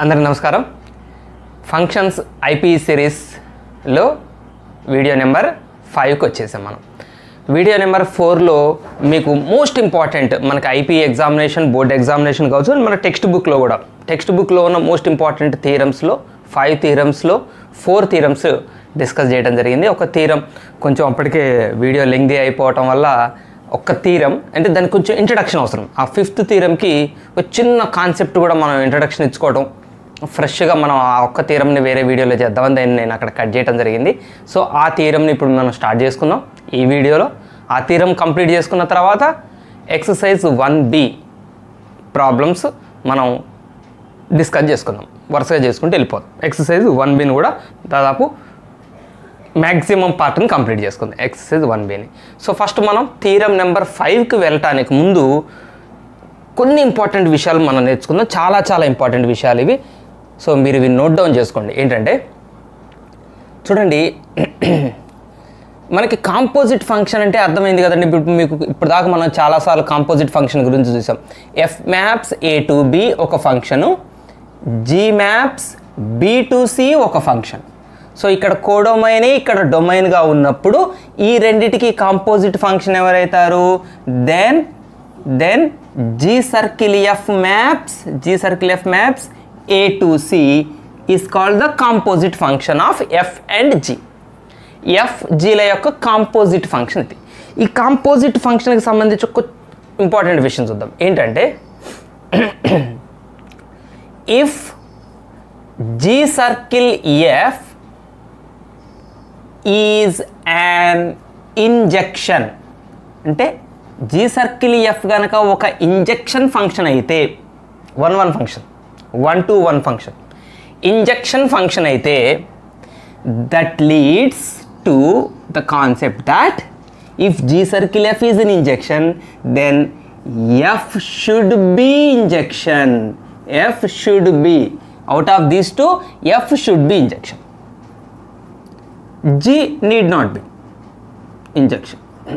అందరికి నమస్కారం functions IP సిరీస్లో వీడియో నెంబర్ ఫైవ్కి వచ్చేసాం మనం వీడియో నెంబర్ ఫోర్లో మీకు మోస్ట్ ఇంపార్టెంట్ మనకి ఐపీ ఎగ్జామినేషన్ బోర్డ్ ఎగ్జామినేషన్ కావచ్చు మన టెక్స్ట్ బుక్లో కూడా టెక్స్ట్ బుక్లో ఉన్న మోస్ట్ ఇంపార్టెంట్ థీరమ్స్లో ఫైవ్ థీరమ్స్లో ఫోర్ థీరమ్స్ డిస్కస్ చేయడం జరిగింది ఒక థీరం కొంచెం అప్పటికే వీడియో లెంగ్దీ అయిపోవటం వల్ల ఒక్క థీరం అంటే దానికి కొంచెం ఇంట్రడక్షన్ అవసరం ఆ ఫిఫ్త్ థీరంకి ఒక చిన్న కాన్సెప్ట్ కూడా మనం ఇంట్రడక్షన్ ఇచ్చుకోవడం ఫ్రెష్గా మనం ఆ ఒక్క థీరంని వేరే వీడియోలో చేద్దామని దాన్ని నేను అక్కడ కట్ చేయడం జరిగింది సో ఆ థీరంని ఇప్పుడు మనం స్టార్ట్ చేసుకుందాం ఈ వీడియోలో ఆ థీరం కంప్లీట్ చేసుకున్న తర్వాత ఎక్సర్సైజ్ వన్ బి ప్రాబ్లమ్స్ మనం డిస్కస్ చేసుకుందాం వరుసగా చేసుకుంటూ వెళ్ళిపోదాం ఎక్సర్సైజ్ వన్ బిని కూడా దాదాపు మ్యాక్సిమం పార్ట్ని కంప్లీట్ చేసుకుందాం ఎక్సర్సైజ్ వన్ బిని సో ఫస్ట్ మనం థీరం నెంబర్ ఫైవ్కి వెళ్ళటానికి ముందు కొన్ని ఇంపార్టెంట్ విషయాలు మనం నేర్చుకుందాం చాలా చాలా ఇంపార్టెంట్ విషయాలు ఇవి సో మీరు ఇవి నోట్ డౌన్ చేసుకోండి ఏంటంటే చూడండి మనకి కాంపోజిట్ ఫంక్షన్ అంటే అర్థమైంది కదండి ఇప్పుడు మీకు ఇప్పుడు దాకా మనం చాలాసార్లు కాంపోజిట్ ఫంక్షన్ గురించి చూసాం F maps A to B ఒక function G maps B to C ఒక ఫంక్షన్ సో ఇక్కడ కోడొమైన్ ఇక్కడ డొమైన్గా ఉన్నప్పుడు ఈ రెండిటికి కాంపోజిట్ ఫంక్షన్ ఎవరైతారు then then G circle F maps G circle F maps A to C is called the composite function of F and G F జీల యొక్క కాంపోజిట్ ఫంక్షన్ ఇది ఈ కాంపోజిట్ ఫంక్షన్కి సంబంధించి ఒక ఇంపార్టెంట్ విషయం చూద్దాం ఏంటంటే if G circle F is an injection అంటే జీ సర్కిల్ ఎఫ్ కనుక ఒక ఇంజెక్షన్ ఫంక్షన్ అయితే one one function one to one function injection function అయితే that leads to the concept that if G circle F is an injection, then F should be injection. F should be. Out of these two, F should be injection. G need not be injection.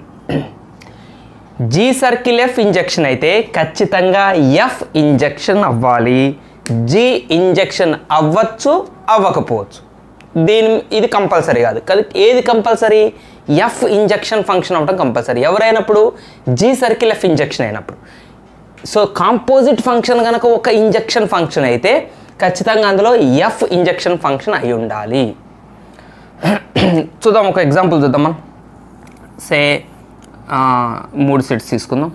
G circle F injection అయితే ఖచ్చితంగా F injection అవ్వాలి G injection అవ్వచ్చు అవ్వకపోవచ్చు దీని ఇది compulsory కాదు కానీ ఏది కంపల్సరీ ఎఫ్ ఇంజెక్షన్ ఫంక్షన్ అవ్వడం కంపల్సరీ ఎవరైనప్పుడు జీ సర్కిల్ ఎఫ్ ఇంజెక్షన్ అయినప్పుడు సో కాంపోజిట్ ఫంక్షన్ కనుక ఒక ఇంజెక్షన్ ఫంక్షన్ అయితే ఖచ్చితంగా అందులో ఎఫ్ ఇంజెక్షన్ ఫంక్షన్ అయి ఉండాలి చూద్దాం ఒక ఎగ్జాంపుల్ చూద్దాం మనం సే మూడు సెట్స్ తీసుకుందాం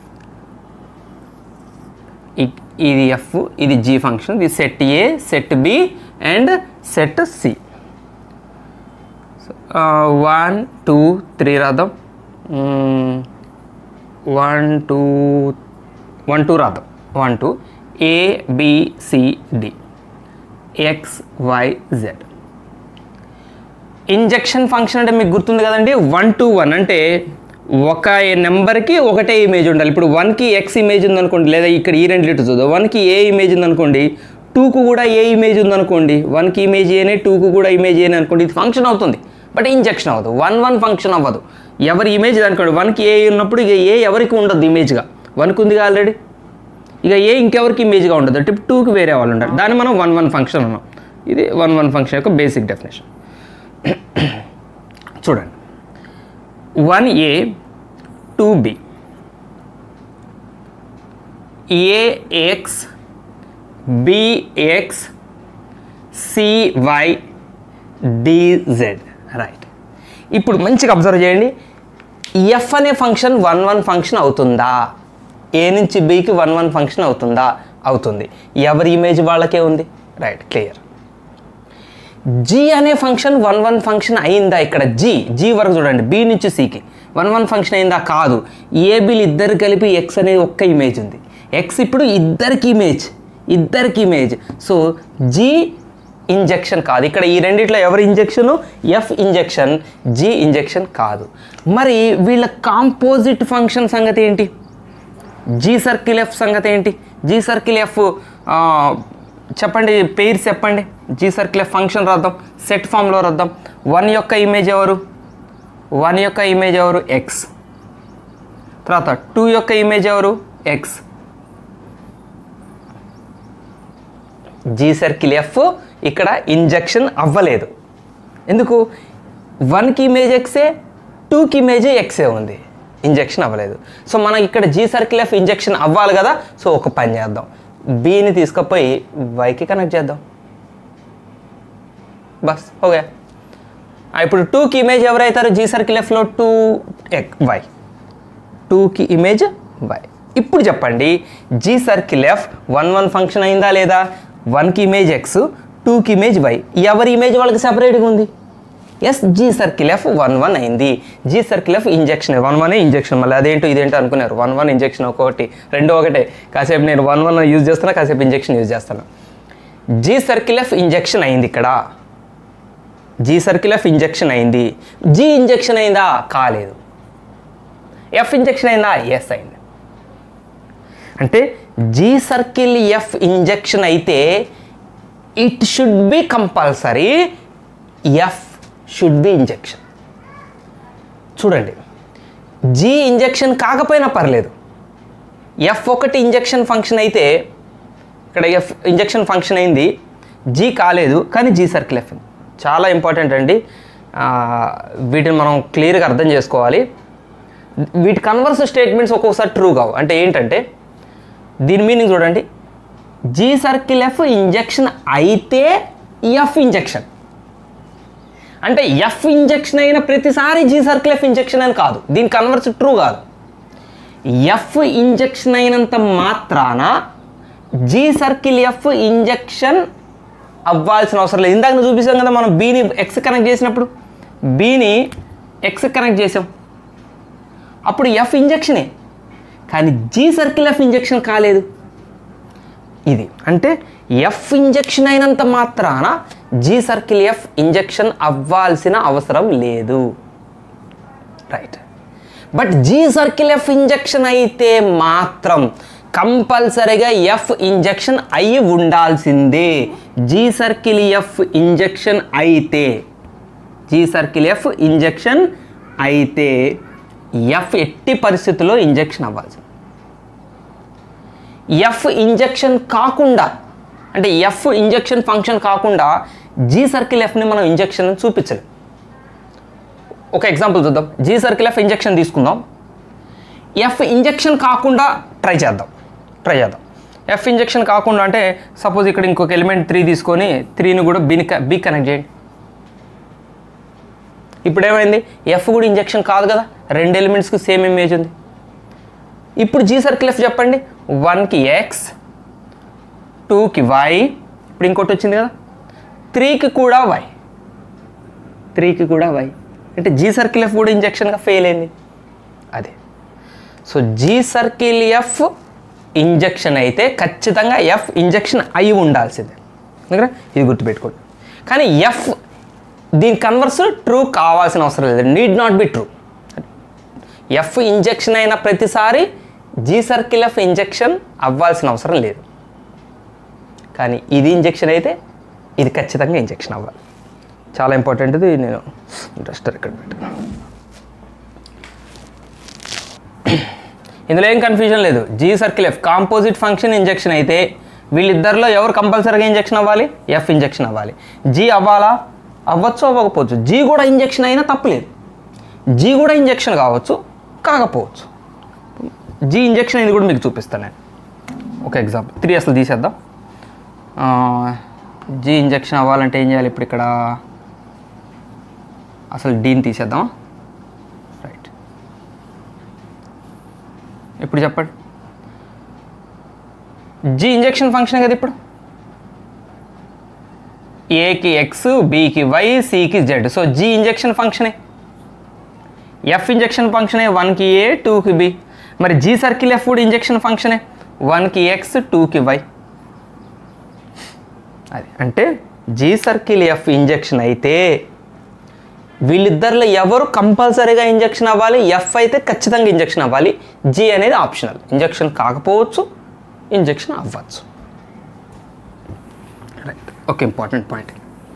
ఇ- ఇది ఎఫ్ ఇది జీ ఫంక్షన్ ఇది set A set B and set C one two three రాద్దాం వన్ టూ వన్ టూ రాద్దాం one two A D X Y Z injection function అంటే మీకు గుర్తుంది కదండి వన్ టు వన్ అంటే ఒక నెంబర్కి ఒకటే ఇమేజ్ ఉండాలి ఇప్పుడు వన్కి ఎక్స్ ఇమేజ్ ఉందనుకోండి లేదా ఇక్కడ ఈ రెండు లీటర్ చూద్దాం వన్కి ఏ ఇమేజ్ ఉందనుకోండి టూకు కూడా ఏ ఇమేజ్ ఉందనుకోండి వన్కి ఇమేజ్ ఏనే టూకు కూడా ఇమేజ్ ఏనే అనుకోండి ఇది ఫంక్షన్ అవుతుంది బట్ ఇంజెక్షన్ అవ్వదు వన్ వన్ ఫంక్షన్ అవ్వదు ఎవరి ఇమేజ్ అనుకోండి వన్కి ఏ ఉన్నప్పుడు ఇక ఏ ఎవరికి ఉండదు ఇమేజ్గా వన్కి ఉంది ఆల్రెడీ ఇక ఏ ఇంకెవరికి ఇమేజ్గా ఉండదు టిప్ టూకి వేరే వాళ్ళు ఉంటారు దాన్ని మనం వన్ వన్ ఫంక్షన్ అన్నాం ఇది వన్ వన్ ఫంక్షన్ యొక్క బేసిక్ డెఫినేషన్ చూడండి one A two B A X B X C Y D Z right ఇప్పుడు మంచిగా అబ్జర్వ్ చేయండి ఎఫ్ అనే ఫంక్షన్ వన్ వన్ ఫంక్షన్ అవుతుందా ఏ నుంచి బికి వన్ వన్ ఫంక్షన్ అవుతుందా అవుతుంది ఎవరి ఇమేజ్ వాళ్ళకే ఉంది రైట్ క్లియర్ జీ అనే ఫంక్షన్ వన్ వన్ ఫంక్షన్ అయిందా ఇక్కడ జీ జీ వరకు చూడండి బి నుంచి సికి వన్ వన్ ఫంక్షన్ అయిందా కాదు ఏబిలు ఇద్దరు కలిపి ఎక్స్ అనేది ఒక్క ఇమేజ్ ఉంది ఎక్స్ ఇప్పుడు ఇద్దరికి ఇమేజ్ ఇద్దరికి ఇమేజ్ సో జీ ఇంజెక్షన్ కాదు ఇక్కడ ఈ రెండిట్లో ఎవరి injection F injection G injection కాదు మరి వీళ్ళ కాంపోజిట్ ఫంక్షన్ సంగతి ఏంటి జీ సర్కిల్ ఎఫ్ సంగతి ఏంటి జీ సర్కిల్ ఎఫ్ చెప్పండి పేరు చెప్పండి జీ సర్కిల్ ఎఫ్ ఫంక్షన్ రాద్దాం సెట్ ఫామ్లో రాద్దాం వన్ యొక్క ఇమేజ్ ఎవరు వన్ యొక్క ఇమేజ్ ఎవరు ఎక్స్ తర్వాత టూ యొక్క ఇమేజ్ ఎవరు ఎక్స్ జీ సర్కిల్ ఎఫ్ ఇక్కడ ఇంజెక్షన్ అవ్వలేదు ఎందుకు వన్కి ఇమేజ్ ఎక్సే టూకి ఇమేజ్ ఎక్సే ఉంది ఇంజెక్షన్ అవ్వలేదు సో మనం ఇక్కడ జీ సర్కిల్ ఎఫ్ ఇంజెక్షన్ అవ్వాలి కదా సో ఒక పని చేద్దాం బీని తీసుకుపోయి వైకి కనెక్ట్ చేద్దాం బస్ ఓకే ఇప్పుడు టూకి ఇమేజ్ ఎవరైతారు జీ సర్కిల్ ఎఫ్లో టూ ఎక్ వై టూకి ఇమేజ్ వై ఇప్పుడు చెప్పండి G circle F one one function అయిందా లేదా వన్కి ఇమేజ్ ఎక్స్ టూకి ఇమేజ్ వై ఎవరి ఇమేజ్ వాళ్ళకి సపరేట్గా ఉంది yes G circle F one one అయింది G circle F injection one one injection మళ్ళీ అదేంటో ఇదేంటో అనుకున్నారు వన్ వన్ ఇంజెక్షన్ ఒకటి రెండు ఒకటే కాసేపు నేను వన్ వన్ యూజ్ చేస్తున్నా కాసేపు ఇంజెక్షన్ యూజ్ చేస్తాను జీ సర్కిల్ ఎఫ్ ఇంజెక్షన్ అయింది ఇక్కడ జీ సర్కిల్ ఎఫ్ ఇంజెక్షన్ అయింది జీ ఇంజెక్షన్ అయిందా కాలేదు ఎఫ్ ఇంజెక్షన్ అయిందా ఎస్ అయింది అంటే జీ సర్కిల్ ఎఫ్ ఇంజెక్షన్ అయితే it should be compulsory F should be injection చూడండి జీ ఇంజెక్షన్ కాకపోయినా పర్లేదు ఎఫ్ ఒకటి ఇంజెక్షన్ ఫంక్షన్ అయితే ఇక్కడ ఎఫ్ ఇంజెక్షన్ ఫంక్షన్ అయింది జీ కాలేదు కానీ జీ సర్కిల్ ఎఫ్ చాలా ఇంపార్టెంట్ అండి ఆ, వీటిని మనం క్లియర్గా అర్థం చేసుకోవాలి వీటి కన్వర్స్ స్టేట్మెంట్స్ ఒక్కొక్కసారి ట్రూ కావు అంటే ఏంటంటే దీని మీనింగ్ చూడండి జీ సర్కిల్ ఎఫ్ ఇంజెక్షన్ అయితే ఎఫ్ ఇంజెక్షన్ అంటే ఎఫ్ ఇంజెక్షన్ అయిన ప్రతిసారి జీ సర్కిల్ ఎఫ్ ఇంజెక్షన్ అని కాదు దీని కన్వర్స్ ట్రూ కాదు ఎఫ్ ఇంజెక్షన్ అయినంత మాత్రాన జీ సర్కిల్ ఎఫ్ ఇంజెక్షన్ అవ్వాల్సిన అవసరం లేదు ఇందాక నువ్వు చూపిస్తాం కదా మనం బీని ఎక్స్ కనెక్ట్ చేసినప్పుడు బీని ఎక్స్ కనెక్ట్ చేసాం అప్పుడు ఎఫ్ ఇంజెక్షనే కానీ జీ సర్కిల్ ఎఫ్ ఇంజెక్షన్ కాలేదు ఇది అంటే ఎఫ్ ఇంజెక్షన్ అయినంత మాత్రాన జీ సర్కిల్ ఎఫ్ ఇంజెక్షన్ అవ్వాల్సిన అవసరం లేదు right but G circle F injection అయితే మాత్రం కంపల్సరీగా ఎఫ్ ఇంజెక్షన్ అయి ఉండాల్సిందే జీ సర్కిల్ ఎఫ్ ఇంజెక్షన్ అయితే జీ సర్కిల్ ఎఫ్ ఇంజెక్షన్ అయితే ఎఫ్ ఎట్టి పరిస్థితుల్లో ఇంజెక్షన్ అవ్వాల్సింది ఎఫ్ ఇంజెక్షన్ కాకుండా అంటే ఎఫ్ ఇంజెక్షన్ ఫంక్షన్ కాకుండా జీ సర్కిల్ ఎఫ్ని మనం ఇంజెక్షన్ చూపించలేం ఒక ఎగ్జాంపుల్ చూద్దాం జీ సర్కిల్ ఎఫ్ ఇంజెక్షన్ తీసుకుందాం ఎఫ్ ఇంజెక్షన్ కాకుండా ట్రై చేద్దాం ట్రై చేద్దాం ఎఫ్ ఇంజెక్షన్ కాకుండా అంటే సపోజ్ ఇక్కడ ఇంకొక ఎలిమెంట్ త్రీ తీసుకొని త్రీని కూడా బీని బీ కనెక్ట్ చేయండి ఇప్పుడు ఏమైంది ఎఫ్ కూడా ఇంజెక్షన్ కాదు కదా రెండు ఎలిమెంట్స్కి సేమ్ ఇమేజ్ ఉంది ఇప్పుడు జీ సర్కిల్ ఎఫ్ చెప్పండి వన్కి ఎక్స్ టూకి వై ఇప్పుడు ఇంకోటి వచ్చింది కదా త్రీకి కూడా వై త్రీకి కూడా వై అంటే జీ సర్కిల్ ఎఫ్ కూడా ఇంజెక్షన్గా ఫెయిల్ అయింది అదే so G circle F injection అయితే ఖచ్చితంగా ఎఫ్ ఇంజెక్షన్ అయి ఉండాల్సిందే అందుకనే ఇది గుర్తుపెట్టుకోండి కానీ ఎఫ్ దీని కన్వర్స్ ట్రూ కావాల్సిన అవసరం లేదు need not be true F injection అయిన ప్రతిసారి జీ సర్కిల్ ఎఫ్ ఇంజెక్షన్ అవ్వాల్సిన అవసరం లేదు కానీ ఇది ఇంజెక్షన్ అయితే ఇది ఖచ్చితంగా ఇంజెక్షన్ అవ్వాలి చాలా ఇంపార్టెంట్ ఇది నేను డస్టర్ ఇక్కడ పెట్టాను ఇందులో ఏం కన్ఫ్యూజన్ లేదు G circle F composite function injection అయితే వీళ్ళిద్దరిలో ఎవరు కంపల్సరీగా ఇంజెక్షన్ అవ్వాలి ఎఫ్ ఇంజెక్షన్ అవ్వాలి జీ అవ్వాలా అవ్వచ్చు అవ్వకపోవచ్చు జీ కూడా ఇంజెక్షన్ అయినా తప్పులేదు జీ కూడా ఇంజెక్షన్ కావచ్చు కాకపోవచ్చు జీ ఇంజెక్షన్ ఇది కూడా మీకు చూపిస్తాను నేను ఒక ఎగ్జాంపుల్ త్రీ అసలు తీసేద్దాం జీ ఇంజెక్షన్ అవ్వాలంటే ఏం చేయాలి ఇప్పుడు ఇక్కడ అసలు డీని తీసేద్దాం రైట్ ఇప్పుడు చెప్పండి జీ ఇంజెక్షన్ ఫంక్షన్ కదా ఇప్పుడు ఏకి ఎక్స్ బీకి వై సికి జెడ్ సో జీ ఇంజెక్షన్ ఫంక్షనే ఎఫ్ ఇంజెక్షన్ ఫంక్షనే వన్కి ఏ టూకి బి మరి జీ సర్కిల్ ఎఫ్ కూడా ఇంజెక్షన్ ఫంక్షనే వన్కి ఎక్స్ టూకి వై అది అంటే జీ సర్కిల్ ఎఫ్ ఇంజెక్షన్ అయితే వీళ్ళిద్దరిలో ఎవరు కంపల్సరీగా ఇంజెక్షన్ అవ్వాలి ఎఫ్ అయితే ఖచ్చితంగా ఇంజెక్షన్ అవ్వాలి జీ అనేది ఆప్షనల్ ఇంజెక్షన్ కాకపోవచ్చు ఇంజెక్షన్ అవ్వచ్చు రైట్ ఒక ఇంపార్టెంట్ పాయింట్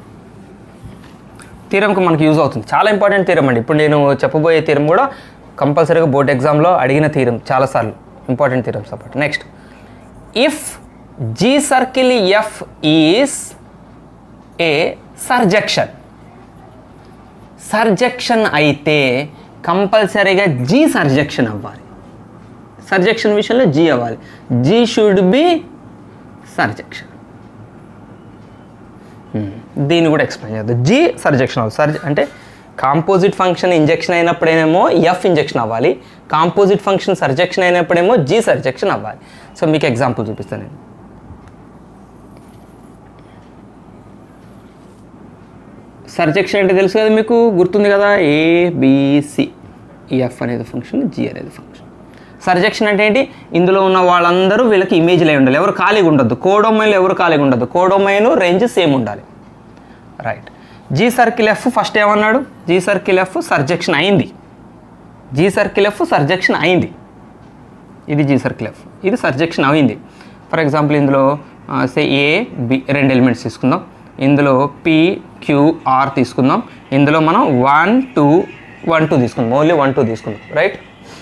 థీరంకి మనకి యూజ్ అవుతుంది చాలా ఇంపార్టెంట్ థీరం అండి ఇప్పుడు నేను చెప్పబోయే థీరం కూడా కంపల్సరీగా బోర్డ్ ఎగ్జామ్లో అడిగిన థీరం చాలాసార్లు ఇంపార్టెంట్ థీరమ్స్ అన్నమాట next if G circle F is a surjection surjection అయితే కంపల్సరీగా జీ సర్జెక్షన్ అవ్వాలి సర్జెక్షన్ విషయంలో జీ అవ్వాలి జీ షుడ్ బి సర్జెక్షన్ దీన్ని కూడా ఎక్స్ప్లెయిన్ చేద్దాం జీ సర్జెక్షన్ అవ్వాలి సర్జ అంటే కాంపోజిట్ ఫంక్షన్ ఇంజెక్షన్ అయినప్పుడేమో ఎఫ్ ఇంజెక్షన్ అవ్వాలి కాంపోజిట్ ఫంక్షన్ సర్జెక్షన్ అయినప్పుడేమో జీ సర్జెక్షన్ అవ్వాలి సో మీకు ఎగ్జాంపుల్ చూపిస్తాను నేను సర్జెక్షన్ అంటే తెలుసు కదా మీకు గుర్తుంది కదా ఏబిసి ఎఫ్ అనేది ఫంక్షన్ జీ అనేది ఫంక్షన్ సర్జెక్షన్ అంటే ఏంటి ఇందులో ఉన్న వాళ్ళందరూ వీళ్ళకి ఇమేజ్లు అయి ఉండాలి ఎవరు ఖాళీగా ఉండొద్దు కోడొమైన్లో ఎవరు ఖాళీగా ఉండొద్దు కోడొమైన్ రేంజ్ సేమ్ ఉండాలి right G circle F first ఏమన్నాడు జీ సర్కిల్ ఎఫ్ సర్జెక్షన్ అయింది జీ సర్కిల్ ఎఫ్ సర్జెక్షన్ అయింది ఇది జీ సర్కిల్ ఎఫ్ ఇది సర్జెక్షన్ అయింది ఫర్ ఎగ్జాంపుల్ ఇందులో సే ఏ బి రెండు ఎలిమెంట్స్ తీసుకుందాం ఇందులో పి క్యూ ఆర్ తీసుకుందాం ఇందులో మనం వన్ టూ వన్ టూ తీసుకుందాం ఓన్లీ వన్ టూ తీసుకుందాం right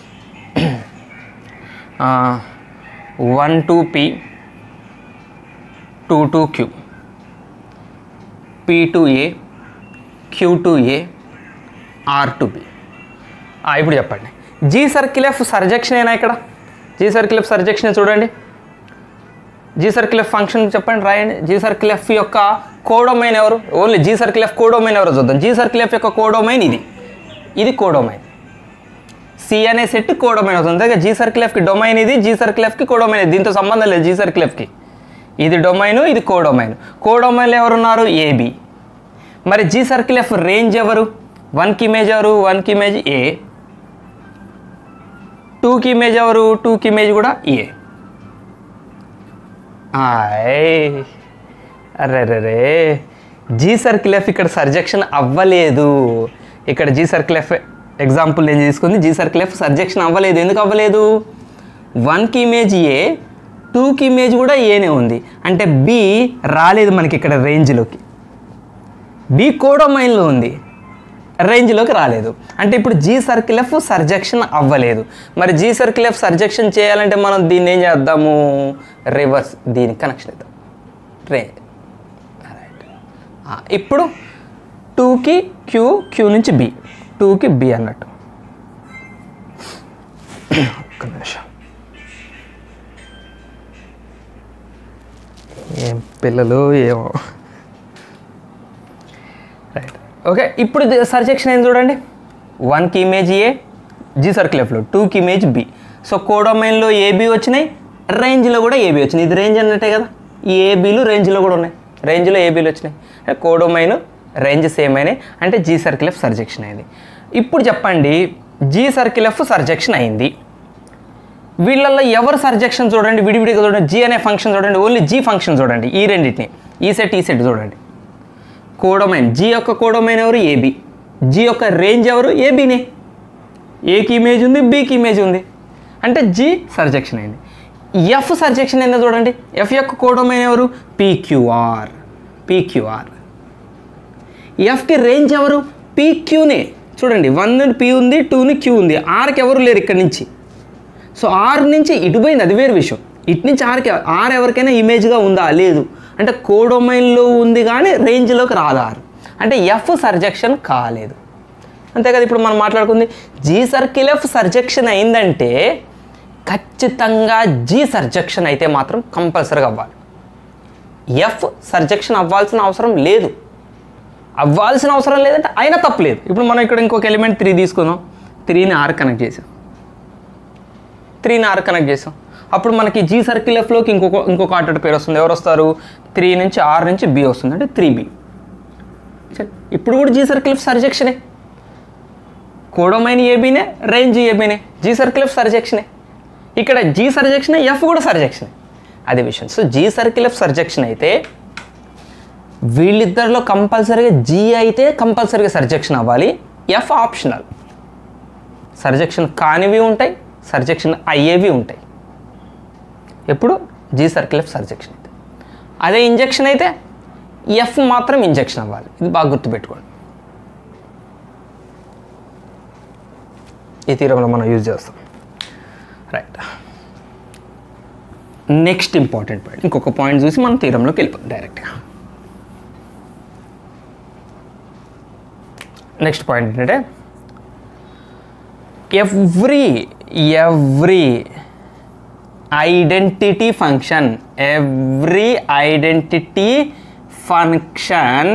one to P two to Q P to A Q to A R to B ఇప్పుడు చెప్పండి జీ సర్కిల్ ఎఫ్ సర్జెక్షన్ అయినా ఇక్కడ జీ సర్కిల్ ఎఫ్ సర్జెక్షన్ చూడండి జీ సర్కిల్ ఎఫ్ ఫంక్షన్ చెప్పండి రాయండి G circle F యొక్క codomain ఎవరు only G circle F codomain ఎవరు చూద్దాం జీ సర్కిల్ ఎఫ్ యొక్క కోడోమైన్ ఇది ఇది కోడోమైన్ సి అనే సెట్ కోడోమైన్ అవుతుంది అంతే జీ సర్కిల్ ఎఫ్కి డొమైన్ ఇది జీ సర్కిల్ ఎఫ్కి కోడోమైన్ ఇది దీంతో సంబంధం లేదు జీ సర్కిల్ ఎఫ్కి ఇది డొమైన్ ఇది కోడొమైన్ కోడొమైన్లో ఎవరున్నారు ఏబి మరి జీ సర్కిల్ ఎఫ్ రేంజ్ ఎవరు వన్కి ఇమేజ్ ఎవరు వన్కి ఇమేజ్ ఏ టూకి ఇమేజ్ ఎవరు టూకి ఇమేజ్ కూడా ఏ ఆయ్. అరే రే రే జీ సర్కిల్ ఎఫ్ ఇక్కడ సర్జెక్షన్ అవ్వలేదు ఇక్కడ జీ సర్కిల్ ఎఫ్ ఎగ్జాంపుల్ నేను తీసుకుంది జీ సర్కిల్ ఎఫ్ సర్జెక్షన్ అవ్వలేదు ఎందుకు అవ్వలేదు వన్కి ఇమేజ్ ఏ టూకి ఇమేజ్ కూడా ఏనే ఉంది అంటే బి రాలేదు మనకి ఇక్కడ రేంజ్లోకి బి కోడోమైన్లో ఉంది రేంజ్లోకి రాలేదు అంటే ఇప్పుడు జీ సర్కిల్ ఎఫ్ సర్జెక్షన్ అవ్వలేదు మరి జీ సర్కిల్ ఎఫ్ సర్జెక్షన్ చేయాలంటే మనం దీన్ని ఏం చేద్దాము రివర్స్ దీనికి కనెక్షన్ ఇద్దాం రే రైట్ ఇప్పుడు టూకి క్యూ క్యూ నుంచి బి టూకి బి అన్నట్టు ఒక్క నిమిషం ఏం పిల్లలు ఏమో రైట్ ఓకే ఇప్పుడు సర్జెక్షన్ ఏం చూడండి వన్కి ఇమేజ్ ఏ జీ సర్కిల్ ఎఫ్లో టూకి ఇమేజ్ బి సో కోడొమైన్లో ఏబి వచ్చినాయి రేంజ్లో కూడా ఏబి వచ్చినాయి ఇది రేంజ్ అన్నట్టే కదా ఈ ఏబీలు రేంజ్లో కూడా ఉన్నాయి రేంజ్లో ఏబీలు వచ్చినాయి అంటే కోడొమైన్ రేంజ్ సేమ్ అయినాయి అంటే జీ సర్కిల్ ఎఫ్ సర్జెక్షన్ అయింది ఇప్పుడు చెప్పండి జీ సర్కిల్ ఎఫ్ సర్జెక్షన్ అయింది వీళ్ళల్లో ఎవరు సర్జెక్షన్ చూడండి విడివిడిగా చూడండి జీ అనే ఫంక్షన్ చూడండి ఓన్లీ జీ ఫంక్షన్ చూడండి ఈ రెండింటిని ఈ సెట్ ఈ సెట్ చూడండి కోడొమైన్ జీ యొక్క కోడొమైన్ ఎవరు ఏబి జీ యొక్క రేంజ్ ఎవరు ఏబీనే ఏకి ఇమేజ్ ఉంది బీకి ఇమేజ్ ఉంది అంటే జీ సర్జెక్షన్ అయింది ఎఫ్ సర్జెక్షన్ అయిందో చూడండి ఎఫ్ యొక్క కోడొమైన్ ఎవరు పీక్యూఆర్ పీక్యూఆర్ ఎఫ్కి రేంజ్ ఎవరు పీక్యూనే చూడండి వన్ పీ ఉంది టూని క్యూ ఉంది ఆర్కి ఎవరు లేరు ఇక్కడి నుంచి సో ఆర్ నుంచి ఇటు పోయింది అది వేరు విషయం ఇటు నుంచి ఆర్కి ఆర్ ఎవరికైనా ఇమేజ్గా ఉందా లేదు అంటే కోడొమైన్లో ఉంది కానీ రేంజ్లోకి రాదు ఆర్ అంటే ఎఫ్ సర్జెక్షన్ కాలేదు అంతే కదా ఇప్పుడు మనం మాట్లాడుకుంది జీ సర్కిల్ ఎఫ్ సర్జెక్షన్ అయిందంటే ఖచ్చితంగా జీ సర్జెక్షన్ అయితే మాత్రం కంపల్సరీగా అవ్వాలి ఎఫ్ సర్జెక్షన్ అవ్వాల్సిన అవసరం లేదు అవ్వాల్సిన అవసరం లేదంటే అయినా తప్పలేదు ఇప్పుడు మనం ఇక్కడ ఇంకొక ఎలిమెంట్ త్రీ తీసుకుందాం త్రీని ఆర్ కనెక్ట్ చేసాం త్రీని ఆర్ కనెక్ట్ చేసాం అప్పుడు మనకి జీ సర్కిల్ ఎఫ్లోకి ఇంకొక ఇంకొక ఆర్డర్ పేరు వస్తుంది ఎవరు వస్తారు త్రీ నుంచి ఆర్ నుంచి బి వస్తుంది అంటే త్రీ బి ఇప్పుడు కూడా జీ సర్కిల్ ఎఫ్ సర్జెక్షనే కోడోమైన్ ఏబీనే రేంజ్ ఏబీనే జీ సర్కిల్ ఎఫ్ సర్జెక్షనే ఇక్కడ జీ సర్జెక్షన్ ఎఫ్ కూడా సర్జెక్షన్ అదే విషయం so G circle F surjection అయితే వీళ్ళిద్దరిలో కంపల్సరీగా జీ అయితే కంపల్సరీగా సర్జెక్షన్ అవ్వాలి ఎఫ్ ఆప్షనల్ సర్జెక్షన్ కానివి ఉంటాయి సర్జెక్షన్ అయ్యేవి ఉంటాయి ఎప్పుడు జీ సర్కిల్ ఎఫ్ సర్జెక్షన్ అయితే అదే ఇంజెక్షన్ అయితే ఎఫ్ మాత్రం ఇంజెక్షన్ అవ్వాలి ఇది బాగా గుర్తుపెట్టుకోండి ఈ తీరంలో మనం యూజ్ చేస్తాం రైట్ నెక్స్ట్ ఇంపార్టెంట్ పాయింట్ ఇంకొక పాయింట్ చూసి మనం తీరంలోకి వెళ్ళిపోతాం డైరెక్ట్గా నెక్స్ట్ పాయింట్ ఏంటంటే every every identity function every identity function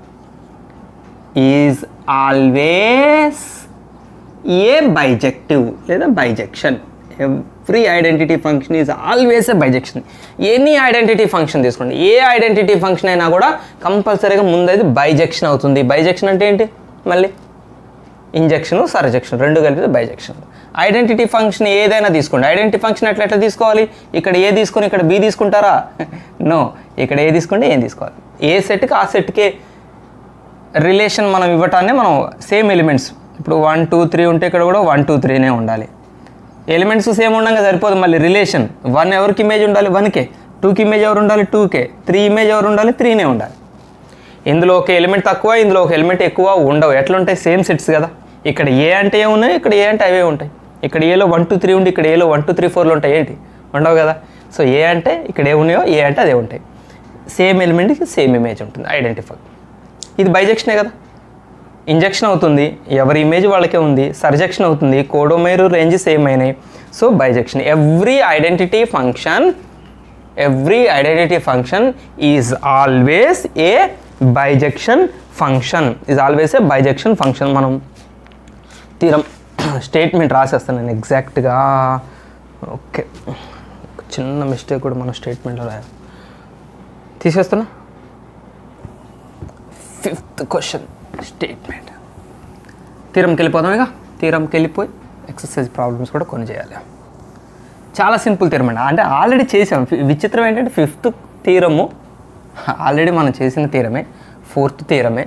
is always a bijective లేదా bijection every identity function is always a bijection any identity function తీసుకోండి ఏ ఐడెంటిటీ ఫంక్షన్ అయినా కూడా కంపల్సరీగా ముందైతే బైజెక్షన్ అవుతుంది బైజెక్షన్ అంటే ఏంటి మళ్ళీ ఇంజెక్షన్ సర్జెక్షన్ రెండు కలిపితే బైజెక్షన్ ఐడెంటిటీ ఫంక్షన్ ఏదైనా తీసుకోండి ఐడెంటిటీ ఫంక్షన్ ఎట్లా ఎట్లా తీసుకోవాలి ఇక్కడ ఏ తీసుకొని ఇక్కడ బి తీసుకుంటారా నో ఇక్కడ ఏ తీసుకుంటే ఏం తీసుకోవాలి ఏ సెట్కి ఆ సెట్కే రిలేషన్ మనం ఇవ్వటాన్ని మనం సేమ్ ఎలిమెంట్స్ ఇప్పుడు వన్ టూ త్రీ ఉంటే ఇక్కడ కూడా వన్ టూ త్రీనే ఉండాలి ఎలిమెంట్స్ సేమ్ ఉండగా సరిపోదు మళ్ళీ రిలేషన్ వన్ ఎవరికి ఇమేజ్ ఉండాలి వన్కే టూకి ఇమేజ్ ఎవరు ఉండాలి టూకే త్రీ ఇమేజ్ ఎవరు ఉండాలి త్రీనే ఉండాలి ఇందులో ఒక ఎలిమెంట్ తక్కువ ఇందులో ఒక ఎలిమెంట్ ఎక్కువ ఉండవు ఎట్లా ఉంటాయి సేమ్ సెట్స్ కదా ఇక్కడ ఏ అంటే ఏ ఉన్నాయి ఇక్కడ ఏ అంటే అవే ఉంటాయి ఇక్కడ ఏలో వన్ టూ త్రీ ఉండి ఇక్కడ ఏలో వన్ టూ త్రీ ఫోర్లు ఉంటాయి ఏంటి ఉండవు కదా సో ఏ అంటే ఇక్కడ ఏ ఉన్నాయో ఏ అంటే అదే ఉంటాయి సేమ్ ఎలిమెంట్కి సేమ్ ఇమేజ్ ఉంటుంది ఐడెంటిఫై ఇది బైజెక్షనే కదా ఇంజెక్షన్ అవుతుంది ఎవరి ఇమేజ్ వాళ్ళకే ఉంది సర్జెక్షన్ అవుతుంది కోడోమైరు రేంజ్ సేమ్ అయినాయి so bijection every identity function every identity function is always a bijection function is always a bijection function మనం తీరం స్టేట్మెంట్ రాసేస్తాను నేను ఎగ్జాక్ట్గా ఓకే చిన్న మిస్టేక్ కూడా మనం స్టేట్మెంట్లో రాయాలి తీసేస్తున్నా ఫిఫ్త్ క్వశ్చన్ స్టేట్మెంట్ తీరంకి వెళ్ళిపోదాం ఇక తీరంకి వెళ్ళిపోయి ఎక్సర్సైజ్ ప్రాబ్లమ్స్ కూడా కొన్ని చేయాలి చాలా సింపుల్ తీరం అండి అంటే ఆల్రెడీ చేసాం ఫి- విచిత్రం ఏంటంటే ఫిఫ్త్ తీరము ఆల్రెడీ మనం చేసిన తీరమే ఫోర్త్ తీరమే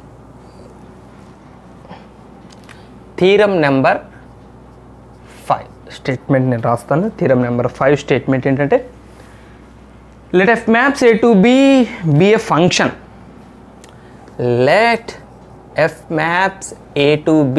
తీరం నెంబర్ ఫైవ్ స్టేట్మెంట్ నేను రాస్తాను తీరం నెంబర్ ఫైవ్ స్టేట్మెంట్ ఏంటంటే let F maps A to B be a function let f maps a to b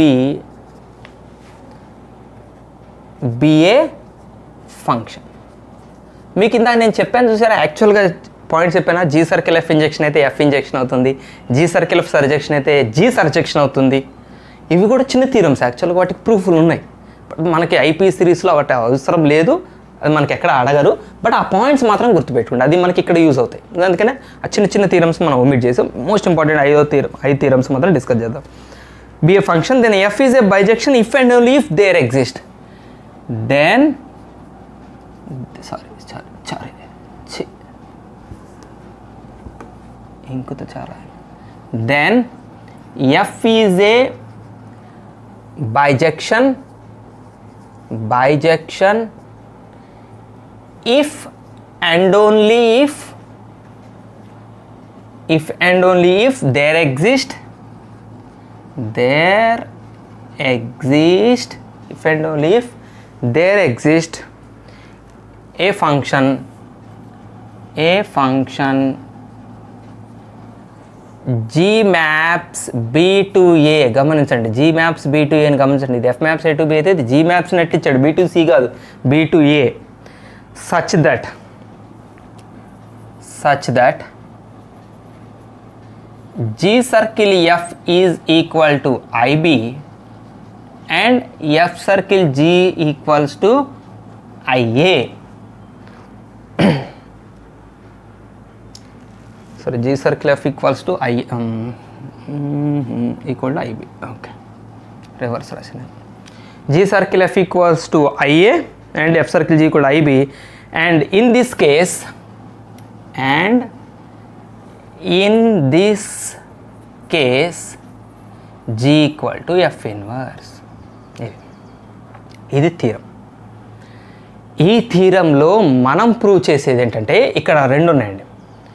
be a function మీకు ఇందాక నేను చెప్పాను చూసారా యాక్చువల్గా పాయింట్స్ చెప్పానా జీ సర్కిల్ ఎఫ్ ఇంజెక్షన్ అయితే ఎఫ్ ఇంజెక్షన్ అవుతుంది జీ సర్కిల్ ఎఫ్ సర్జెక్షన్ అయితే జీ సర్జెక్షన్ అవుతుంది ఇవి కూడా చిన్న థీరమ్స్ యాక్చువల్గా వాటికి ప్రూఫ్లు ఉన్నాయి బట్ మనకి ఐపీ సిరీస్లో వాటి అవసరం లేదు అది మనకి ఎక్కడ అడగరు బట్ ఆ పాయింట్స్ మాత్రం గుర్తుపెట్టుకోండి అది మనకి ఇక్కడ యూజ్ అవుతాయి అందుకనే ఆ చిన్న చిన్న థీరమ్స్ మనం ఒమిట్ చేసాం మోస్ట్ ఇంపార్టెంట్ ఐదో థీరం ఐదు థీరమ్స్ మాత్రం డిస్కస్ చేద్దాం be a function then F is a bijection if and only if there exist then sorry sorry sorry చి ఇంకుతో చాలా then F is a bijection bijection if and only if if and only if there exist there exist if and only if there exist a function a function G maps B to A గమనించండి G maps B to A అని గమనించండి ఇది F maps A to B అయితే ఇది G maps నెట్ ఇచ్చాడు B to C కాదు B to A such that such that G circle F is equal to I B and F circle G equals to I A sorry g circle f equals to i um, mm, equal to ib okay reverse రాసిన g circle f equals to ia and f circle g equal to ib and in this case and in this case g equal to f inverse ఇది ఇది theorem ఈ థీరంలో మనం prove చేసేది ఏంటంటే ఇక్కడ రెండు ఉన్నాయండి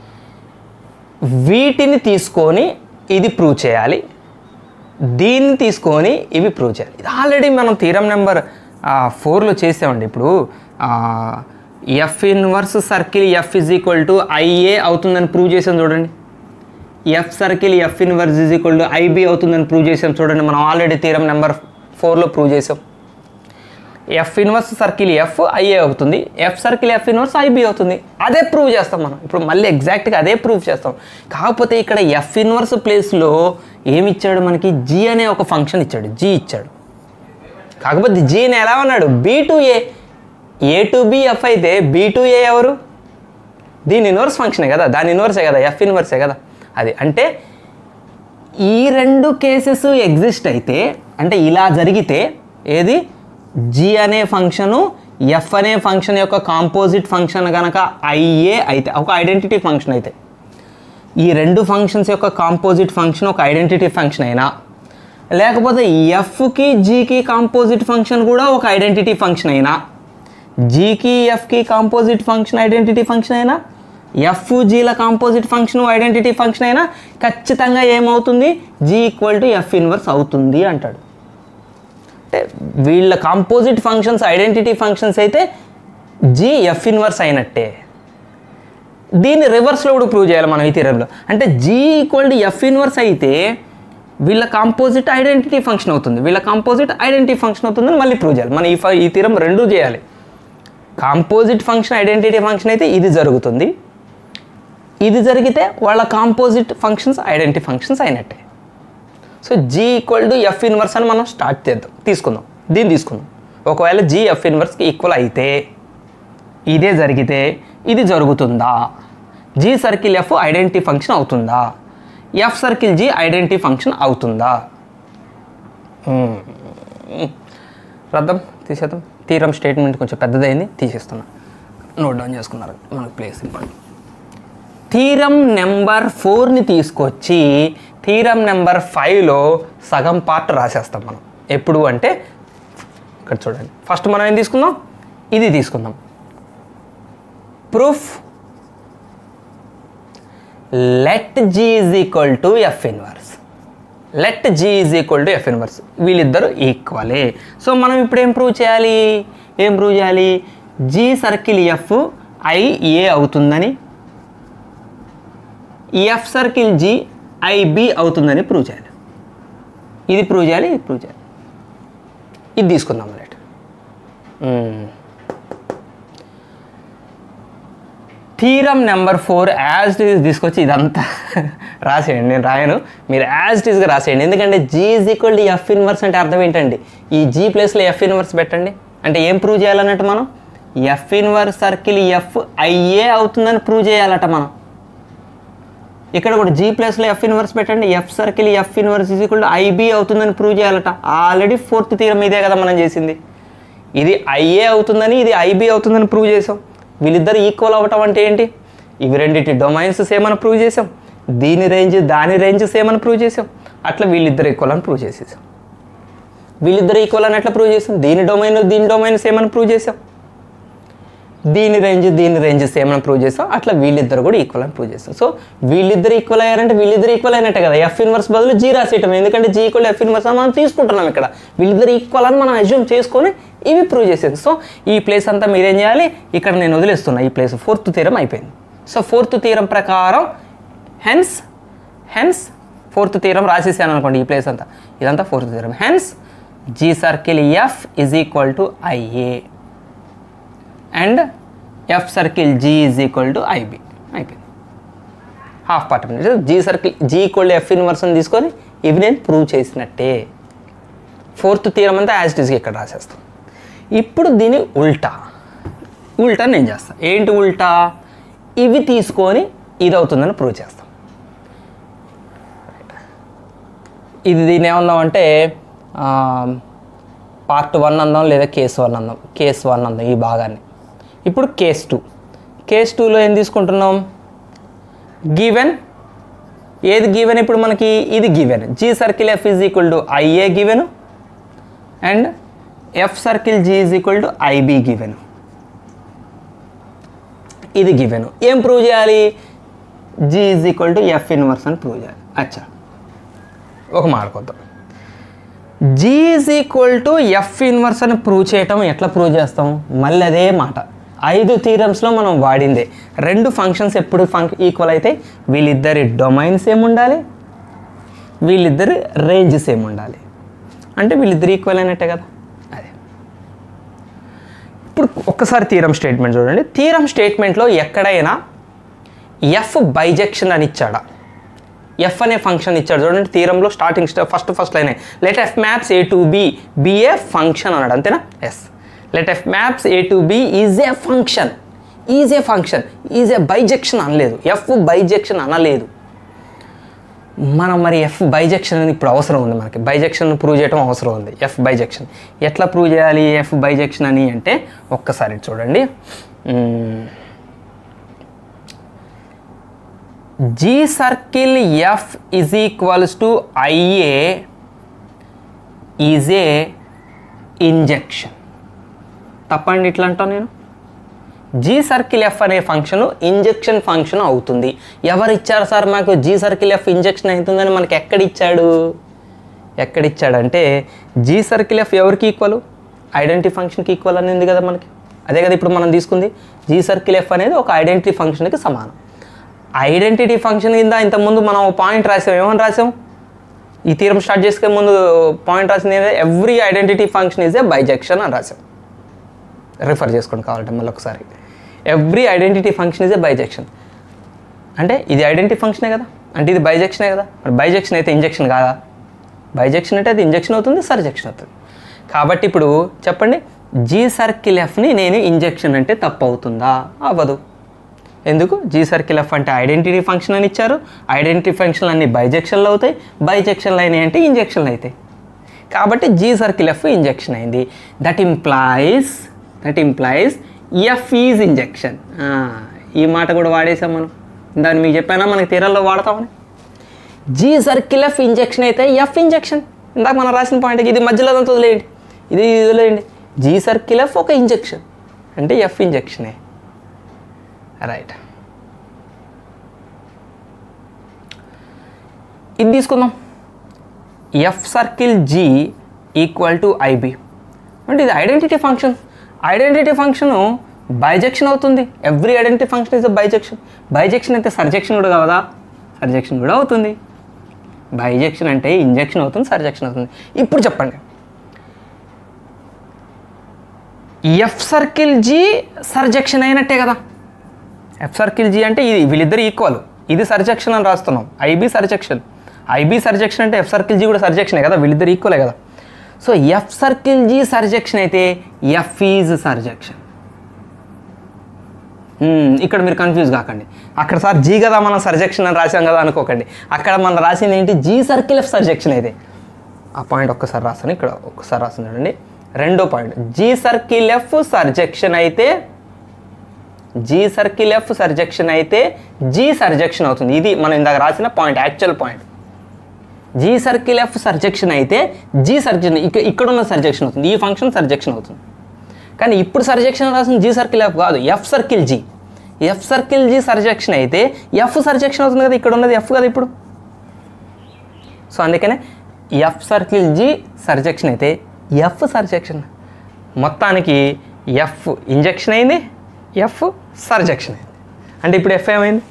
వీటిని తీసుకొని ఇది ప్రూవ్ చేయాలి దీన్ని తీసుకొని ఇవి ప్రూవ్ చేయాలి ఇది ఆల్రెడీ మనం థీరం నెంబర్ ఫోర్లో చేసామండి ఇప్పుడు F inverse circle F is equal to I A అవుతుందని ప్రూవ్ చేసాం చూడండి F circle F inverse is equal to I B అవుతుందని ప్రూవ్ చేసాం చూడండి మనం ఆల్రెడీ థీరం నెంబర్ ఫోర్లో ప్రూవ్ చేసాం F inverse circle F I A అవుతుంది F circle F inverse I B అవుతుంది అదే ప్రూవ్ చేస్తాం మనం ఇప్పుడు మళ్ళీ ఎగ్జాక్ట్గా అదే ప్రూవ్ చేస్తాం కాకపోతే ఇక్కడ ఎఫ్ ఇన్వర్స్ ప్లేస్లో ఏమి ఇచ్చాడు మనకి జీ అనే ఒక ఫంక్షన్ ఇచ్చాడు జీ ఇచ్చాడు కాకపోతే జీని ఎలా ఉన్నాడు B to A A to B F అయితే బీ టు ఏ ఎవరు దీని ఇన్వర్స్ ఫంక్షనే కదా దాని ఇన్వర్సే కదా ఎఫ్ ఇన్వర్సే కదా అది అంటే ఈ రెండు కేసెస్ ఎగ్జిస్ట్ అయితే అంటే ఇలా జరిగితే ఏది జి అనే ఫంక్షను ఎఫ్ అనే ఫంక్షన్ యొక్క కాంపోజిట్ ఫంక్షన్ కనుక ఐఏ అయితే ఒక ఐడెంటిటీ ఫంక్షన్ అయితే ఈ రెండు ఫంక్షన్స్ యొక్క కాంపోజిట్ ఫంక్షన్ ఒక ఐడెంటిటీ ఫంక్షన్ అయినా లేకపోతే ఎఫ్కి జీకి కాంపోజిట్ ఫంక్షన్ కూడా ఒక ఐడెంటిటీ ఫంక్షన్ అయినా జీకి ఎఫ్కి కాంపోజిట్ ఫంక్షన్ ఐడెంటిటీ ఫంక్షన్ అయినా ఎఫ్ జీల కాంపోజిట్ ఫంక్షన్ ఐడెంటిటీ ఫంక్షన్ అయినా ఖచ్చితంగా ఏమవుతుంది G equal to F inverse అవుతుంది అంటాడు అంటే వీళ్ళ కాంపోజిట్ ఫంక్షన్స్ ఐడెంటిటీ ఫంక్షన్స్ అయితే జీ ఎఫ్ ఇన్వర్స్ అయినట్టే దీన్ని రివర్స్లో కూడా ప్రూవ్ చేయాలి మనం ఈ థిరంలో అంటే G equal to F inverse అయితే వీళ్ళ కాంపోజిట్ ఐడెంటిటీ ఫంక్షన్ అవుతుంది వీళ్ళ కాంపోజిట్ ఐడెంటిటీ ఫంక్షన్ అవుతుందని మళ్ళీ ప్రూవ్ చేయాలి మనం ఈ ఫ- ఈ థిరం రెండూ చేయాలి కాంపోజిట్ ఫంక్షన్ ఐడెంటిటీ ఫంక్షన్ అయితే ఇది జరుగుతుంది ఇది జరిగితే వాళ్ళ కాంపోజిట్ ఫంక్షన్స్ ఐడెంటిటీ ఫంక్షన్స్ అయినట్టే so G equal to F inverse అని మనం స్టార్ట్ చేద్దాం తీసుకుందాం దీన్ని తీసుకుందాం ఒకవేళ జీ ఎఫ్ ఇన్వర్స్కి ఈక్వల్ అయితే ఇదే జరిగితే ఇది జరుగుతుందా G circle F identity function అవుతుందా F circle G identity function అవుతుందా మ్మ్. రద్దాం తీసేద్దాం తీరం స్టేట్మెంట్ కొంచెం పెద్దదైంది తీసేస్తున్నా నోట్ డౌన్ చేసుకున్నారు మనకు ప్లేస్ ఇంపార్టెంట్ థీరం నెంబర్ ఫోర్ని తీసుకొచ్చి థీరం నెంబర్ ఫైవ్లో సగం పార్ట్ రాసేస్తాం మనం ఎప్పుడు అంటే ఇక్కడ చూడండి ఫస్ట్ మనం ఏం తీసుకుందాం ఇది తీసుకుందాం proof let G is equal to F inverse let G is equal to F inverse వీళ్ళిద్దరు ఈక్వలే సో మనం ఇప్పుడు ఏం ప్రూవ్ చేయాలి ఏం ప్రూవ్ చేయాలి G circle F I A అవుతుందని ఎఫ్ సర్కిల్ జీ ఐబి అవుతుందని ప్రూవ్ చేయాలి ఇది ప్రూవ్ చేయాలి ఇది ప్రూవ్ చేయాలి ఇది తీసుకుందాం right theorem number four as it is తీసుకొచ్చి ఇదంతా రాసేయండి నేను రాయను మీరు యాజ్ ఇట్ ఈస్గా రాసేయండి ఎందుకంటే G is equal to F inverse అంటే అర్థం ఏంటండి ఈ జీ ప్లేస్లో ఎఫ్ ఇన్వర్స్ పెట్టండి అంటే ఏం ప్రూవ్ చేయాలన్నట్టు మనం F inverse circle F I A అవుతుందని ప్రూవ్ చేయాలట మనం ఇక్కడ కూడా జీ ప్లస్లో ఎఫ్ ఇన్వర్స్ పెట్టండి F circle F inverse is equal to I B అవుతుందని ప్రూవ్ చేయాలట ఆల్రెడీ ఫోర్త్ తీరం ఇదే కదా మనం చేసింది ఇది ఐఏ అవుతుందని ఇది ఐబీ అవుతుందని ప్రూవ్ చేసాం వీళ్ళిద్దరు ఈక్వల్ అవ్వటం అంటే ఏంటి ఇవి రెండింటి డొమైన్స్ సేమ్ అని ప్రూవ్ చేసాం దీని రేంజ్ దాని రేంజ్ సేమ్ అని ప్రూవ్ చేసాం అట్లా వీళ్ళిద్దరు ఈక్వల్ అని ప్రూవ్ చేసేసాం వీళ్ళిద్దరు ఈక్వల్ అని ఎట్లా ప్రూవ్ చేసాం దీని డొమైన్ దీని డొమైన్ సేమ్ అని ప్రూవ్ చేసాం దీని రేంజ్ దీని రేంజ్ సేమ్ అని ప్రూవ్ చేసాం అట్లా వీళ్ళిద్దరు కూడా ఈక్వల్ అని ప్రూవ్ చేస్తాం సో వీళ్ళిద్దరు ఈక్వల్ అయ్యారంటే వీళ్ళిద్దరు ఈక్వల్ అయినట్టే కదా ఎఫ్ ఇన్వర్స్ బదులు జీ రాసేయటం ఎందుకంటే జీ ఈక్వల్ ఎఫ్ ఇన్వర్స్ అని మనం తీసుకుంటున్నాం ఇక్కడ వీళ్ళిద్దరు ఈక్వల్ అని మనం అజ్యూమ్ చేసుకొని ఇవి ప్రూవ్ చేసేది సో ఈ ప్లేస్ అంతా మీరేం చేయాలి ఇక్కడ నేను వదిలేస్తున్నా ఈ ప్లేస్ ఫోర్త్ తీరం అయిపోయింది సో ఫోర్త్ తీరం ప్రకారం హెన్స్ హెన్స్ ఫోర్త్ తీరం రాసేసాను అనుకోండి ఈ ప్లేస్ అంతా ఇదంతా fourth theorem hence G circle F is equal to I A and F circle G is equal to I B అయిపోయింది half part G circle G equal to F inversion తీసుకొని ఇవి నేను prove చేసినట్టే ఫోర్త్ తీరం అంతా యాజ్ ఇట్ ఈస్గా ఇక్కడ రాసేస్తాం ఇప్పుడు దీని ఉల్టా ఉల్టా నేను చేస్తాను ఏంటి ఉల్టా ఇవి తీసుకొని ఇది అవుతుందని ప్రూవ్ చేస్తాం ఇది దీన్ని ఏమందాం అంటే పార్ట్ వన్ అందాం లేదా కేస్ వన్ అందాం కేస్ వన్ అందాం ఈ భాగాన్ని ఇప్పుడు కేస్ టూ కేస్ టూలో ఏం తీసుకుంటున్నాం గివెన్ ఏది గివెన్ ఇప్పుడు మనకి ఇది given G circle F is equal to I A given and F circle G is equal to I B given ఇది గివెన్ ఏం ప్రూవ్ చేయాలి G is equal to F inverse అని ప్రూవ్ చేయాలి అచ్చా ఒక మాడుకోద్దాం G is equal to F inverse అని prove చేయటం ఎట్లా ప్రూవ్ చేస్తాం మళ్ళీ అదే మాట ఐదు థీరమ్స్లో మనం వాడిందే రెండు ఫంక్షన్స్ ఎప్పుడు ఫంక్ ఈక్వల్ అయితే వీళ్ళిద్దరి డొమైన్స్ ఏమి ఉండాలి వీళ్ళిద్దరి రేంజెస్ ఏమి ఉండాలి అంటే వీళ్ళిద్దరు ఈక్వల్ అయినట్టే కదా అదే ఇప్పుడు ఒక్కసారి థీరం స్టేట్మెంట్ చూడండి థీరం స్టేట్మెంట్లో ఎక్కడైనా ఎఫ్ బైజెక్షన్ అని ఇచ్చాడా ఎఫ్ అనే ఫంక్షన్ ఇచ్చాడు చూడండి థీరంలో starting step first first line let F maps A to B be a function అన్నాడు అంతేనా yes let F maps A to B is a function is a function is a bijection అనలేదు F bijection అనలేదు మనం మరి F bijection అని ఇప్పుడు అవసరం ఉంది మనకి బైజెక్షన్ ప్రూవ్ చేయడం అవసరం ఉంది ఎఫ్ బైజెక్షన్ ఎట్లా ప్రూవ్ చేయాలి ఎఫ్ బైజెక్షన్ అని అంటే ఒక్కసారి చూడండి G circle F is equals to I A is a injection తప్పండి ఇట్లా అంటాను నేను జీ సర్కిల్ ఎఫ్ అనే ఫంక్షన్ ఇంజెక్షన్ ఫంక్షన్ అవుతుంది ఎవరు ఇచ్చారు సార్ మాకు జీ సర్కిల్ ఎఫ్ ఇంజెక్షన్ అవుతుందని మనకి ఎక్కడ ఇచ్చాడు ఎక్కడ ఇచ్చాడంటే జీ సర్కిల్ ఎఫ్ ఎవరికి ఈక్వల్ ఐడెంటిటీ ఫంక్షన్కి ఈక్వల్ అని ఉంది కదా మనకి అదే కదా ఇప్పుడు మనం తీసుకుంది జీ సర్కిల్ ఎఫ్ అనేది ఒక ఐడెంటిటీ ఫంక్షన్కి సమానం ఐడెంటిటీ ఫంక్షన్ కింద ఇంతకుముందు మనం పాయింట్ రాసాం ఏమని రాసాం ఈ తీరం స్టార్ట్ చేసుకునే ముందు పాయింట్ రాసింది every identity function is a bijection అని రాసాం రిఫర్ చేసుకోండి కావాలంటే మళ్ళీ ఒకసారి every identity function is a bijection అంటే ఇది ఐడెంటిటీ ఫంక్షనే కదా అంటే ఇది బైజెక్షనే కదా మరి బైజెక్షన్ అయితే ఇంజెక్షన్ కాదా బైజెక్షన్ అంటే అది ఇంజెక్షన్ అవుతుంది సర్జెక్షన్ అవుతుంది కాబట్టి ఇప్పుడు చెప్పండి జీ సర్కిల్ ఎఫ్ని నేను ఇంజెక్షన్ అంటే తప్పు అవుతుందా అవ్వదు ఎందుకు జీ సర్కిల్ ఎఫ్ అంటే ఐడెంటిటీ ఫంక్షన్ అని ఇచ్చారు ఐడెంటిటీ ఫంక్షన్లు అన్ని బైజెక్షన్లు అవుతాయి బైజెక్షన్లు అయినాయి అంటే ఇంజెక్షన్లు అవుతాయి కాబట్టి జీ సర్కిల్ ఎఫ్ ఇంజెక్షన్ అయింది that implies that implies F is injection ఈ మాట కూడా వాడేసాం మనం దాన్ని మీకు చెప్పానా మనకి తీరాల్లో వాడతామని జీ సర్కిల్ ఎఫ్ ఇంజెక్షన్ అయితే ఎఫ్ ఇంజెక్షన్ ఇందాక మనం రాసిన పాయింట్ ఇది మధ్యలో అదంతా వదిలేయండి ఇది ఇది వదిలేయండి జీ సర్కిల్ ఎఫ్ ఒక ఇంజెక్షన్ అంటే ఎఫ్ ఇంజెక్షనే రైట్ ఇది తీసుకుందాం F circle G equal to I B అంటే ఇది identity function identity function bijection అవుతుంది every identity function is a bijection bijection అయితే సర్జెక్షన్ కూడా కావదా సర్జెక్షన్ కూడా అవుతుంది బైజెక్షన్ అంటే ఇంజెక్షన్ అవుతుంది సర్జెక్షన్ అవుతుంది ఇప్పుడు చెప్పండి ఎఫ్ సర్కిల్ జీ సర్జెక్షన్ అయినట్టే కదా ఎఫ్ సర్కిల్ జీ అంటే ఇది వీళ్ళిద్దరు ఈక్వల్ ఇది సర్జెక్షన్ అని రాస్తున్నాం ఐబీ సర్జెక్షన్ ఐబీ సర్జెక్షన్ అంటే ఎఫ్ సర్కిల్ జీ కూడా సర్జెక్షనే కదా వీళ్ళిద్దరు ఈక్వలే కదా so F circle G surjection అయితే ఎఫ్ ఈజ్ సర్జెక్షన్ ఇక్కడ మీరు కన్ఫ్యూజ్ కాకండి అక్కడ సార్ జీ కదా మనం సర్జెక్షన్ అని రాసాం కదా అనుకోకండి అక్కడ మనం రాసింది ఏంటి జీ సర్కిల్ ఎఫ్ సర్జెక్షన్ అయితే ఆ పాయింట్ ఒక్కసారి రాస్తాను ఇక్కడ ఒక్కసారి రాస్తాను చూడండి రెండో point G circle F surjection అయితే జీ సర్కిల్ ఎఫ్ సర్జెక్షన్ అయితే జీ సర్జెక్షన్ అవుతుంది ఇది మనం ఇందాక రాసిన point actual point G circle F surjection అయితే జీ సర్జెక్షన్ ఇక్కడ ఇక్కడ ఉన్న సర్జెక్షన్ అవుతుంది ఈ ఫంక్షన్ సర్జెక్షన్ అవుతుంది కానీ ఇప్పుడు సర్జెక్షన్ రాసిన జీ సర్కిల్ ఎఫ్ కాదు F circle G F circle G surjection అయితే ఎఫ్ సర్జెక్షన్ అవుతుంది కదా ఇక్కడ ఉన్నది ఎఫ్ కదా ఇప్పుడు సో అందుకనే ఎఫ్ సర్కిల్ జీ సర్జెక్షన్ అయితే ఎఫ్ సర్జెక్షన్ మొత్తానికి ఎఫ్ ఇంజెక్షన్ అయింది ఎఫ్ సర్జెక్షన్ అయింది అంటే ఇప్పుడు ఎఫ్ ఏమైంది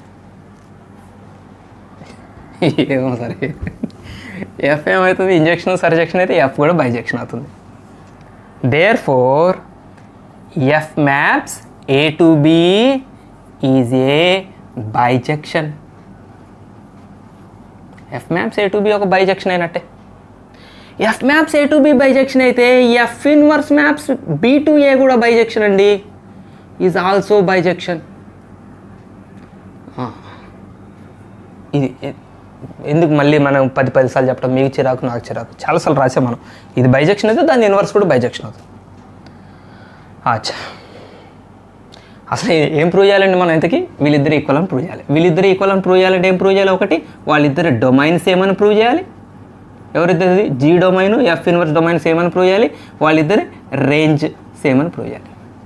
ఏమో సరే ఎఫ్ ఏమవుతుంది ఇంజెక్షన్ సర్జెక్షన్ అయితే ఎఫ్ కూడా బైజెక్షన్ అవుతుంది therefore F maps A to B is a bijection F maps A to B ఒక బైజెక్షన్ అయినట్టే F maps A to B bijection అయితే F inverse maps B to A కూడా bijection అండి is also bisection ఇది ఎందుకు మళ్ళీ మనం పది పది సార్లు చెప్పడం మీకు చిరాకు నాకు చిరాకు చాలాసార్లు రాసాం మనం ఇది బైజెక్షన్ అయితే దాని ఇన్వర్స్ కూడా బైజెక్షన్ అవుతుంది అచ్చా అసలు ఏం ప్రూవ్ చేయాలండి మనం ఎంతకి వీళ్ళిద్దరు ఈక్వల్ అని ప్రూవ్ చేయాలి వీళ్ళిద్దరు ఈక్వల్ అని ప్రూవ్ చేయాలంటే ఏం ప్రూవ్ చేయాలి ఒకటి వాళ్ళిద్దరు డొమైన్ సేమ్ అని ప్రూవ్ చేయాలి ఎవరిద్దరిది G domain F inverse domain same అని ప్రూవ్ చేయాలి వాళ్ళిద్దరు రేంజ్ సేమ్ అని ప్రూవ్ చేయాలి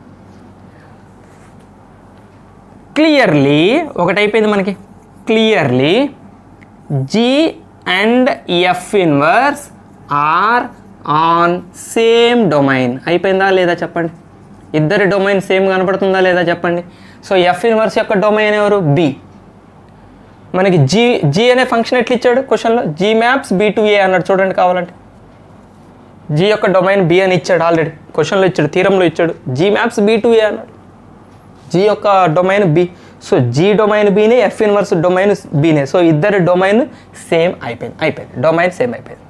క్లియర్లీ ఒకటి అయిపోయింది మనకి clearly G and F inverse are on same domain అయిపోయిందా లేదా చెప్పండి ఇద్దరి డొమైన్ సేమ్ కనపడుతుందా లేదా చెప్పండి సో ఎఫ్ ఇన్వర్స్ యొక్క డొమైన్ ఎవరు బి మనకి జీ జీ అనే ఫంక్షన్ ఎట్లా ఇచ్చాడు క్వశ్చన్లో G maps B to A అన్నాడు చూడండి కావాలంటే జీ యొక్క డొమైన్ బి అని ఇచ్చాడు ఆల్రెడీ క్వశ్చన్లో ఇచ్చాడు తీరంలో ఇచ్చాడు G maps B to A అన్నాడు జీ యొక్క domain B so G domain బీనే ఎఫ్ ఇన్వర్స్ డొమైన్ బీనే సో ఇద్దరి డొమైన్ సేమ్ అయిపోయింది అయిపోయింది డొమైన్ సేమ్ అయిపోయింది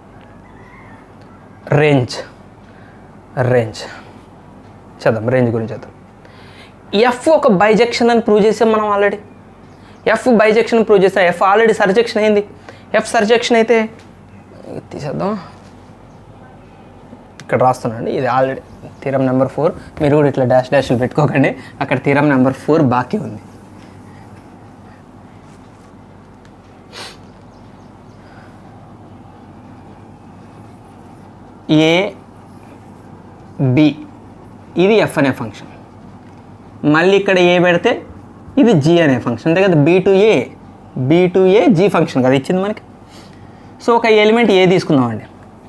రేంజ్ రేంజ్ చదువు రేంజ్ గురించి చదువు ఎఫ్ ఒక బైజెక్షన్ అని ప్రూవ్ చేసాం మనం ఆల్రెడీ ఎఫ్ బైజెక్షన్ ప్రూవ్ చేసాం ఎఫ్ ఆల్రెడీ సర్జెక్షన్ అయింది ఎఫ్ సర్జెక్షన్ అయితే ఇది తీసేద్దాం ఇక్కడ రాస్తున్నాండి ఇది ఆల్రెడీ తీరం నెంబర్ ఫోర్ మీరు కూడా ఇట్లా డాష్ డాష్లు పెట్టుకోకండి అక్కడ తీరం నెంబర్ ఫోర్ బాకీ ఉంది ఏ బి ఇది ఎఫ్ అనే ఫంక్షన్ మళ్ళీ ఇక్కడ ఏ పెడితే ఇది జీ అనే ఫంక్షన్ అంతే కదా B to A B to A G function కదా ఇచ్చింది మనకి సో ఒక ఎలిమెంట్ ఏ తీసుకుందామండి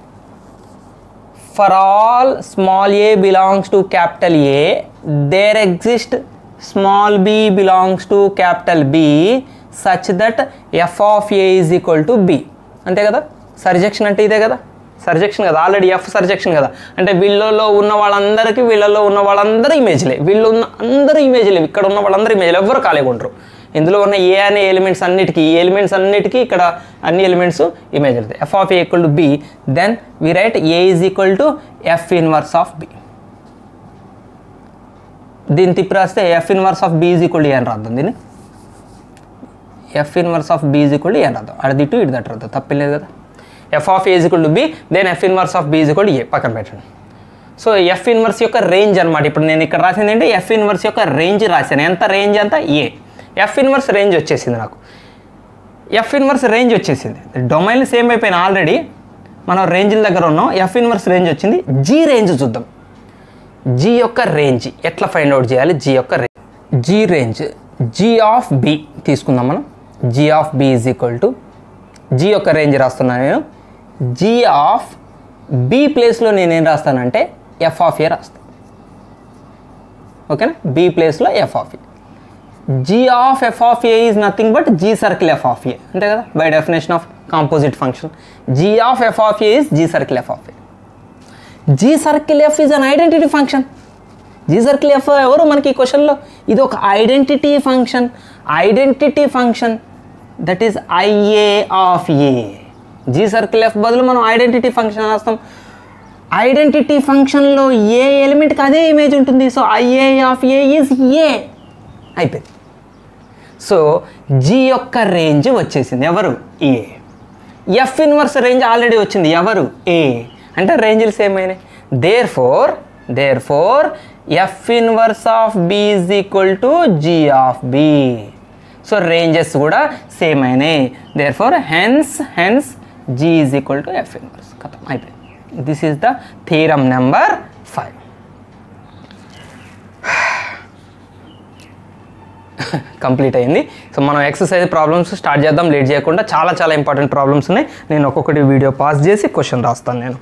for all small A belongs to capital A there exist small B belongs to capital B such that F of A is equal to B అంతే కదా సర్జెక్షన్ అంటే ఇదే కదా సర్జెక్షన్ కదా ఆల్రెడీ ఎఫ్ సర్జెక్షన్ కదా అంటే వీళ్ళలో ఉన్న వాళ్ళందరికీ వీళ్ళలో ఉన్న వాళ్ళందరూ ఇమేజ్లే వీళ్ళు ఉన్న అందరూ ఇమేజ్లే ఇక్కడ ఉన్న వాళ్ళందరూ ఇమేజ్లే ఎవరు ఖాళీగా ఉండరు ఇందులో ఉన్న ఏ అనే ఎలిమెంట్స్ అన్నిటికీ ఈ ఎలిమెంట్స్ అన్నిటికీ ఇక్కడ అన్ని ఎలిమెంట్స్ ఇమేజ్ అవుతాయి F of A equal to B then we write A is equal to F inverse of B దీన్ని తిప్పి రాస్తే F inverse of B is equal to A అని రాద్దాం దీన్ని F inverse of B is equal to A అని రాద్దాం అది ఇటు ఇటు దట్ రాద్దాం తప్పలేదు కదా F of A is equal to B then F inverse of B is equal to ఏ పక్కన పెట్టండి సో ఎఫ్ ఇన్వర్స్ యొక్క రేంజ్ అనమాట ఇప్పుడు నేను ఇక్కడ రాసింది ఏంటి ఎఫ్ ఇన్వర్స్ యొక్క రేంజ్ రాశాను ఎంత రేంజ్ అంతా ఏ ఎఫ్ ఇన్వర్స్ రేంజ్ వచ్చేసింది నాకు ఎఫ్ ఇన్వర్స్ రేంజ్ వచ్చేసింది డొమైన్ సేమ్ అయిపోయిన ఆల్రెడీ మనం రేంజ్ల దగ్గర ఉన్నాం ఎఫ్ ఇన్వర్స్ రేంజ్ వచ్చింది జీ రేంజ్ చూద్దాం జీ యొక్క రేంజ్ ఎట్లా ఫైండ్ అవుట్ చేయాలి జీ యొక్క range G range G of B తీసుకుందాం మనం G of B is equal to G యొక్క రేంజ్ రాస్తున్నాను నేను జీ ఆఫ్ బి ప్లేస్లో నేను ఏం రాస్తానంటే ఎఫ్ ఆఫ్ ఏ రాస్తాను ఓకేనా బి ప్లేస్లో F of A G of F of A is nothing but G circle F of A అంతే కదా by definition of composite function G of F of A is G circle F of A G circle F is an identity function G circle F ఎవరు మనకి ఈ క్వశ్చన్లో ఇది ఒక identity function identity function that is I A of A G circle F బదులు మనం identity function రాస్తాం identity ఫంక్షన్లో ఏ ఎలిమెంట్కి అదే ఇమేజ్ ఉంటుంది so I A of A is A అయిపోయింది సో జీ యొక్క రేంజ్ వచ్చేసింది ఎవరు A F inverse range already వచ్చింది ఎవరు ఏ అంటే రేంజ్లు సేమ్ అయినాయి therefore therefore F inverse of B is equal to G of B so ranges కూడా సేమ్ అయినాయి therefore hence hence G is equal to F inverse కథం అయిపోయింది this is the theorem number five complete అయింది so మనం exercise problems start చేద్దాం late చేయకుండా చాలా చాలా ఇంపార్టెంట్ ప్రాబ్లమ్స్ ఉన్నాయి నేను ఒక్కొక్కటి వీడియో పాస్ చేసి క్వశ్చన్ రాస్తాను నేను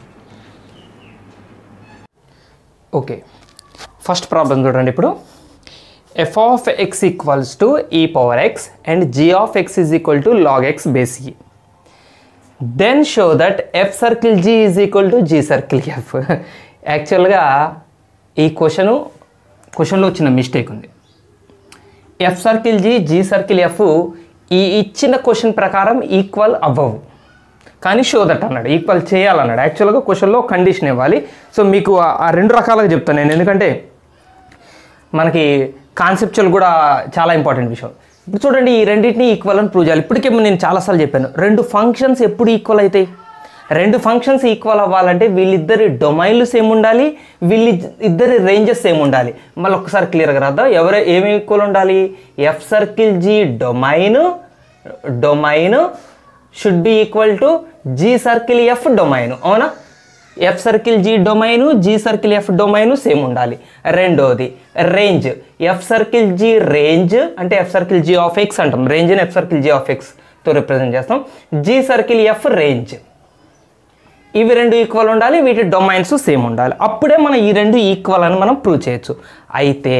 ఓకే ఫస్ట్ ప్రాబ్లం చూడండి ఇప్పుడు F of X equals to ఈ power X and G of X is equal to log X base E then show that F circle G is equal to G circle F యాక్చువల్గా ఈ question క్వశ్చన్లో వచ్చిన mistake ఉంది F circle G G circle F ఈ ఇచ్చిన question ప్రకారం equal అవ్వవు కానీ షో దట్ అన్నాడు ఈక్వల్ చేయాలన్నాడు యాక్చువల్గా క్వశ్చన్లో కండిషన్ ఇవ్వాలి సో మీకు ఆ- ఆ రెండు రకాలుగా చెప్తాను నేను ఎందుకంటే మనకి కాన్సెప్చువల్ కూడా చాలా ఇంపార్టెంట్ విషయం ఇప్పుడు చూడండి ఈ రెండింటిని ఈక్వల్ అని ప్రూవ్ చేయాలి ఇప్పటికే నేను చాలాసార్లు చెప్పాను రెండు ఫంక్షన్స్ ఎప్పుడు ఈక్వల్ అవుతాయి రెండు ఫంక్షన్స్ ఈక్వల్ అవ్వాలంటే వీళ్ళిద్దరి డొమైన్లు సేమ్ ఉండాలి వీళ్ళ ఇద్దరి రేంజెస్ సేమ్ ఉండాలి మళ్ళీ ఒకసారి క్లియర్గా రాద్దాం ఎవరు ఏమి ఈక్వల్ ఉండాలి F circle G domain domain should be equal to G circle F domain అవునా F circle G domain G circle F domain same ఉండాలి రెండోది range F circle G range అంటే F circle G of X అంటాం రేంజ్ని F circle G of ఎక్స్తో represent చేస్తాం G circle F range ఇవి రెండు ఈక్వల్ ఉండాలి వీటి డొమైన్స్ సేమ్ ఉండాలి అప్పుడే మనం ఈ రెండు ఈక్వల్ అని మనం ప్రూవ్ చేయొచ్చు అయితే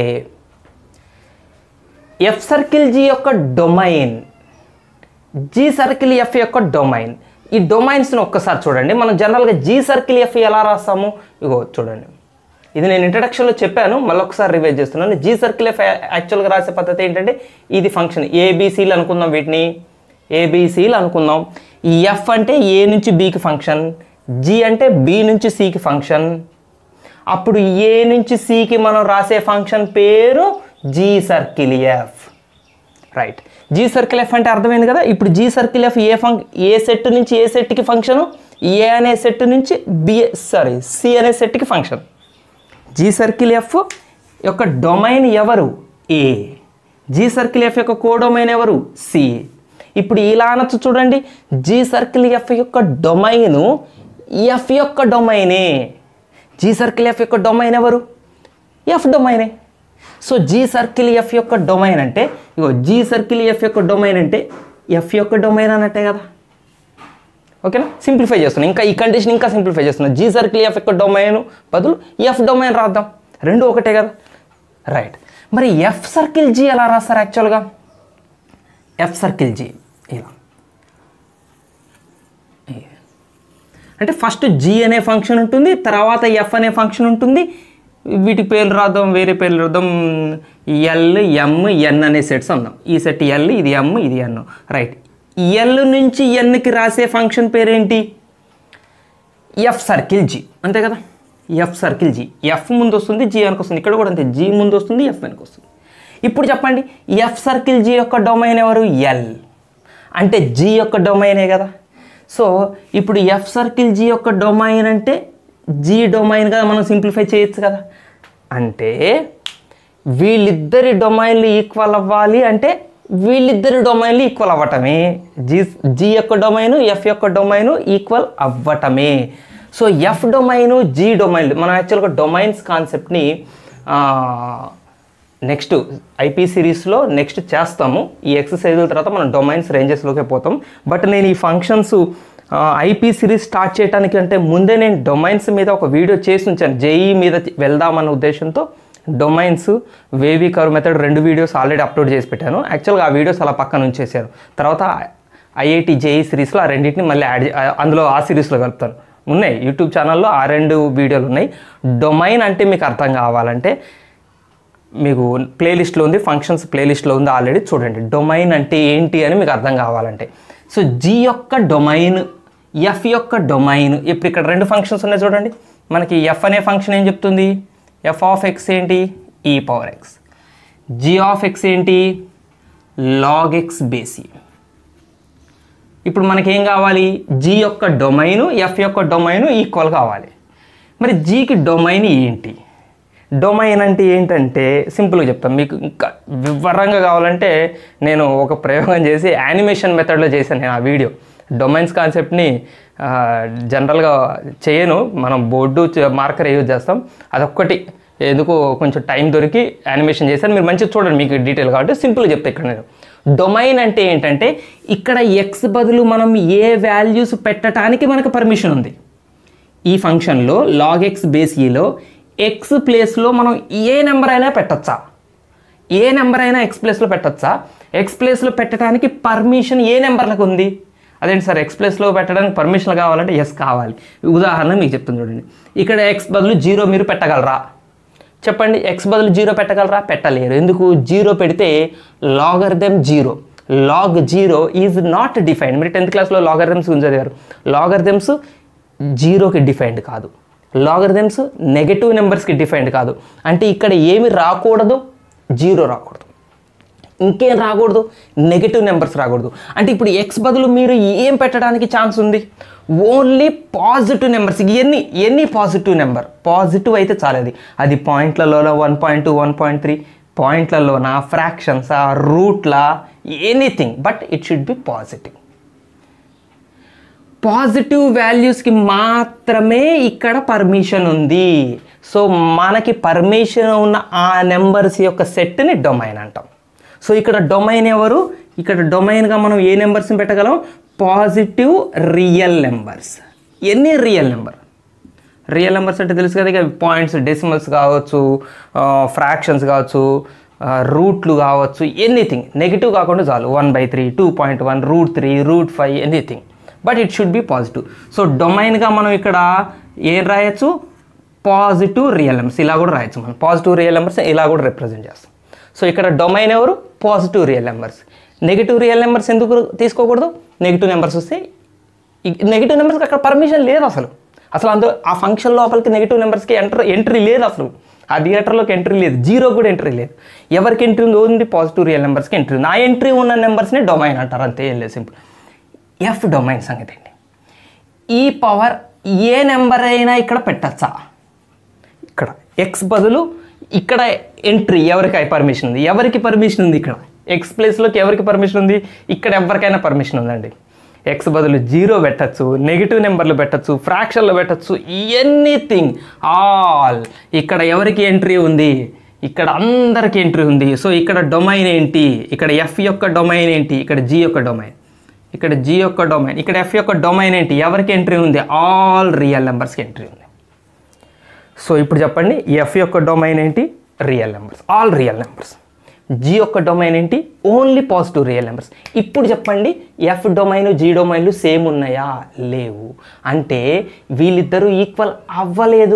ఎఫ్ సర్కిల్ జీ యొక్క డొమైన్ జీ సర్కిల్ ఎఫ్ యొక్క డొమైన్ ఈ డొమైన్స్ని ఒక్కసారి చూడండి మనం జనరల్గా జీ సర్కిల్ ఎఫ్ ఎలా రాస్తాము ఇగో చూడండి ఇది నేను ఇంట్రడక్షన్లో చెప్పాను మళ్ళీ ఒకసారి రివైజ్ చేస్తున్నాను జీ సర్కిల్ ఎఫ్ యాక్చువల్గా రాసే పద్ధతి ఏంటంటే ఇది ఫంక్షన్ ఏబీసీలు అనుకుందాం వీటిని ఏబీసీలు అనుకుందాం ఈ ఎఫ్ అంటే ఏ నుంచి బీకి ఫంక్షన్ జీ అంటే బి నుంచి సికి ఫంక్షన్ అప్పుడు ఏ నుంచి సికి మనం రాసే ఫంక్షన్ పేరు G circle F right G circle F అంటే అర్థమైంది కదా ఇప్పుడు G circle F A func A set నుంచి ఏ సెట్కి ఫంక్షను ఏ అనే సెట్ నుంచి బి సారీ సి అనే సెట్కి ఫంక్షన్ జీ సర్కిల్ ఎఫ్ యొక్క డొమైన్ ఎవరు ఏ జీ సర్కిల్ ఎఫ్ యొక్క కోడొమైన్ ఎవరు సి ఇప్పుడు ఇలా అనొచ్చు చూడండి జీ సర్కిల్ ఎఫ్ యొక్క డొమైను ఎఫ్ యొక్క డొమైనే జీ సర్కిల్ ఎఫ్ యొక్క డొమైన్ ఎవరు ఎఫ్ డొమైనే సో జీ సర్కిల్ ఎఫ్ యొక్క డొమైన్ అంటే ఇగో జీ సర్కిల్ ఎఫ్ యొక్క డొమైన్ అంటే ఎఫ్ యొక్క డొమైన్ అన్నట్టే కదా ఓకేనా సింప్లిఫై చేస్తున్నాం ఇంకా ఈ కండిషన్ ఇంకా సింప్లిఫై చేస్తున్నాం జీ సర్కిల్ ఎఫ్ యొక్క డొమైన్ బదులు ఎఫ్ డొమైన్ రాద్దాం రెండు ఒకటే కదా రైట్ మరి ఎఫ్ సర్కిల్ జీ ఎలా రాస్తారు యాక్చువల్గా ఎఫ్ సర్కిల్ జీ ఇలా అంటే ఫస్ట్ జీ అనే ఫంక్షన్ ఉంటుంది తర్వాత ఎఫ్ అనే ఫంక్షన్ ఉంటుంది వీటి పేర్లు రాద్దాం వేరే పేర్లు రాద్దాం ఎల్ ఎమ్ ఎన్ అనే సెట్స్ అందాం ఈ సెట్ ఎల్ ఇది ఎమ్ ఇది ఎన్ రైట్ ఎల్ నుంచి ఎన్కి రాసే ఫంక్షన్ పేరేంటి ఎఫ్ సర్కిల్ జీ అంతే కదా ఎఫ్ సర్కిల్ జీ ఎఫ్ ముందు వస్తుంది జీ వెనక వస్తుంది ఇక్కడ కూడా అంతే జీ ముందు వస్తుంది ఎఫ్ వెనక వస్తుంది ఇప్పుడు చెప్పండి ఎఫ్ సర్కిల్ జీ యొక్క డొమైన్ ఎవరు ఎల్ అంటే జీ యొక్క డొమైనే కదా సో ఇప్పుడు ఎఫ్ సర్కిల్ జీ యొక్క డొమైన్ అంటే జీ డొమైన్ కదా మనం సింప్లిఫై చేయొచ్చు కదా అంటే వీళ్ళిద్దరి డొమైన్లు ఈక్వల్ అవ్వాలి అంటే వీళ్ళిద్దరి డొమైన్లు ఈక్వల్ అవ్వటమే జీ జీ యొక్క డొమైను ఎఫ్ యొక్క డొమైను ఈక్వల్ అవ్వటమే సో ఎఫ్ డొమైను జీ డొమైన్లు మనం యాక్చువల్గా డొమైన్స్ కాన్సెప్ట్ని నెక్స్ట్ ఐపీ సిరీస్లో నెక్స్ట్ చేస్తాము ఈ ఎక్సర్సైజుల తర్వాత మనం డొమైన్స్ రేంజెస్లోకి పోతాం బట్ నేను ఈ ఫంక్షన్స్ ఐపీ సిరీస్ స్టార్ట్ చేయడానికి అంటే ముందే నేను డొమైన్స్ మీద ఒక వీడియో చేసి ఉంచాను జేఈ మీద వెళ్దామన్న ఉద్దేశంతో డొమైన్స్ వేవీ కర్ మెథడ్ రెండు వీడియోస్ ఆల్రెడీ అప్లోడ్ చేసి పెట్టాను యాక్చువల్గా ఆ వీడియోస్ అలా పక్కన ఉంచేసారు తర్వాత ఐఐటి జేఈ సిరీస్లో ఆ రెండింటిని మళ్ళీ యాడ్ చే- అందులో ఆ సిరీస్లో కలుపుతాను ఉన్నాయి యూట్యూబ్ ఛానల్లో ఆ రెండు వీడియోలు ఉన్నాయి డొమైన్ అంటే మీకు అర్థం కావాలంటే మీకు ప్లేలిస్ట్లో ఉంది ఫంక్షన్స్ ప్లేలిస్ట్లో ఉంది ఆల్రెడీ చూడండి డొమైన్ అంటే ఏంటి అని మీకు అర్థం కావాలంటే సో జీ యొక్క డొమైన్ ఎఫ్ యొక్క డొమైన్ ఇప్పుడు ఇక్కడ రెండు ఫంక్షన్స్ ఉన్నాయి చూడండి మనకి ఎఫ్ అనే ఫంక్షన్ ఏం చెప్తుంది ఎఫ్ ఆఫ్ ఎక్స్ ఏంటి E power X G of X ఏంటి లాగ్ ఎక్స్ బేసి ఇప్పుడు మనకేం కావాలి జీ యొక్క డొమైను ఎఫ్ యొక్క డొమైను ఈక్వల్ కావాలి మరి జీకి డొమైన్ ఏంటి డొమైన్ అంటే ఏంటంటే సింపుల్గా చెప్తాను మీకు ఇంకా వివరంగా కావాలంటే నేను ఒక ప్రయోగం చేసి యానిమేషన్ మెథడ్లో చేశాను నేను ఆ వీడియో డొమైన్స్ కాన్సెప్ట్ని జనరల్గా చేయను మనం బోర్డు మార్కర్ యూజ్ చేస్తాం అదొక్కటి ఎందుకు కొంచెం టైం దొరికి యానిమేషన్ చేశాను మీరు మంచిగా చూడండి మీకు డీటెయిల్ కాబట్టి సింపుల్గా చెప్తా ఇక్కడ నేను డొమైన్ అంటే ఏంటంటే ఇక్కడ ఎక్స్ బదులు మనం ఏ వాల్యూస్ పెట్టడానికి మనకు పర్మిషన్ ఉంది ఈ ఫంక్షన్లో లాగ్ ఎక్స్ బేస్ ఈలో ఎక్స్ ప్లేస్లో మనం ఏ నెంబర్ అయినా పెట్టచ్చా ఏ నెంబర్ అయినా ఎక్స్ ప్లేస్లో పెట్టచ్చా ఎక్స్ ప్లేస్లో పెట్టడానికి పర్మిషన్ ఏ నెంబర్లకు ఉంది అదేంటి సార్ ఎక్స్ ప్లేస్లో పెట్టడానికి పర్మిషన్ కావాలంటే ఎస్ కావాలి ఉదాహరణ మీకు చెప్తాను చూడండి ఇక్కడ ఎక్స్ బదులు జీరో మీరు పెట్టగలరా చెప్పండి ఎక్స్ బదులు జీరో పెట్టగలరా పెట్టలేరు ఎందుకు జీరో పెడితే logarithm zero log zero is not defined మీరు టెన్త్ క్లాస్లో లాగర్థమ్స్ గురించి చదివారు లాగర్థమ్స్ జీరోకి డిఫైన్డ్ కాదు లాగర్థమ్స్ నెగటివ్ నెంబర్స్కి డిఫైన్డ్ కాదు అంటే ఇక్కడ ఏమి రాకూడదు జీరో రాకూడదు ఇంకేం రాకూడదు నెగటివ్ నెంబర్స్ రాకూడదు అంటే ఇప్పుడు ఎక్స్ బదులు మీరు ఏం పెట్టడానికి ఛాన్స్ ఉంది ఓన్లీ పాజిటివ్ నెంబర్స్ ఎన్ని ఎన్ని పాజిటివ్ నెంబర్ పాజిటివ్ అయితే చాలది అది పాయింట్లలో one point two one point three పాయింట్లలోనా ఫ్రాక్షన్సా రూట్లా anything but it should be positive positive వాల్యూస్కి మాత్రమే ఇక్కడ పర్మిషన్ ఉంది సో మనకి పర్మిషన్ ఉన్న ఆ నెంబర్స్ యొక్క సెట్ని డొమైన్ అంటాం సో ఇక్కడ డొమైన్ ఎవరు ఇక్కడ డొమైన్గా మనం ఏ నెంబర్స్ని పెట్టగలం పాజిటివ్ రియల్ నెంబర్స్ ఎన్ని రియల్ నెంబర్ రియల్ నెంబర్స్ అంటే తెలుసు కదా ఇక పాయింట్స్ డెసిమల్స్ కావచ్చు ఫ్రాక్షన్స్ కావచ్చు రూట్లు కావచ్చు ఎనీథింగ్ నెగిటివ్ కాకుండా చాలు one by three two point one root three root five anything but it should be positive so డొమైన్గా మనం ఇక్కడ ఏం రాయొచ్చు పాజిటివ్ రియల్ నెంబర్స్ ఇలా కూడా రాయొచ్చు మనం పాజిటివ్ రియల్ నెంబర్స్ ఇలా కూడా రిప్రజెంట్ చేస్తాం సో ఇక్కడ డొమైన్ ఎవరు positive real numbers negative real numbers ఎందుకు తీసుకోకూడదు నెగిటివ్ నెంబర్స్ వస్తే నెగిటివ్ నెంబర్స్కి అక్కడ పర్మిషన్ లేదు అసలు అసలు అందులో ఆ ఫంక్షన్ లోపలికి నెగిటివ్ నెంబర్స్కి ఎంటర్ ఎంట్రీ లేదు అసలు ఆ థియేటర్లోకి ఎంట్రీ లేదు జీరో కూడా ఎంట్రీ లేదు ఎవరికి ఎంట్రీ ఉంది పాజిటివ్ రియల్ నెంబర్స్కి ఎంట్రీ ఉంది ఆ ఎంట్రీ ఉన్న నెంబర్స్ని డొమైన్ అంటారు అంతే ఏం లేదు సింపుల్ ఎఫ్ డొమైన్ సంగతి అండి ఈ పవర్ ఏ నెంబర్ అయినా ఇక్కడ పెట్టచ్చా ఇక్కడ ఎక్స్ బదులు ఇక్కడ ఎంట్రీ ఎవరికి పర్మిషన్ ఉంది ఎవరికి పర్మిషన్ ఉంది ఇక్కడ ఎక్స్ ప్లేస్లోకి ఎవరికి పర్మిషన్ ఉంది ఇక్కడ ఎవరికైనా పర్మిషన్ ఉందండి ఎక్స్ బదులు జీరో పెట్టచ్చు నెగిటివ్ నెంబర్లు పెట్టచ్చు ఫ్రాక్షన్లు పెట్టచ్చు ఎనీథింగ్ ఆల్ ఇక్కడ ఎవరికి ఎంట్రీ ఉంది ఇక్కడ అందరికి ఎంట్రీ ఉంది సో ఇక్కడ డొమైన్ ఏంటి ఇక్కడ ఎఫ్ యొక్క డొమైన్ ఏంటి ఇక్కడ జీ యొక్క డొమైన్ ఇక్కడ జీ యొక్క డొమైన్ ఇక్కడ ఎఫ్ యొక్క డొమైన్ ఏంటి ఎవరికి ఎంట్రీ ఉంది ఆల్ రియల్ నెంబర్స్కి ఎంట్రీ ఉంది సో ఇప్పుడు చెప్పండి ఎఫ్ యొక్క డొమైన్ ఏంటి real numbers all real numbers G యొక్క డొమైన్ ఏంటి ఓన్లీ పాజిటివ్ రియల్ నెంబర్స్ ఇప్పుడు చెప్పండి ఎఫ్ డొమైన్ జీ డొమైన్లు సేమ్ ఉన్నాయా లేవు అంటే వీళ్ళిద్దరూ ఈక్వల్ అవ్వలేదు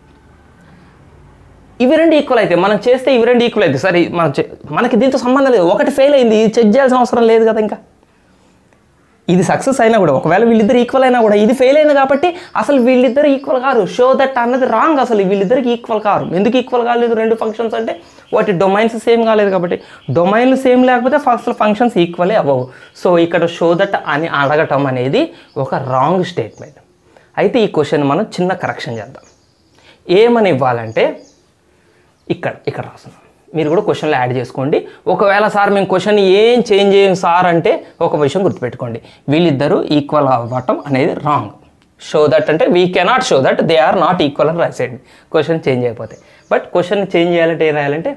ఇవి రెండు ఈక్వల్ అయితే మనం చేస్తే ఇవి రెండు ఈక్వల్ అయితే సరే మనం చే- మనకి దీంతో సంబంధం లేదు ఒకటి ఫెయిల్ అయింది ఇది చెక్ చేయాల్సిన అవసరం లేదు కదా ఇంకా ఇది సక్సెస్ అయినా కూడా ఒకవేళ వీళ్ళిద్దరు ఈక్వల్ అయినా కూడా ఇది ఫెయిల్ అయింది కాబట్టి అసలు వీళ్ళిద్దరు ఈక్వల్ కారు షో దట్ అన్నది రాంగ్ అసలు వీళ్ళిద్దరికి ఈక్వల్ కారు ఎందుకు ఈక్వల్ కాలేదు రెండు ఫంక్షన్స్ అంటే వాటి డొమైన్స్ సేమ్ కాలేదు కాబట్టి డొమైన్లు సేమ్ లేకపోతే అసలు ఫంక్షన్స్ ఈక్వలే అవ్వవు సో ఇక్కడ షో దట్ అని అడగటం అనేది ఒక రాంగ్ స్టేట్మెంట్ అయితే ఈ క్వశ్చన్ మనం చిన్న కరెక్షన్ చేద్దాం ఏమని ఇవ్వాలంటే ఇక్కడ ఇక్కడ రాస్తున్నాం మీరు కూడా క్వశ్చన్లో యాడ్ చేసుకోండి ఒకవేళ సార్ మేము క్వశ్చన్ ఏం చేంజ్ చేయం సార్ అంటే ఒక విషయం గుర్తుపెట్టుకోండి వీళ్ళిద్దరూ ఈక్వల్ అవ్వటం అనేది రాంగ్ షో దట్ అంటే we cannot show that they are not equal అని రాసేయండి క్వశ్చన్ చేంజ్ అయిపోతే బట్ క్వశ్చన్ చేంజ్ చేయాలంటే ఏం రాయాలంటే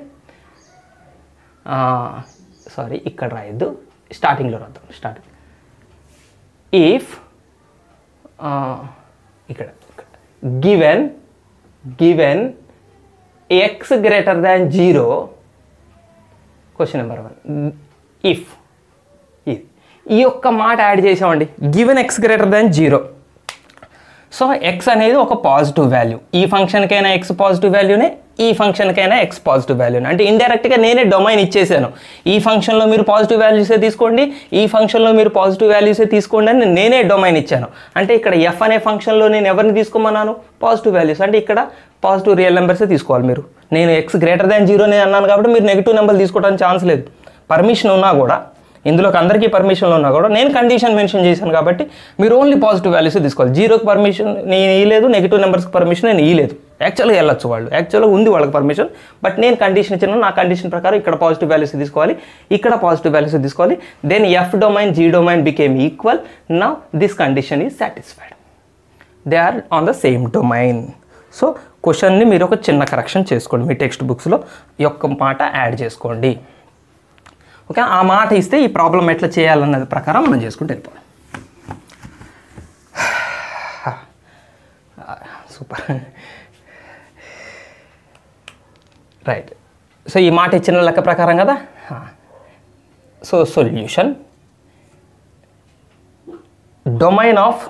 సారీ ఇక్కడ రాయొద్దు స్టార్టింగ్లో రాద్దాం స్టార్టింగ్ ఇఫ్ ఇక్కడ given given X greater than zero question number one if ఇది ఈ ఒక్క మాట యాడ్ చేసామండి given X greater than zero so X అనేది ఒక పాజిటివ్ వాల్యూ ఈ ఫంక్షన్కైనా ఎక్స్ పాజిటివ్ వాల్యూనే ఈ ఫంక్షన్కైనా ఎక్స్ పాజిటివ్ వాల్యూనే అంటే ఇండైరెక్ట్గా నేనే డొమైన్ ఇచ్చేసాను ఈ ఫంక్షన్లో మీరు పాజిటివ్ వాల్యూసే తీసుకోండి ఈ ఫంక్షన్లో మీరు పాజిటివ్ వాల్యూసే తీసుకోండి అని నేనే డొమైన్ ఇచ్చాను అంటే ఇక్కడ ఎఫ్ అనే ఫంక్షన్లో నేను ఎవరిని తీసుకోమన్నాను పాజిటివ్ వాల్యూస్ అంటే ఇక్కడ పాజిటివ్ రియల్ నెంబర్సే తీసుకోవాలి మీరు నేను ఎక్స్ గ్రేటర్ దాన్ జీరో నేను అన్నాను కాబట్టి మీరు నెగిటివ్ నెంబర్ తీసుకోవడానికి ఛాన్స్ లేదు పర్మిషన్ ఉన్నా కూడా ఇందులోకి అందరికీ పర్మిషన్లు ఉన్నా కూడా నేను కండిషన్ మెన్షన్ చేశాను కాబట్టి మీరు ఓన్లీ పాజిటివ్ వాల్యూస్ తీసుకోవాలి జీరోకి పర్మిషన్ నేను ఇయ్యలేదు నెగిటివ్ నెంబర్స్కి పర్మిషన్ నేను ఇయ్యలేదు యాక్చువల్గా వెళ్ళొచ్చు వాళ్ళు యాక్చువల్గా ఉంది వాళ్ళకి పర్మిషన్ బట్ నేను కండిషన్ ఇచ్చిన నా కండిషన్ ప్రకారం ఇక్కడ పాజిటివ్ వాల్యూస్ తీసుకోవాలి ఇక్కడ పాజిటివ్ వాల్యూస్ తీసుకోవాలి then F domain G domain became equal నా this condition is satisfied they are on the same domain so క్వశ్చన్ని మీరు ఒక చిన్న కరెక్షన్ చేసుకోండి మీ టెక్స్ట్ బుక్స్లో ఈ ఒక్క మాట యాడ్ చేసుకోండి ఓకే ఆ మాట ఇస్తే ఈ ప్రాబ్లం ఎట్లా చేయాలన్నది ప్రకారం మనం చేసుకుంటూ వెళ్ళిపోవాలి సూపర్ రైట్ సో ఈ మాట ఇచ్చిన లెక్క ప్రకారం కదా so solution domain of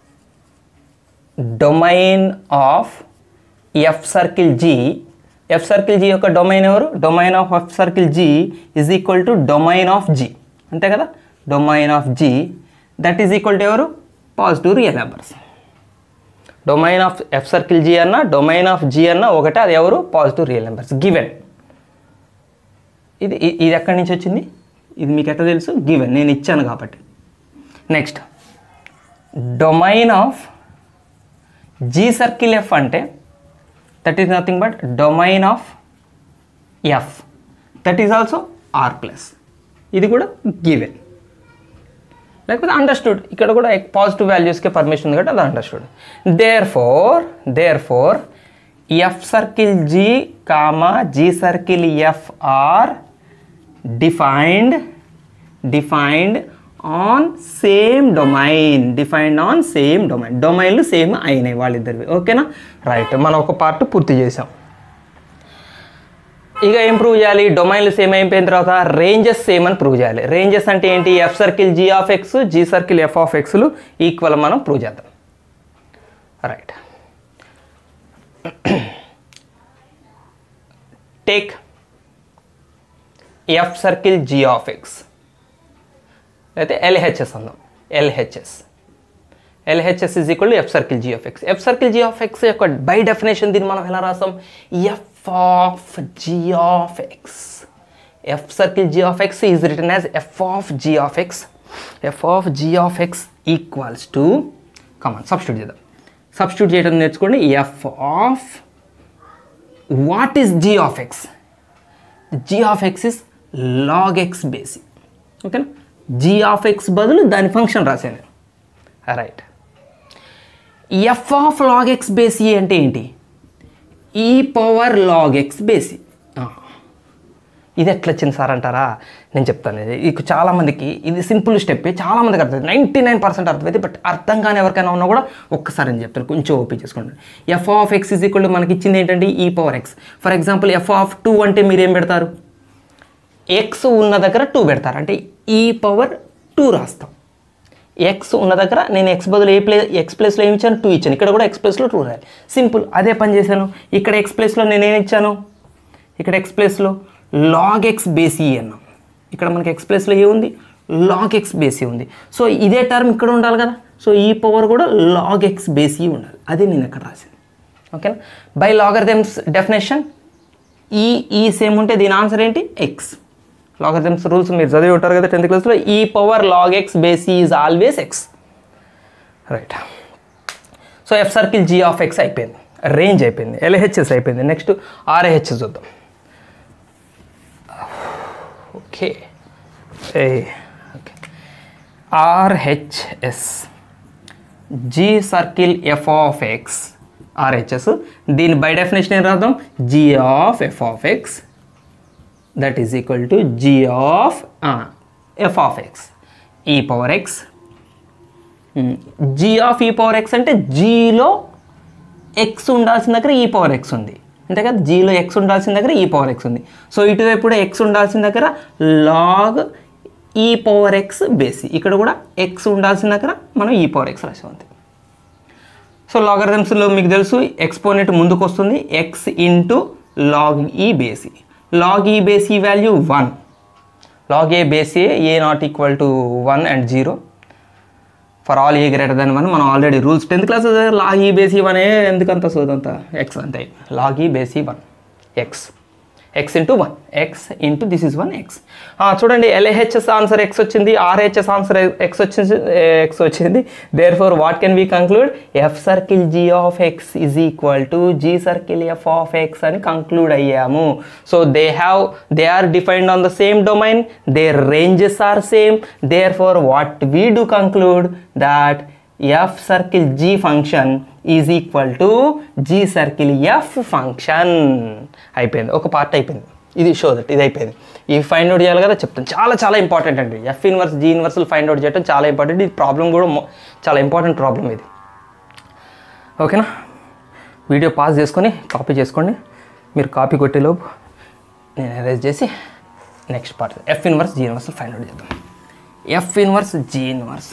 domain of F circle G F circle G యొక్క డొమైన్ ఎవరు domain of F circle G is equal to domain of G అంతే కదా domain of G that is equal to ఎవరు positive real numbers domain of F circle G అన్న domain of G అన్న ఒకటే అది ఎవరు పాజిటివ్ రియల్ నెంబర్స్ గివెన్ ఇది ఇ- ఇది ఎక్కడి నుంచి వచ్చింది ఇది మీకు ఎట్లా తెలుసు గివెన్ నేను ఇచ్చాను కాబట్టి next domain of G circle F అంటే that is nothing but domain of F that is also R plus ఇది కూడా గివెన్ లేకపోతే అండర్స్టూడ్ ఇక్కడ కూడా పాజిటివ్ వాల్యూస్కే పర్మిషన్ ఉంది కాబట్టి అది understood therefore therefore F circle G comma G circle F are defined defined on same domain defined on same domain డొమైన్లు same అయినాయి వాళ్ళిద్దరివి ఓకేనా రైట్ మనం ఒక పార్ట్ పూర్తి చేసాం ఇక ఏం ప్రూవ్ చేయాలి డొమైన్లు సేమ్ అయిపోయిన తర్వాత రేంజెస్ సేమ్ అని ప్రూవ్ చేయాలి రేంజెస్ అంటే ఏంటి F circle G of X G circle F of ఎక్స్లు ఈక్వల్ మనం ప్రూవ్ చేద్దాం right take F circle G of X అయితే ఎల్హెచ్ఎస్ అందాం LHS LHS is equal to F circle G of X F circle G of X యొక్క by definition దీన్ని మనం ఎలా రాస్తాం F of G of X F circle G of X is return as F of G of X F of G of X equals to come on substitute చేద్దాం substitute చేయడం నేర్చుకోండి F of what is G of X G of X is log X base e ఓకేనా G of X బదులు దాని function రాశాను right F of log X base e అంటే ఏంటి E power log X బేసి ఇది ఎట్లా వచ్చింది సార్ అంటారా నేను చెప్తాను ఇది ఇది చాలామందికి ఇది సింపుల్ స్టెప్ చాలామందికి అర్థమైంది నైంటీ నైన్ పర్సెంట్ అర్థమైంది బట్ అర్థం కానీ ఎవరికైనా ఉన్నా కూడా ఒక్కసారి నేను చెప్తాను కొంచెం ఓపీ చేసుకోండి F of X is equal మనకి ఇచ్చింది ఏంటంటే E power X for example F of two అంటే మీరు ఏం పెడతారు ఎక్స్ ఉన్న దగ్గర టూ పెడతారు అంటే ఈ పవర్ టూ రాస్తాం ఎక్స్ ఉన్న దగ్గర నేను ఎక్స్ బదులు ఏ ప్లే ఎక్స్ ప్లేస్లో ఏమి ఇచ్చాను టూ ఇచ్చాను ఇక్కడ కూడా ఎక్స్ ప్లేస్లో టూ రాయాలి సింపుల్ అదే పని చేశాను ఇక్కడ ఎక్స్ ప్లేస్లో నేను ఏమి ఇచ్చాను ఇక్కడ ఎక్స్ ప్లేస్లో లాగ్ ఎక్స్ బేసి అన్నాం ఇక్కడ మనకి ఎక్స్ ప్లేస్లో ఏముంది లాగ్ ఎక్స్ బేసి ఉంది సో ఇదే టర్మ్ ఇక్కడ ఉండాలి కదా సో ఈ పవర్ కూడా లాగ్ ఎక్స్ బేసి ఉండాలి అదే నేను ఇక్కడ రాసింది ఓకేనా బై లాగర్థమ్స్ డెఫినేషన్ ఈ ఈ సేమ్ ఉంటే దీని ఆన్సర్ ఏంటి ఎక్స్ లాగర్థమ్స్ రూల్స్ మీరు చదివి ఉంటారు కదా టెన్త్ క్లాస్లో e power log X base e is always x right so F circle G of x అయిపోయింది రేంజ్ అయిపోయింది ఎల్హెచ్ఎస్ అయిపోయింది నెక్స్ట్ ఆర్హెచ్ఎస్ చూద్దాం okay okay RHS g circle F of x RHS దీని బై డెఫినేషన్ ఏం రాద్దాం g of F of x that is equal to G of F of x e power X G of e power x అంటే జీలో X ఉండాల్సిన దగ్గర ఈ power X ఉంది అంతే కదా జీలో ఎక్స్ ఉండాల్సిన దగ్గర ఈ పవర్ ఎక్స్ ఉంది సో ఇటువైపు కూడా ఎక్స్ ఉండాల్సిన దగ్గర లాగ్ ఈ పవర్ ఎక్స్ బేసి ఇక్కడ కూడా ఎక్స్ ఉండాల్సిన దగ్గర మనం ఈ పవర్ ఎక్స్ రాసాం అంతే సో లాగరిథమ్స్లో మీకు తెలుసు ఎక్స్పోనెంట్ ముందుకు వస్తుంది ఎక్స్ ఇంటూ లాగ్ ఈ బేసి లాగ్ ఈ బేసి value one log a base e a not equal to one and zero for all a greater than one మనం already rules tenth class log e base e one ఎందుకంత సోదంత X అంతే log e base e one X x into one x into this is one x చూడండి LHS answer x వచ్చింది RHS answer x వచ్చింది x వచ్చింది therefore what can we conclude f circle G of X is equal to G circle F of X అని కంక్లూడ్ అయ్యాము so they have they are defined on the same domain their ranges are same therefore what we do conclude that F circle g function is equal to G circle F function అయిపోయింది ఒక part అయిపోయింది ఇది show that ఇది అయిపోయింది ఈ find out చేయాలి కదా చెప్తాను చాలా చాలా ఇంపార్టెంట్ అండి ఎఫ్ ఇన్వర్స్ జీ ఇన్వర్స్లు ఫైండ్ అవుట్ చేయడం చాలా ఇంపార్టెంట్ ఇది ప్రాబ్లం కూడా మొ- చాలా ఇంపార్టెంట్ ప్రాబ్లం ఇది ఓకేనా వీడియో పాస్ చేసుకొని కాపీ చేసుకోండి మీరు కాపీ కొట్టేలోపు నేను అరేంజ్ చేసి next part f inverse g inverse find out చేద్దాం ఎఫ్ ఇన్వర్స్ జీ ఇన్వర్స్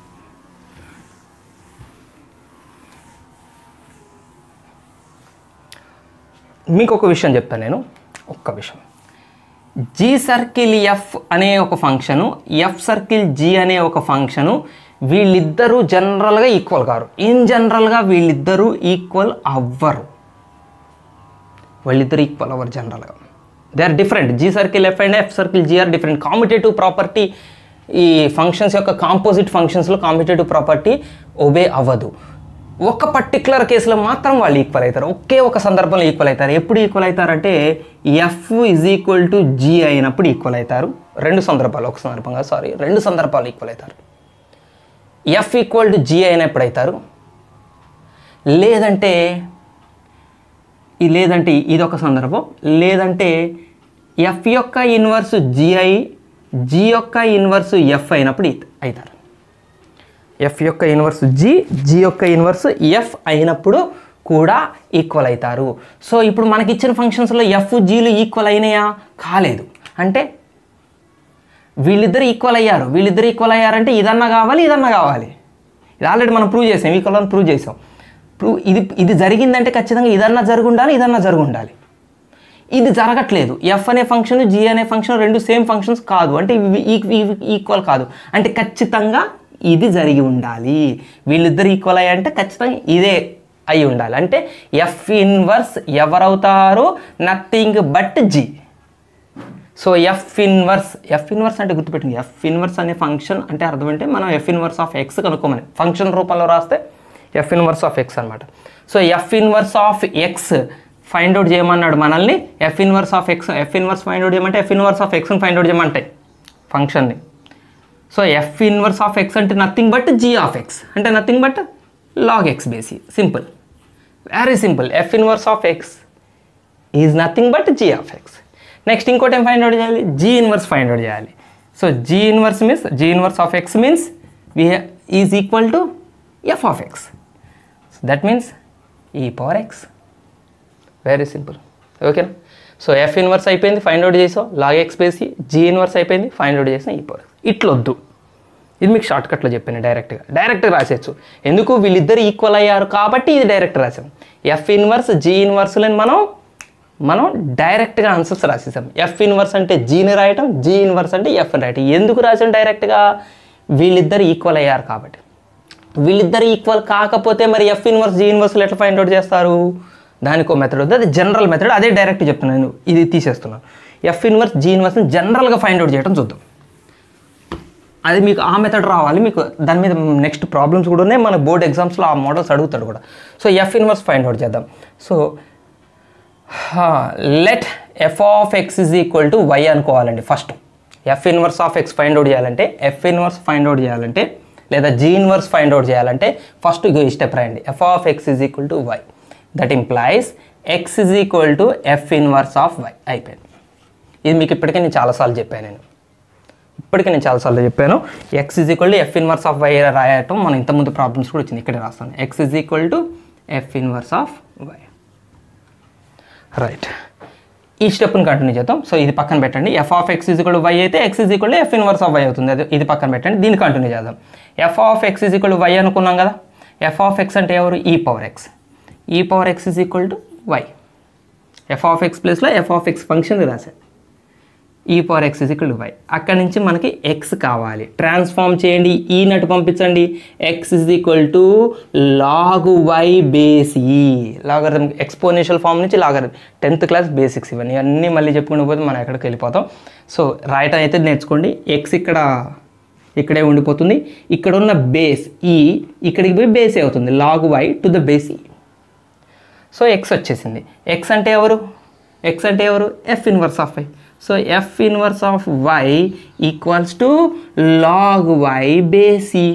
మీకు ఒక విషయం చెప్తాను నేను ఒక్క విషయం జీ సర్కిల్ ఎఫ్ అనే ఒక ఫంక్షను ఎఫ్ సర్కిల్ జీ అనే ఒక ఫంక్షను వీళ్ళిద్దరూ జనరల్గా ఈక్వల్ కారు ఇన్ జనరల్గా వీళ్ళిద్దరూ ఈక్వల్ అవ్వరు వాళ్ళిద్దరు ఈక్వల్ అవ్వరు జనరల్గా they are different g circle f and F circle g are different commutative property ఈ ఫంక్షన్స్ యొక్క కాంపోజిట్ ఫంక్షన్స్లో కాంపిటేటివ్ ప్రాపర్టీ ఒబే అవ్వదు ఒక పర్టికులర్ కేసులో మాత్రం వాళ్ళు ఈక్వల్ అవుతారు ఒకే ఒక సందర్భంలో ఈక్వల్ అవుతారు ఎప్పుడు ఈక్వల్ అవుతారంటే f is equal to g అయినప్పుడు ఈక్వల్ అవుతారు రెండు సందర్భాలు ఒక సందర్భంగా సారీ రెండు సందర్భాలు ఈక్వల్ అవుతారు ఎఫ్ ఈక్వల్ టు జీ అయినప్పుడు అవుతారు లేదంటే ఈ లేదంటే ఇది ఒక సందర్భం లేదంటే ఎఫ్ యొక్క ఇన్వర్స్ జిఐ జి యొక్క ఇన్వర్స్ ఎఫ్ అయినప్పుడు ఇ- అవుతారు ఎఫ్ యొక్క ఇన్వర్స్ జి జి యొక్క ఇన్వర్స్ ఎఫ్ అయినప్పుడు కూడా ఈక్వల్ అవుతారు సో ఇప్పుడు మనకి ఇచ్చిన ఫంక్షన్స్లో ఎఫ్ జీలు ఈక్వల్ అయినాయా కాలేదు అంటే వీళ్ళిద్దరు ఈక్వల్ అయ్యారు వీళ్ళిద్దరు ఈక్వల్ అయ్యారంటే ఇదన్నా కావాలి ఇదన్నా కావాలి ఇది ఆల్రెడీ మనం ప్రూవ్ చేసాం ఈక్వల్ అని ప్రూవ్ చేసాం ప్రూవ్ ఇది ఇది జరిగిందంటే ఖచ్చితంగా ఇదన్నా జరిగి ఉండాలి ఇదన్నా జరిగి ఉండాలి ఇది జరగట్లేదు ఎఫ్ అనే ఫంక్షన్ జీ అనే ఫంక్షన్ రెండు సేమ్ ఫంక్షన్స్ కాదు అంటే ఇవి ఈ- ఇవి ఈక్వల్ కాదు అంటే ఖచ్చితంగా ఇది జరిగి ఉండాలి వీళ్ళిద్దరు ఈక్వల్ అయ్యి అంటే ఖచ్చితంగా ఇదే అయి ఉండాలి అంటే ఎఫ్ ఇన్వర్స్ ఎవరవుతారు nothing but g so F inverse f inverse అంటే గుర్తుపెట్టింది ఎఫ్ ఇన్వర్స్ అనే ఫంక్షన్ అంటే అర్థం అంటే మనం ఎఫ్ ఇన్వర్స్ ఆఫ్ ఎక్స్ కనుక్కోమని ఫంక్షన్ రూపంలో రాస్తే ఎఫ్ ఇన్వర్స్ ఆఫ్ ఎక్స్ అనమాట so F inverse of x find out చేయమన్నాడు మనల్ని f inverse of X F inverse find out చేయమంటే ఎఫ్ ఇన్వర్స్ ఆఫ్ ఎక్స్ని ఫైండ్ అవుట్ చేయమంటాయి ఫంక్షన్ని so F inverse of X అంటే nothing but g of X అంటే nothing but log X base e simple very simple f inverse of X is nothing but g of x next ఇంకోటి ఏం find out చేయాలి g inverse find out చేయాలి so g inverse means g inverse of x means we is equal to f of x that means e power x very simple ఓకేనా so F inverse అయిపోయింది find out చేసావు log X base e G inverse అయిపోయింది find out చేసిన e power ఇట్లొద్దు ఇది మీకు short కట్లో చెప్పాను డైరెక్ట్గా డైరెక్ట్గా రాసేయచ్చు ఎందుకు వీళ్ళిద్దరు ఈక్వల్ అయ్యారు కాబట్టి ఇది డైరెక్ట్ రాసాం ఎఫ్ ఇన్వర్స్ జీ ఇన్వర్స్లని మనం మనం డైరెక్ట్గా ఆన్సర్స్ రాసేసాం ఎఫ్ ఇన్వర్స్ అంటే జీని రాయటం జీ ఇన్వర్స్ అంటే ఎఫ్ రాయటం ఎందుకు రాసాం డైరెక్ట్గా వీళ్ళిద్దరు ఈక్వల్ అయ్యారు కాబట్టి వీళ్ళిద్దరు ఈక్వల్ కాకపోతే మరి ఎఫ్ ఇన్వర్స్ జీ ఇన్వర్స్లు ఎట్లా ఫైండ్ అవుట్ చేస్తారు దానికి ఒక మెథడ్ ఉంది అది జనరల్ మెథడ్ అదే డైరెక్ట్ చెప్తున్నాను నేను ఇది తీసేస్తున్నాను ఎఫ్ ఇన్వర్స్ జీ ఇన్వర్స్ని జనరల్గా ఫైండ్ అవుట్ చేయడం చూద్దాం అది మీకు ఆ మెథడ్ రావాలి మీకు దాని మీద నెక్స్ట్ ప్రాబ్లమ్స్ కూడా ఉన్నాయి మన బోర్డ్ ఎగ్జామ్స్లో ఆ మోడల్స్ అడుగుతాడు కూడా so F inverse find out చేద్దాం so let F of X is equal to y అనుకోవాలండి first f inverse of x find out చేయాలంటే ఎఫ్ ఇన్వర్స్ ఫైండ్ అవుట్ చేయాలంటే లేదా జీ ఇన్వర్స్ ఫైండ్ అవుట్ చేయాలంటే ఫస్ట్ ఇగో ఈ స్టెప్ రాయండి f of X is equal to why that implies X is equal to F inverse of why అయిపోయింది ఇది మీకు ఇప్పటికే నేను చాలాసార్లు చెప్పాను నేను ఇప్పటికే నేను చాలాసార్లు చెప్పాను x is equal to F inverse of y రాయటం మనం ఇంతకుముందు ప్రాబ్లమ్స్ కూడా వచ్చింది ఇక్కడే రాస్తాను x is equal to F inverse of y right ఈ స్టెప్ని కంటిన్యూ చేద్దాం సో ఇది పక్కన పెట్టండి f of X is equal y అయితే x is equal f inverse of y అవుతుంది అది ఇది పక్కన పెట్టండి దీన్ని కంటిన్యూ చేద్దాం f of X is equal y అనుకున్నాం కదా ఎఫ్ ఆఫ్ ఎక్స్ అంటే ఎవరు e power x e power x is equal to y F of x ప్లేస్లో ఎఫ్ ఆఫ్ ఎక్స్ ఫంక్షన్ రాశారు e power x equal to y అక్కడి నుంచి మనకి X కావాలి ట్రాన్స్ఫార్మ్ చేయండి ఈ నటు పంపించండి x is equal to log y base e logarithm exponential form నుంచి లాగరిథం టెన్త్ క్లాస్ బేసిక్స్ ఇవన్నీ అన్నీ మళ్ళీ చెప్పుకుంటూ పోతే మనం ఎక్కడికి వెళ్ళిపోతాం సో రాయటం అయితే నేర్చుకోండి ఎక్స్ ఇక్కడ ఇక్కడే ఉండిపోతుంది ఇక్కడ ఉన్న బేస్ ఈ ఇక్కడికి పోయి బేస్ అవుతుంది log y to the base e so x వచ్చేసింది ఎక్స్ అంటే ఎవరు ఎక్స్ అంటే ఎవరు f inverse of why so F inverse of y equals to log y base e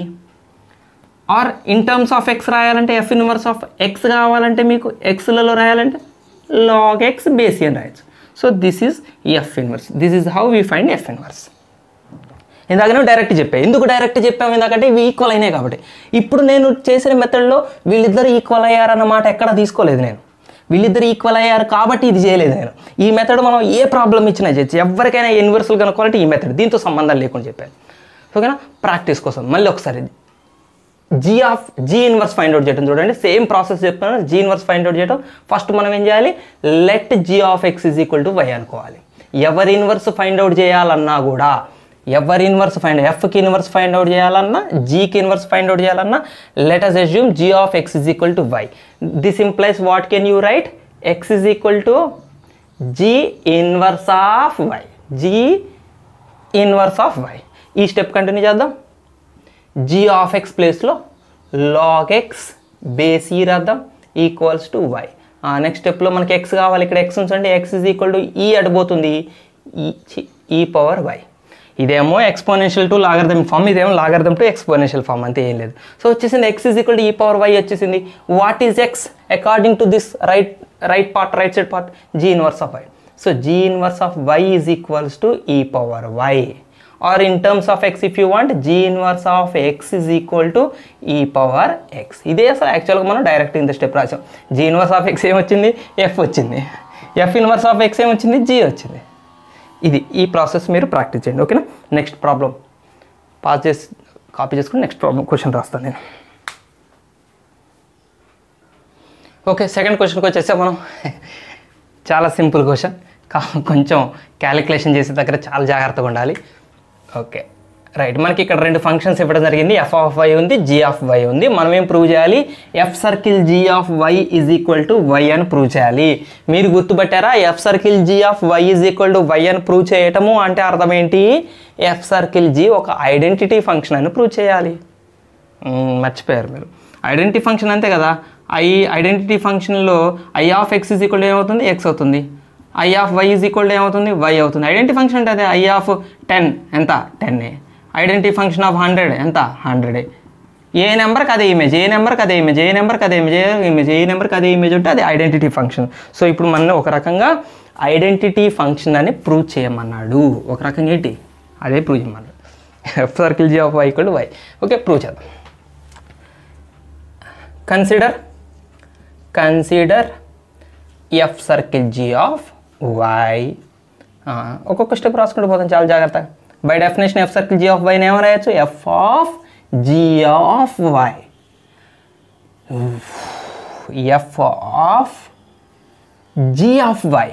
or in terms of x రాయాలంటే ఎఫ్ ఇన్వర్స్ ఆఫ్ ఎక్స్ కావాలంటే మీకు ఎక్స్లలో రాయాలంటే లాగ్ ఎక్స్ బేసి అని రాయొచ్చు so this is f inverse this is how we find f inverse ఇందాక నేను direct చెప్పాను ఎందుకు డైరెక్ట్ చెప్పాము ఎందుకంటే ఇవి ఈక్వల్ అయినాయి కాబట్టి ఇప్పుడు నేను చేసిన మెథడ్లో వీళ్ళిద్దరు ఈక్వల్ అయ్యారన్నమాట ఎక్కడ తీసుకోలేదు నేను వీళ్ళిద్దరు ఈక్వల్ అయ్యారు కాబట్టి ఇది చేయలేదు నేను ఈ మెథడ్ మనం ఏ ప్రాబ్లం ఇచ్చినా చేయొచ్చు ఎవరికైనా యూనివర్సల్ కనుక్కోవాలంటే ఈ మెథడ్ దీంతో సంబంధం లేకుండా చెప్పాను ఓకేనా ప్రాక్టీస్ కోసం మళ్ళీ ఒకసారి g of g inverse find out చేయడం చూడండి సేమ్ ప్రాసెస్ చెప్తున్నాను జీ ఇన్వర్స్ ఫైండ్ అవుట్ చేయడం ఫస్ట్ మనం ఏం చేయాలి let g of X is equal to why అనుకోవాలి ఎవరి ఇన్వర్స్ ఫైండ్ అవుట్ చేయాలన్నా కూడా ఎవరి ఇన్వర్స్ ఫైండ్ ఎఫ్కి ఇన్వర్స్ ఫైండ్ అవుట్ చేయాలన్నా జీకి ఇన్వర్స్ ఫైండ్ అవుట్ చేయాలన్నా let us assume g of X is equal to y this implies what can you write x is equal to g inverse of y g inverse of y ఈ step continue చేద్దాం g of x ప్లేస్లో log X base e రాద్దాం equals to why next స్టెప్లో మనకి X కావాలి ఇక్కడ X ఉంచండి X is equal to e అడిపోతుంది ఈ పవర్ వై ఇదేమో ఎక్స్పోనెన్షియల్ టు లాగర్థం ఫామ్ ఇదేమో లాగర్థం టు ఎక్స్పోనెన్షియల్ ఫామ్ అంతే ఏం లేదు సో వచ్చేసింది ఎక్స్ ఇస్ ఈక్వల్ టు ఈ పవర్ వై వచ్చేసింది what is x according to this right right part right side part g inverse of why so g inverse of why is equals to ఈ power y or in terms of x if you want g inverse of X is equal to ఈ power x ఇదే అసలు యాక్చువల్గా మనం direct ఇంత step రాసాం g inverse of x ఏమొచ్చింది f వచ్చింది ఎఫ్ ఇన్వర్స్ ఆఫ్ ఎక్స్ ఏమొచ్చింది జీ వచ్చింది ఇది ఈ ప్రాసెస్ మీరు ప్రాక్టీస్ చేయండి ఓకేనా నెక్స్ట్ ప్రాబ్లం పాస్ చేసి కాపీ చేసుకుని నెక్స్ట్ ప్రాబ్లం క్వశ్చన్ రాస్తాను నేను ఓకే సెకండ్ క్వశ్చన్కి వచ్చేసా మనం చాలా సింపుల్ క్వశ్చన్ కా కొంచెం క్యాలిక్యులేషన్ చేసే దగ్గర చాలా జాగ్రత్తగా ఉండాలి ఓకే రైట్ మనకి ఇక్కడ రెండు ఫంక్షన్స్ ఇవ్వడం జరిగింది ఎఫ్ ఆఫ్ వై ఉంది జీ ఆఫ్ వై ఉంది మనం ఏం ప్రూవ్ చేయాలి f circle G of why is equal to y అని ప్రూవ్ చేయాలి మీరు గుర్తుపట్టారా f circle G of why is equal to y అని ప్రూవ్ చేయటము అంటే అర్థం ఏంటి ఎఫ్ సర్కిల్ జీ ఒక ఐడెంటిటీ ఫంక్షన్ అని ప్రూవ్ చేయాలి మ్మ్, మర్చిపోయారు మీరు ఐడెంటిటీ ఫంక్షన్ అంతే కదా ఐ ఐడెంటిటీ ఫంక్షన్లో I of X is equal ఏమవుతుంది ఎక్స్ అవుతుంది I of why is equal ఏమవుతుంది వై అవుతుంది ఐడెంటిటీ ఫంక్షన్ అంటే అదే ఐ ఆఫ్ టెన్ ఎంత టెన్నే ఐడెంటిటీ ఫంక్షన్ ఆఫ్ హండ్రెడ్ ఎంత హండ్రెడే ఏ నెంబర్కి అదే ఇమేజ్ ఏ నెంబర్కి అదే ఇమేజ్ ఏ నెంబర్కి అదే ఇమేజ్ ఏ ఇమేజ్ ఏ నెంబర్కి అదే ఇమేజ్ ఉంటే అది ఐడెంటిటీ ఫంక్షన్ సో ఇప్పుడు మన ఒక రకంగా ఐడెంటిటీ ఫంక్షన్ అని ప్రూవ్ చేయమన్నాడు ఒక రకంగా ఏంటి అదే ప్రూవ్ చేయమన్నాడు f circle G of y equal y okay prove చేద్దాం consider consider f circle G of y ఒక్కొక్క స్టెప్ రాసుకుంటూ పోతాం చాలా జాగ్రత్త by definition f circle G of వైని ఏమో రాయొచ్చు f of G of why F of G of y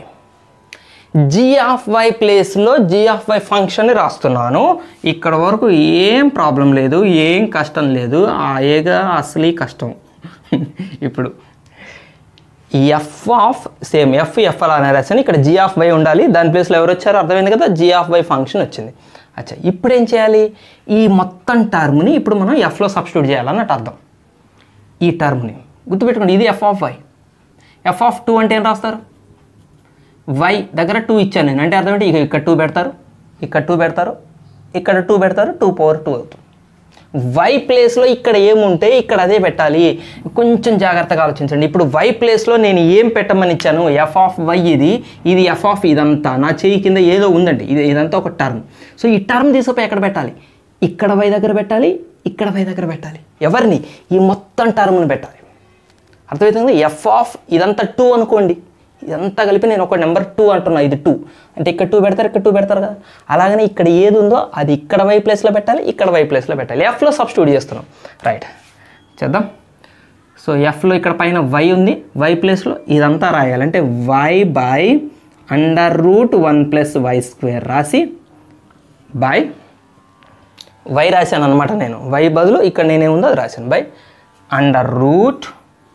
g of y ప్లేస్లో జీ ఆఫ్ వై ఫంక్షన్ని రాస్తున్నాను ఇక్కడ వరకు ఏం ప్రాబ్లం లేదు ఏం కష్టం లేదు ఆ ఏగా అసలు కష్టం ఇప్పుడు F of same f f అలా అనే రాశాను ఇక్కడ జీ ఆఫ్ వై ఉండాలి దాని ప్లేస్లో ఎవరు వచ్చారో అర్థమైంది కదా జీ ఆఫ్ వై ఫంక్షన్ వచ్చింది అచ్చా ఇప్పుడు ఏం చేయాలి ఈ మొత్తం టర్మ్ని ఇప్పుడు మనం ఎఫ్లో సబ్స్టిట్యూట్ చేయాలన్నట్టు అర్థం ఈ టర్మ్ని గుర్తుపెట్టుకోండి ఇది f of why F of two అంటే ఏం రాస్తారు వై దగ్గర టూ ఇచ్చాను నేను అంటే అర్థం ఏంటి ఇక ఇక్కడ టూ పెడతారు ఇక్కడ టూ పెడతారు ఇక్కడ టూ పెడతారు టూ పవర్ టూ అవుతుంది వై ప్లేస్లో ఇక్కడ ఏముంటే ఇక్కడ అదే పెట్టాలి కొంచెం జాగ్రత్తగా ఆలోచించండి ఇప్పుడు వై ప్లేస్లో నేను ఏం పెట్టమని ఇచ్చాను ఎఫ్ ఆఫ్ వై ఇది ఇది ఎఫ్ ఆఫ్ ఇదంతా నా చేయి కింద ఏదో ఉందండి ఇది ఇదంతా ఒక టర్మ్ సో ఈ టర్మ్ తీసుకుపోయి ఎక్కడ పెట్టాలి ఇక్కడ వై దగ్గర పెట్టాలి ఇక్కడ వై దగ్గర పెట్టాలి ఎవరిని ఈ మొత్తం టర్మ్ని పెట్టాలి అర్థమవుతుంది ఎఫ్ ఆఫ్ ఇదంతా టూ అనుకోండి ఇదంతా కలిపి నేను ఒక నెంబర్ టూ అంటున్నా ఇది టూ అంటే ఇక్కడ టూ పెడతారు ఇక్కడ టూ పెడతారు కదా అలాగనే ఇక్కడ ఏది ఉందో అది ఇక్కడ వై ప్లేస్లో పెట్టాలి ఇక్కడ వై ప్లేస్లో పెట్టాలి ఎఫ్లో సబ్స్టిట్యూట్ చేస్తున్నాం రైట్ చేద్దాం సో ఎఫ్లో ఇక్కడ పైన వై ఉంది వై ప్లేస్లో ఇదంతా రాయాలి అంటే why by under root one plus y square రాసి బై వై రాశాను అనమాట నేను వై బదులు ఇక్కడ నేనేముందో అది రాశాను by under root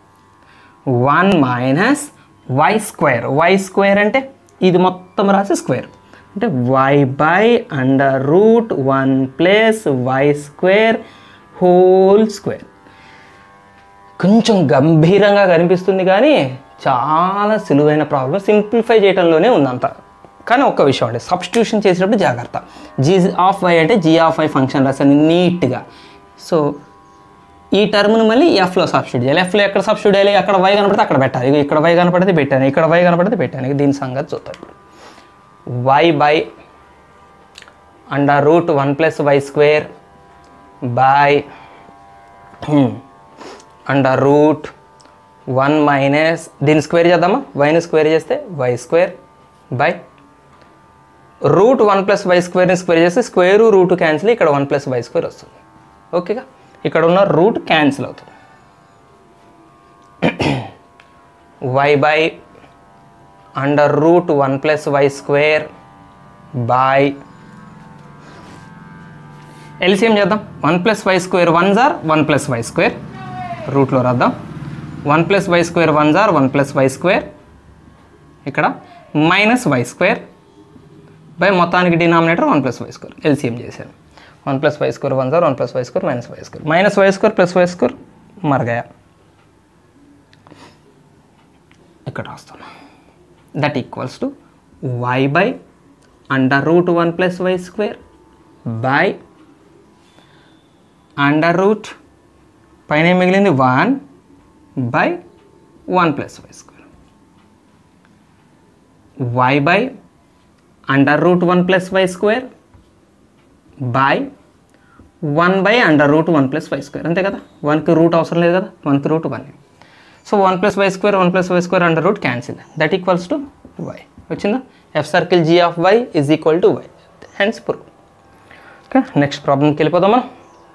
one minus y square y square అంటే ఇది మొత్తం రాసి స్క్వేర్ అంటే why by under root one plus y square whole square కొంచెం గంభీరంగా కనిపిస్తుంది కానీ చాలా సులువైన ప్రాబ్లం సింప్లిఫై చేయడంలోనే ఉందంత కానీ ఒక్క విషయం అండి సబ్స్టిట్యూషన్ చేసేటప్పుడు జాగ్రత్త జీ ఆఫ్ వై అంటే జీ ఆఫ్ వై ఫంక్షన్ రాశాను నీట్గా సో ఈ టర్మ్ను మళ్ళీ ఎఫ్లో సబ్స్టిట్యూట్ చేయాలి ఎఫ్లో ఎక్కడ సబ్స్టిట్యూట్ చేయాలి అక్కడ వై కనపడితే అక్కడ పెట్టాలి ఇగో ఇక్కడ వై కనపడితే పెట్టాను ఇక్కడ వై కనపడితే పెట్టాను ఇక దీని సంగతి చూద్దాం ఇప్పుడు y by under root one plus y square by under root one minus దీన్ని స్క్వేర్ చేద్దామా వైని స్క్వేర్ చేస్తే y square by root one plus y స్క్వేర్ని స్క్వేర్ చేస్తే స్క్వేర్ రూట్ క్యాన్సిల్ ఇక్కడ వన్ ప్లస్ వై స్క్వేర్ వస్తుంది ఓకేగా ఇక్కడ ఉన్న రూట్ క్యాన్సిల్ అవుతుంది y by under root one plus y square by LCM చేద్దాం one plus y square one జార్ వన్ ప్లస్ వై స్క్వేర్ రూట్లో రాద్దాం one plus y square one జార్ వన్ ప్లస్ వై స్క్వేర్ ఇక్కడ మైనస్ వై స్క్వేర్ బై మొత్తానికి denominator one plus y square LCM చేశాను one plus y square one జార్ one plus y square minus y square minus y square plus y square మర్ గయా ఇక్కడ రాస్తాను that equals to y by under root one plus y square by under root పైన ఏం మిగిలింది one by one plus y square why by under root one plus y square by one by under root one plus y square అంతే కదా వన్కి root అవసరం లేదు కదా వన్కి root one so one plus y square one plus y square under root cancel that equals to y వచ్చిందా f circle G of why is equal to y hence prove okay next ప్రాబ్లంకి వెళ్ళిపోదాం మనం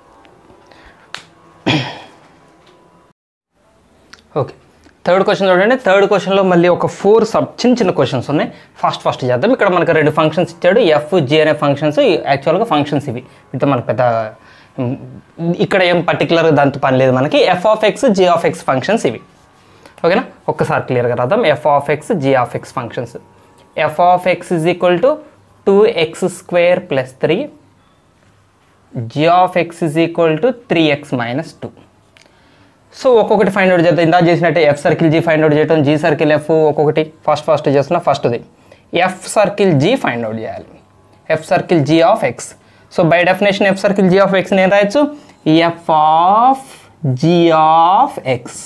okay third question చూడండి third క్వశ్చన్లో మళ్ళీ ఒక four sub చిన్న చిన్న క్వశ్చన్స్ ఉన్నాయి ఫాస్ట్ ఫాస్ట్ చేద్దాం ఇక్కడ మనకు రెండు ఫంక్షన్స్ ఇచ్చాడు ఎఫ్ జి అనే ఫంక్షన్స్ యాక్చువల్గా ఫంక్షన్స్ ఇవి వీటితో మనకు పెద్ద ఉమ్, ఇక్కడ ఏం పర్టికులర్ దాంతో పని లేదు మనకి f of x g of x functions ఇవి ఓకేనా ఒక్కసారి క్లియర్గా రాద్దాం f of x g of x functions f of X is equal to two x square plus three g of X is equal to three x minus two so ఒక్కొక్కటి find out చేద్దాం ఇందా చేసినట్టే f circle g find out చేయడం g circle f ఒక్కొక్కటి first first చేస్తున్నా ఫస్ట్ది f circle g find out చేయాలి f circle G of x so by definition f circle G of x నేను రాయొచ్చు f of G of X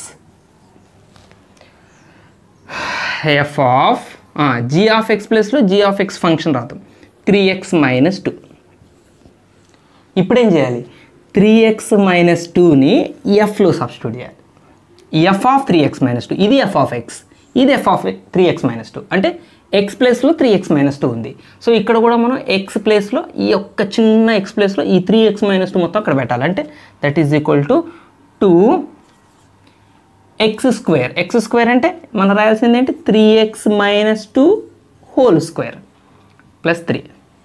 F of G of x ప్లస్లో g of x function రాద్దాం three x minus two ఇప్పుడు ఏం చేయాలి three x minus టూని ఎఫ్లో substitute చేయాలి f of three x minus two ఇది ఎఫ్ ఆఫ్ ఎక్స్ ఇది f of three x minus two అంటే ఎక్స్ ప్లేస్లో త్రీ ఎక్స్ మైనస్ టూ ఉంది సో ఇక్కడ కూడా మనం ఎక్స్ ప్లేస్లో ఈ ఒక్క చిన్న ఎక్స్ ప్లేస్లో ఈ త్రీ ఎక్స్ మైనస్ టూ మొత్తం అక్కడ పెట్టాలి అంటే that is equal to two x square x square అంటే మనం రాయాల్సింది ఏంటి three x minus two whole square plus three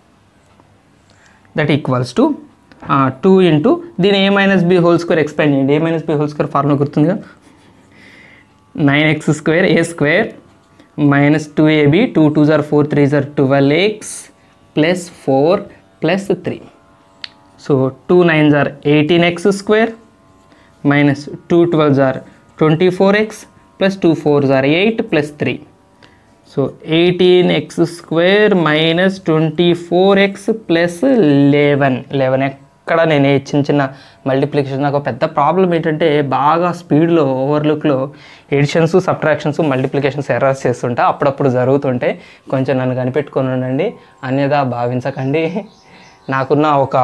that equals to two into దీని a minus b whole square expand చేయండి a minus b whole square formula గుర్తుందిగా nine x square a square minus two a b two two జార్ four three జార్ twelve x plus four plus three so two nine జార్ eighteen x square minus two twelve జార్ twenty four x plus two four జార్ eight plus three so eighteen x square minus twenty four x plus eleven eleven ఎక్కడ నేను ఏ చిన్న చిన్న multiplication నాకు పెద్ద problem ఏంటంటే బాగా స్పీడ్లో ఓవర్లుక్లో ఎడిషన్స్ సబ్ట్రాక్షన్స్ మల్టిప్లికేషన్స్ ఎర్రర్స్ చేస్తుంటా అప్పుడప్పుడు జరుగుతుంటే కొంచెం నన్ను కనిపెట్టుకొని ఉండండి అన్యదా భావించకండి నాకున్న ఒక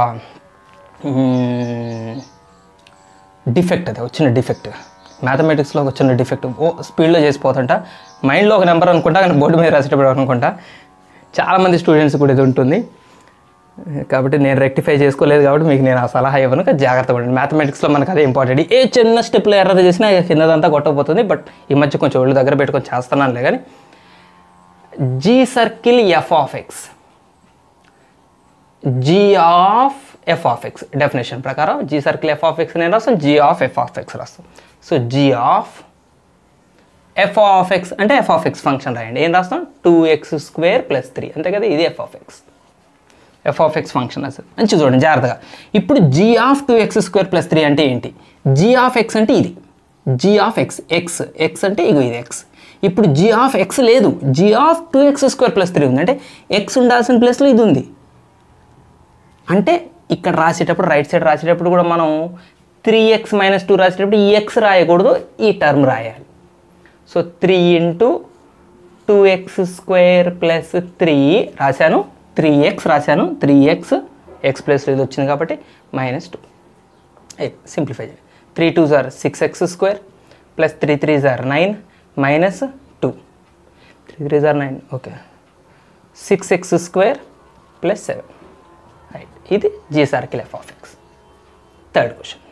డిఫెక్ట్ అది వచ్చిన డిఫెక్ట్ మ్యాథమెటిక్స్లో ఒక చిన్న డిఫెక్ట్ ఓ స్పీడ్లో చేసిపోతుంటా మైండ్లో ఒక నెంబర్ అనుకుంటా కానీ బోర్డు మీద రాసేటప్పుడు అనుకుంటా చాలామంది స్టూడెంట్స్ కూడా ఇది ఉంటుంది కాబట్టి నేను రెక్టిఫై చేసుకోలేదు కాబట్టి మీకు నేను ఆ సలహా ఇవ్వను కానీ జాగ్రత్త పడండి మ్యాథమెటిక్స్లో మనకు అదే ఇంపార్టెంట్ ఏ చిన్న స్టెప్లో ఎర్రర్ చేసినా కిందదంతా కొట్టకపోతుంది బట్ ఈ మధ్య కొంచెం ఒళ్ళు దగ్గర పెట్టుకొని చేస్తున్నానులే కానీ G circle F of X G of F of x definition ప్రకారం g circle F of x నేను రాస్తాం g of F of x రాస్తాం so g of F of X అంటే ఎఫ్ ఆఫ్ ఎక్స్ ఫంక్షన్ రాయండి ఏం రాస్తాం two x square plus three అంతే కదా ఇది f of X F of x function అసలు మంచి చూడండి జాగ్రత్తగా ఇప్పుడు g of two x square plus three అంటే ఏంటి జీ ఆఫ్ ఎక్స్ అంటే ఇది g of x x X అంటే ఇగో ఇది ఎక్స్ ఇప్పుడు జీ ఆఫ్ ఎక్స్ లేదు g of two x square plus three ఉంది అంటే ఎక్స్ ఉండాల్సిన ప్లేస్లో ఇది ఉంది అంటే ఇక్కడ రాసేటప్పుడు రైట్ సైడ్ రాసేటప్పుడు కూడా మనం త్రీ ఎక్స్ మైనస్ టూ రాసేటప్పుడు ఈ ఎక్స్ రాయకూడదు ఈ టర్మ్ రాయాలి so three into two x square plus three రాశాను త్రీ ఎక్స్ రాశాను త్రీ ఎక్స్ ఎక్స్ ప్లస్ ఇది వచ్చింది కాబట్టి మైనస్ టూ సింప్లిఫై చేయండి త్రీ టూ జార్ six x square plus three three జార్ nine minus two three three జార్ nine okay six x square plus seven right ఇది G circle F of x third question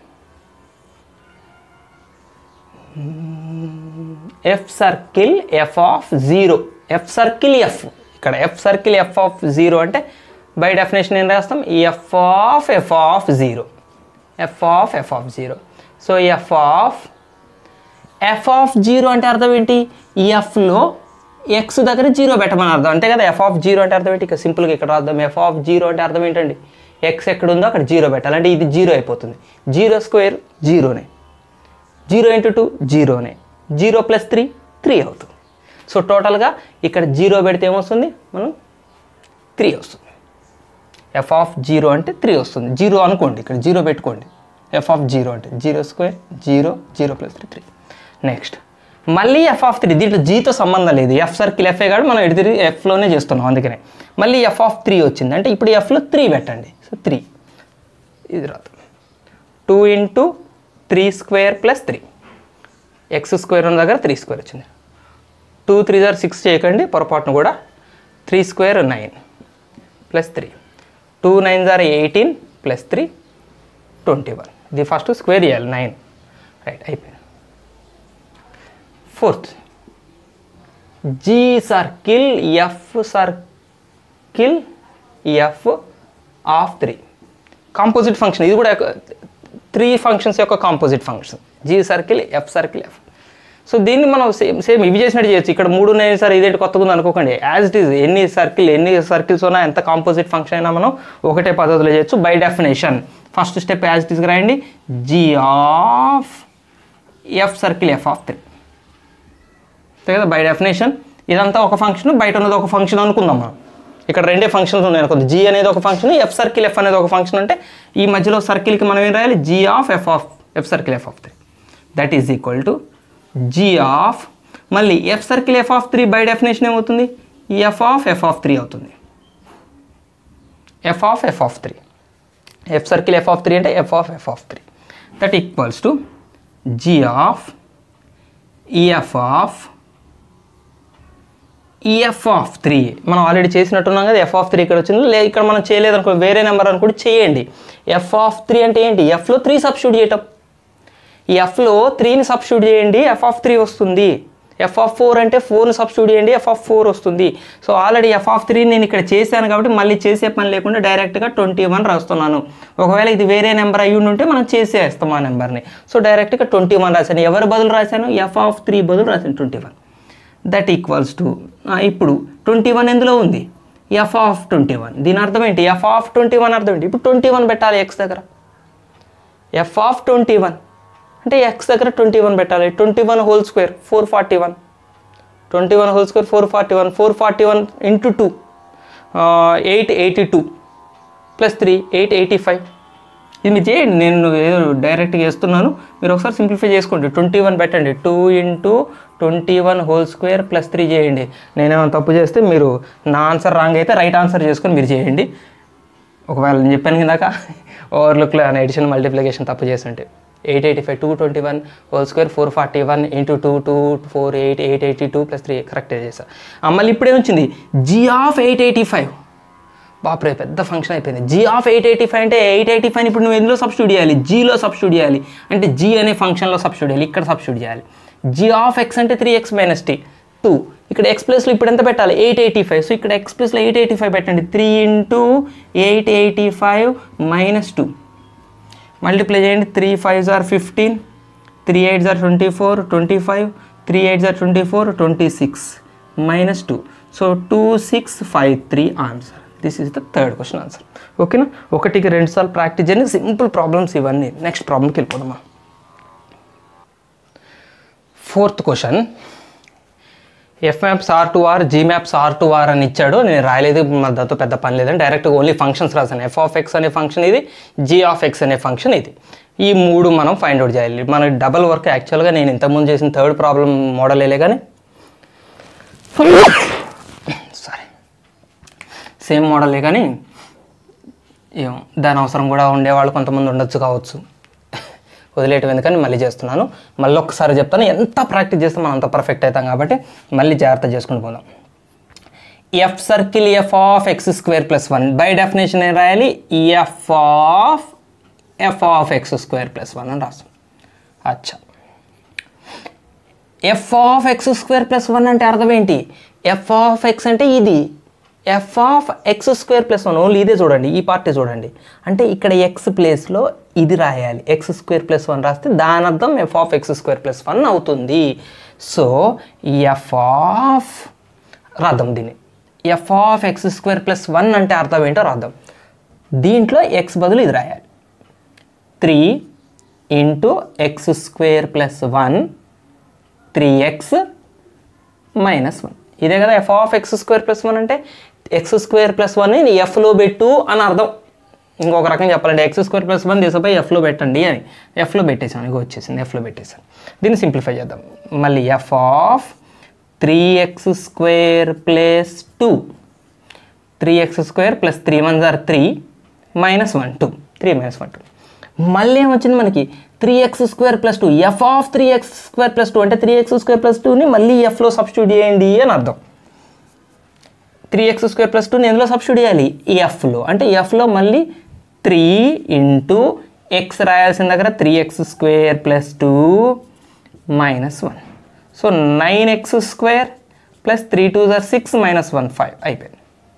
f circle F of zero f circle F ఇక్కడ f circle F of zero అంటే by definition ఏం రాస్తాం F of F of zero f of F of zero so F of F of zero అంటే అర్థం ఏంటి ఈ ఎఫ్లో x దగ్గర zero పెట్టమని అర్థం అంతే కదా ఎఫ్ ఆఫ్ జీరో అంటే అర్థం ఏంటి ఇక సింపుల్గా ఇక్కడ రాద్దాం ఎఫ్ ఆఫ్ జీరో అంటే అర్థం ఏంటండి ఎక్స్ ఎక్కడ ఉందో అక్కడ జీరో పెట్టాలి అంటే ఇది జీరో అయిపోతుంది జీరో స్క్వేర్ జీరోనే జీరో ఇంటూ టూ జీరోనే జీరో ప్లస్ త్రీ త్రీ అవుతుంది సో టోటల్గా ఇక్కడ జీరో పెడితే ఏమొస్తుంది మనం త్రీ వస్తుంది ఎఫ్ ఆఫ్ జీరో అంటే త్రీ వస్తుంది జీరో అనుకోండి ఇక్కడ జీరో పెట్టుకోండి ఎఫ్ ఆఫ్ జీరో అంటే zero square zero zero plus three three next మళ్ళీ ఎఫ్ ఆఫ్ త్రీ దీంట్లో జీతో సంబంధం లేదు ఎఫ్ సర్కిల్ ఎఫ్ఏ కాదు మనం ఎటు తిరిగి ఎఫ్లోనే చేస్తున్నాం అందుకనే మళ్ళీ ఎఫ్ ఆఫ్ త్రీ వచ్చింది అంటే ఇప్పుడు ఎఫ్లో త్రీ పెట్టండి సో త్రీ ఇది రాదు two into three square plus three x square ఉన్న దగ్గర త్రీ స్క్వేర్ వచ్చింది టూ త్రీ జార్ సిక్స్ చేయకండి పొరపాటును కూడా three square nine plus three two nine జార్ eighteen plus three twenty one ఇది ఫస్ట్ స్క్వేర్ చేయాలి నైన్ రైట్ అయిపోయింది fourth g circle f circle F of three composite function ఇది కూడా త్రీ ఫంక్షన్స్ యొక్క composite function G circle f circle f so దీన్ని మనం same same ఇవి చేసినట్టు చేయొచ్చు ఇక్కడ మూడు ఉన్నాయి సార్ ఇదేంటి కొత్తగా ఉంది అనుకోకండి యాజ్ ఇట్ ఈజ్ ఎన్ని సర్కిల్ ఎన్ని సర్కిల్స్ ఉన్నా ఎంత కాంపోజిట్ ఫంక్షన్ అయినా మనం ఒకటే పద్ధతిలో చేయొచ్చు by definition first step as it is రాయండి g of F circle F of three అంతే కదా బై డెఫినేషన్ ఇదంతా ఒక ఫంక్షన్ బయట ఉన్నది ఒక ఫంక్షన్ అనుకుందాం మనం ఇక్కడ రెండే ఫంక్షన్స్ ఉన్నాయి అనుకోండి జీ అనేది ఒక ఫంక్షన్ ఎఫ్ సర్కిల్ ఎఫ్ అనేది ఒక ఫంక్షన్ అంటే ఈ మధ్యలో సర్కిల్కి మనం ఏం రాయాలి g of F of F circle F of three that is equal to G of మళ్ళీ f circle F of three by definition ఏమవుతుంది f of F of three అవుతుంది f of F of three f circle F of three అంటే F of F of three that equals to G of f of f of three మనం already చేసినట్టున్నాం కదా F of three ఇక్కడ వచ్చింది లే ఇక్కడ మనం చేయలేదు అనుకో వేరే నెంబర్ అనుకోండి చేయండి ఎఫ్ ఆఫ్ త్రీ అంటే ఏంటి ఎఫ్లో త్రీ సబ్స్టిట్యూట్ చేయటం ఈ ఎఫ్లో త్రీని సబ్స్టిట్యూట్ చేయండి ఎఫ్ ఆఫ్ త్రీ వస్తుంది ఎఫ్ ఆఫ్ ఫోర్ అంటే ఫోర్ని సబ్స్టిట్యూట్ చేయండి ఎఫ్ ఆఫ్ ఫోర్ వస్తుంది so already f of three నేను ఇక్కడ చేశాను కాబట్టి మళ్ళీ చేసే పని లేకుండా డైరెక్ట్గా ట్వంటీ వన్ రాస్తున్నాను ఒకవేళ ఇది వేరే నెంబర్ అయ్యి ఉంటే మనం చేసేస్తాం ఆ నెంబర్ని సో డైరెక్ట్గా ట్వంటీ వన్ రాశాను ఎవరి బదులు రాశాను ఎఫ్ ఆఫ్ త్రీ బదులు రాశాను twenty one that equals to ఇప్పుడు ట్వంటీ వన్ ఎందులో ఉంది ఎఫ్ ఆఫ్ ట్వంటీ వన్ దీని అర్థం ఏంటి ఎఫ్ ఆఫ్ ట్వంటీ వన్ అర్థం ఏంటి ఇప్పుడు ట్వంటీ వన్ పెట్టాలి ఎక్స్ దగ్గర ఎఫ్ ఆఫ్ ట్వంటీ వన్ అంటే ఎక్స్ దగ్గర ట్వంటీ వన్ పెట్టాలి twenty one whole square four forty one twenty one whole square four forty one four forty one into two eight eighty two plus three eight eighty five ఇది మీరు చేయండి నేను ఏదో డైరెక్ట్గా చేస్తున్నాను మీరు ఒకసారి సింప్లిఫై చేసుకోండి ట్వంటీ వన్ పెట్టండి two into twenty one whole square plus three చేయండి నేనేమైనా తప్పు చేస్తే మీరు నా ఆన్సర్ రాంగ్ అయితే రైట్ ఆన్సర్ చేసుకొని మీరు చేయండి ఒకవేళ నేను చెప్పాను ఇందాక ఓవర్లుక్లో అని ఎడిషన్ మల్టిప్లికేషన్ తప్పు చేస్తుంటే eight eighty five two twenty one whole square four forty one into two two four eight eight eighty two plus three correct చేశాను మళ్ళీ ఇప్పుడే వచ్చింది g of eight eighty five బాప్రే పెద్ద ఫంక్షన్ అయిపోయింది g of eight eighty five అంటే eight eighty five ఇప్పుడు నువ్వు ఎందులో సబ్స్టిట్యూట్ చేయాలి జీలో సబ్స్టిట్యూట్ చేయాలి అంటే జీ అనే ఫంక్షన్లో సబ్స్టిట్యూట్ చేయాలి ఇక్కడ సబ్స్టిట్యూట్ చేయాలి జీ ఆఫ్ ఎక్స్ అంటే త్రీ ఎక్స్ మైనస్ టీ టూ ఇక్కడ ఎక్స్ ప్లస్లో ఇప్పుడు ఎంత పెట్టాలి ఎయిట్ ఎయిటీ ఫైవ్ సో ఇక్కడ ఎక్స్ ప్లస్లో ఎయిట్ ఎయిటీ ఫైవ్ పెట్టండి three into eight eighty five minus two multiply చేయండి త్రీ ఫైవ్ జార్ ఫిఫ్టీన్ త్రీ ఎయిట్ జార్ twenty four twenty five three eight జార్ twenty four twenty six minus two so two six five three answer this is the third question answer ఓకేనా ఒకటికి రెండు సార్లు practice చేయండి simple problems ఇవన్నీ next ప్రాబ్లంకి వెళ్ళిపోదామా fourth question f maps R to R g maps R to R అని ఇచ్చాడు నేను రాయలేదు మరి దాంతో పెద్ద పని లేదని డైరెక్ట్గా ఓన్లీ ఫంక్షన్స్ రాసాను ఎఫ్ ఆఫ్ ఎక్స్ అనే ఫంక్షన్ ఇది జీ ఆఫ్ ఎక్స్ అనే ఫంక్షన్ ఇది ఈ మూడు మనం ఫైండ్ అవుట్ చేయాలి మన డబల్ వర్క్ యాక్చువల్గా నేను ఇంతకుముందు చేసిన థర్డ్ ప్రాబ్లం మోడల్ వేలే కానీ సారీ సేమ్ మోడలే కానీ ఏమో దాని అవసరం కూడా ఉండేవాళ్ళు కొంతమంది ఉండొచ్చు కావచ్చు వదిలేయటం ఎందుకని మళ్ళీ చేస్తున్నాను మళ్ళీ ఒక్కసారి చెప్తాను ఎంత ప్రాక్టీస్ చేస్తే మనం అంత పర్ఫెక్ట్ అవుతాం కాబట్టి మళ్ళీ జాగ్రత్త చేసుకుని పోదాం f circle F of x square plus one by definition ఏం రాయాలి f of F of x square plus one అని రాస్తాం అచ్చా f of x square plus one అంటే అర్థం ఏంటి ఎఫ్ ఆఫ్ ఎక్స్ అంటే ఇది f of x square plus one only ఇదే చూడండి ఈ పార్టీ చూడండి అంటే ఇక్కడ ఎక్స్ ప్లేస్లో ఇది రాయాలి ఎక్స్ స్క్వేర్ ప్లస్ వన్ రాస్తే దాని అర్థం f of x square plus one అవుతుంది సో ఎఫ్ ఆఫ్ రాద్దాం దీన్ని f of x square plus one అంటే అర్థం ఏంటో రాద్దాం దీంట్లో ఎక్స్ బదులు ఇది రాయాలి three into x square plus one three x minus one ఇదే కదా F of x square plus one అంటే ఎక్స్ స్క్వేర్ ప్లస్ వన్ ఎఫ్లో పెట్టు అని అర్థం ఇంకొక రకంగా చెప్పాలంటే ఎక్స్ స్క్వేర్ ప్లస్ వన్ తీసపై ఎఫ్లో పెట్టండి అని ఎఫ్లో పెట్టేసాను ఇక వచ్చేసింది ఎఫ్లో పెట్టేసాను దీన్ని సింప్లిఫై చేద్దాం మళ్ళీ f of three x square plus two three x square plus three one జార్ three minus one two three minus one two మళ్ళీ ఏమొచ్చింది మనకి three x square plus two f of three x square plus two అంటే three x square plus టూని మళ్ళీ ఎఫ్లో substitute చేయండి అని అర్థం త్రీ ఎక్స్ స్క్వేర్ ప్లస్ టూని ఎందులో సబ్స్టిట్యూట్ చేయాలి ఈ ఎఫ్లో అంటే ఎఫ్లో మళ్ళీ త్రీ ఇంటూ ఎక్స్ రాయాల్సిన దగ్గర three x square plus two minus one so nine x square plus three two జార్ సిక్స్ మైనస్ వన్ ఫైవ్ అయిపోయింది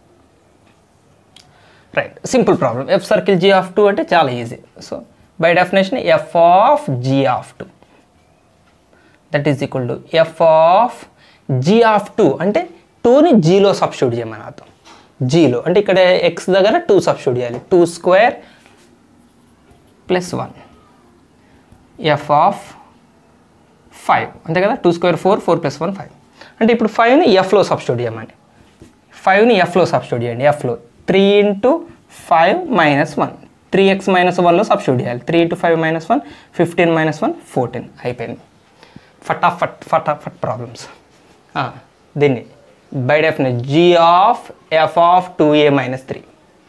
right simple problem f circle G of two అంటే చాలా easy so by definition f of G of two that is equal to f of G of two అంటే టూని జీలో substitute చేయమని అర్థం జీలో అంటే ఇక్కడ x దగ్గర టూ సబ్స్టిట్యూట్ చేయాలి two square plus one f of five అంతే కదా two square four four plus one five అంటే ఇప్పుడు ఫైవ్ని ఎఫ్లో సబ్స్టిట్యూట్ చేయమని ఫైవ్ని ఎఫ్లో సబ్స్టిట్యూట్ చేయండి ఎఫ్లో three into five minus one three x minus వన్లో సబ్స్టిట్యూట్ చేయాలి three into five minus one fifteen minus one fourteen అయిపోయింది ఫటాఫట్ ఫటాఫట్ ప్రాబ్లమ్స్ దీన్ని by definition g of F of two a minus three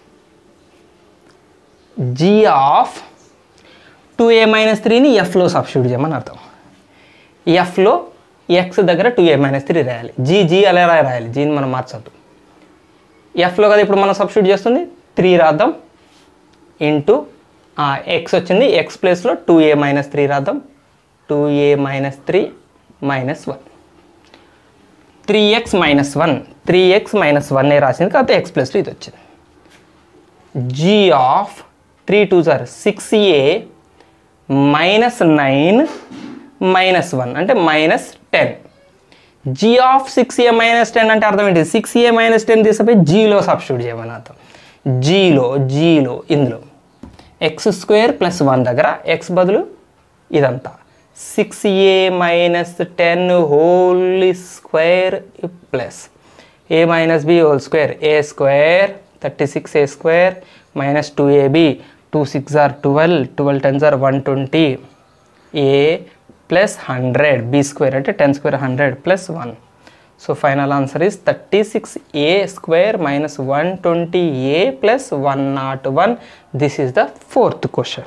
g of two a minus త్రీని ఎఫ్లో substitute చేయమని అర్థం ఎఫ్లో ఎక్స్ దగ్గర టూ ఏ మైనస్ త్రీ రాయాలి జీ జీ అలా రాయాలి జీని మనం మార్చద్దు ఎఫ్లో కదా ఇప్పుడు మనం సబ్స్టిట్యూట్ చేస్తుంది త్రీ రాద్దాం ఇంటూ ఎక్స్ వచ్చింది ఎక్స్ ప్లేస్లో టూ ఏ మైనస్ త్రీ రాద్దాం two a minus three minus one three x minus one three x minus one a రాసింది కాకపోతే ఎక్స్ ప్లస్లో ఇది వచ్చింది జీ ఆఫ్ త్రీ టూ సార్ six a minus nine minus one అంటే minus ten g of six a minus ten అంటే అర్థం ఏంటి సిక్స్ ఏ మైనస్ టెన్ తీసుకుపోయి జీలో సబ్స్టిట్యూట్ చేయమని అర్థం జీలో జీలో ఇందులో ఎక్స్ స్క్వేర్ ప్లస్ వన్ దగ్గర ఎక్స్ బదులు ఇదంతా six a minus ten whole square plus a minus b whole square a square thirty six a square minus two a b two six are twelve twelve tens are one twenty a plus hundred b square అంటే ten square hundred plus one so final answer is thirty six a square minus one twenty a plus one not one this is the fourth question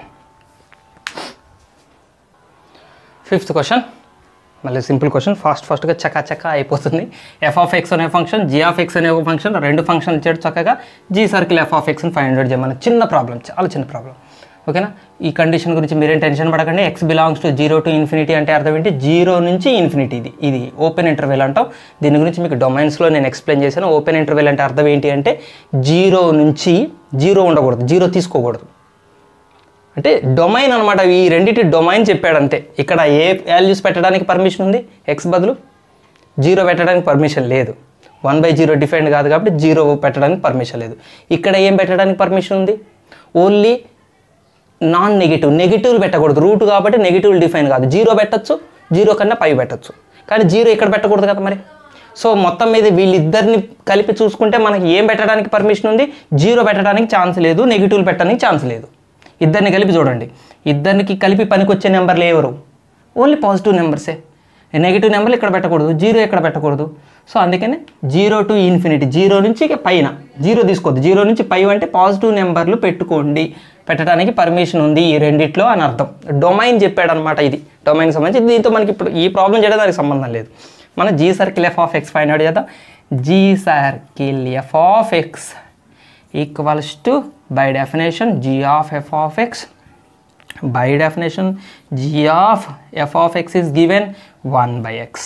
fifth question మళ్ళీ simple question fast ఫాస్ట్గా చకా చకా అయిపోతుంది f of x అనే function G of x అనే ఒక function రెండు function ఇచ్చాడు చక్కగా జీ సర్కిల్ ఎఫ్ ఆఫ్ ఎక్స్ని ఫైవ్ హండ్రెడ్ చేయమని చిన్న ప్రాబ్లం చాలా చిన్న ప్రాబ్లం ఓకేనా ఈ కండిషన్ గురించి మీరేం టెన్షన్ పడకండి x belongs to zero to infinity అంటే అర్థం ఏంటి జీరో నుంచి ఇన్ఫినిటీ ఇది ఇది ఓపెన్ ఇంటర్వెల్ అంటాం దీని గురించి మీకు డొమైన్స్లో నేను ఎక్స్ప్లెయిన్ చేశాను ఓపెన్ ఇంటర్వెల్ అంటే అర్థం ఏంటి అంటే జీరో నుంచి జీరో ఉండకూడదు జీరో తీసుకోకూడదు అంటే డొమైన్ అనమాట ఈ రెండింటి డొమైన్ చెప్పాడు అంతే ఇక్కడ ఏ వాల్యూస్ పెట్టడానికి పర్మిషన్ ఉంది ఎక్స్ బదులు జీరో పెట్టడానికి పర్మిషన్ లేదు వన్ బై జీరో డిఫైన్డ్ కాదు కాబట్టి జీరో పెట్టడానికి పర్మిషన్ లేదు ఇక్కడ ఏం పెట్టడానికి పర్మిషన్ ఉంది ఓన్లీ నాన్ నెగిటివ్ నెగిటివ్లు పెట్టకూడదు రూట్ కాబట్టి నెగిటివ్ డిఫైన్ కాదు జీరో పెట్టచ్చు జీరో కన్నా పై పెట్టచ్చు కానీ జీరో ఇక్కడ పెట్టకూడదు కదా మరి సో మొత్తం మీద వీళ్ళిద్దరిని కలిపి చూసుకుంటే మనకి ఏం పెట్టడానికి పర్మిషన్ ఉంది జీరో పెట్టడానికి ఛాన్స్ లేదు నెగిటివ్లు పెట్టడానికి ఛాన్స్ లేదు ఇద్దరిని కలిపి చూడండి ఇద్దరికి కలిపి పనికొచ్చే నెంబర్లు ఎవరు ఓన్లీ పాజిటివ్ నెంబర్సే నెగిటివ్ నెంబర్లు ఇక్కడ పెట్టకూడదు జీరో ఇక్కడ పెట్టకూడదు సో అందుకనే జీరో టు ఇన్ఫినిటీ జీరో నుంచి ఇక పైన జీరో తీసుకోవద్దు జీరో నుంచి పై అంటే పాజిటివ్ నెంబర్లు పెట్టుకోండి పెట్టడానికి పర్మిషన్ ఉంది ఈ రెండిట్లో అని అర్థం డొమైన్ చెప్పాడు అనమాట ఇది డొమైన్ సంబంధించి దీంతో మనకి ఇప్పుడు ఈ ప్రాబ్లం చేయడం దానికి సంబంధం లేదు మనం g circle F of x find out చేద్దాం g circle F of X equals to by definition g of F of x by definition g of f of x is given 1 by x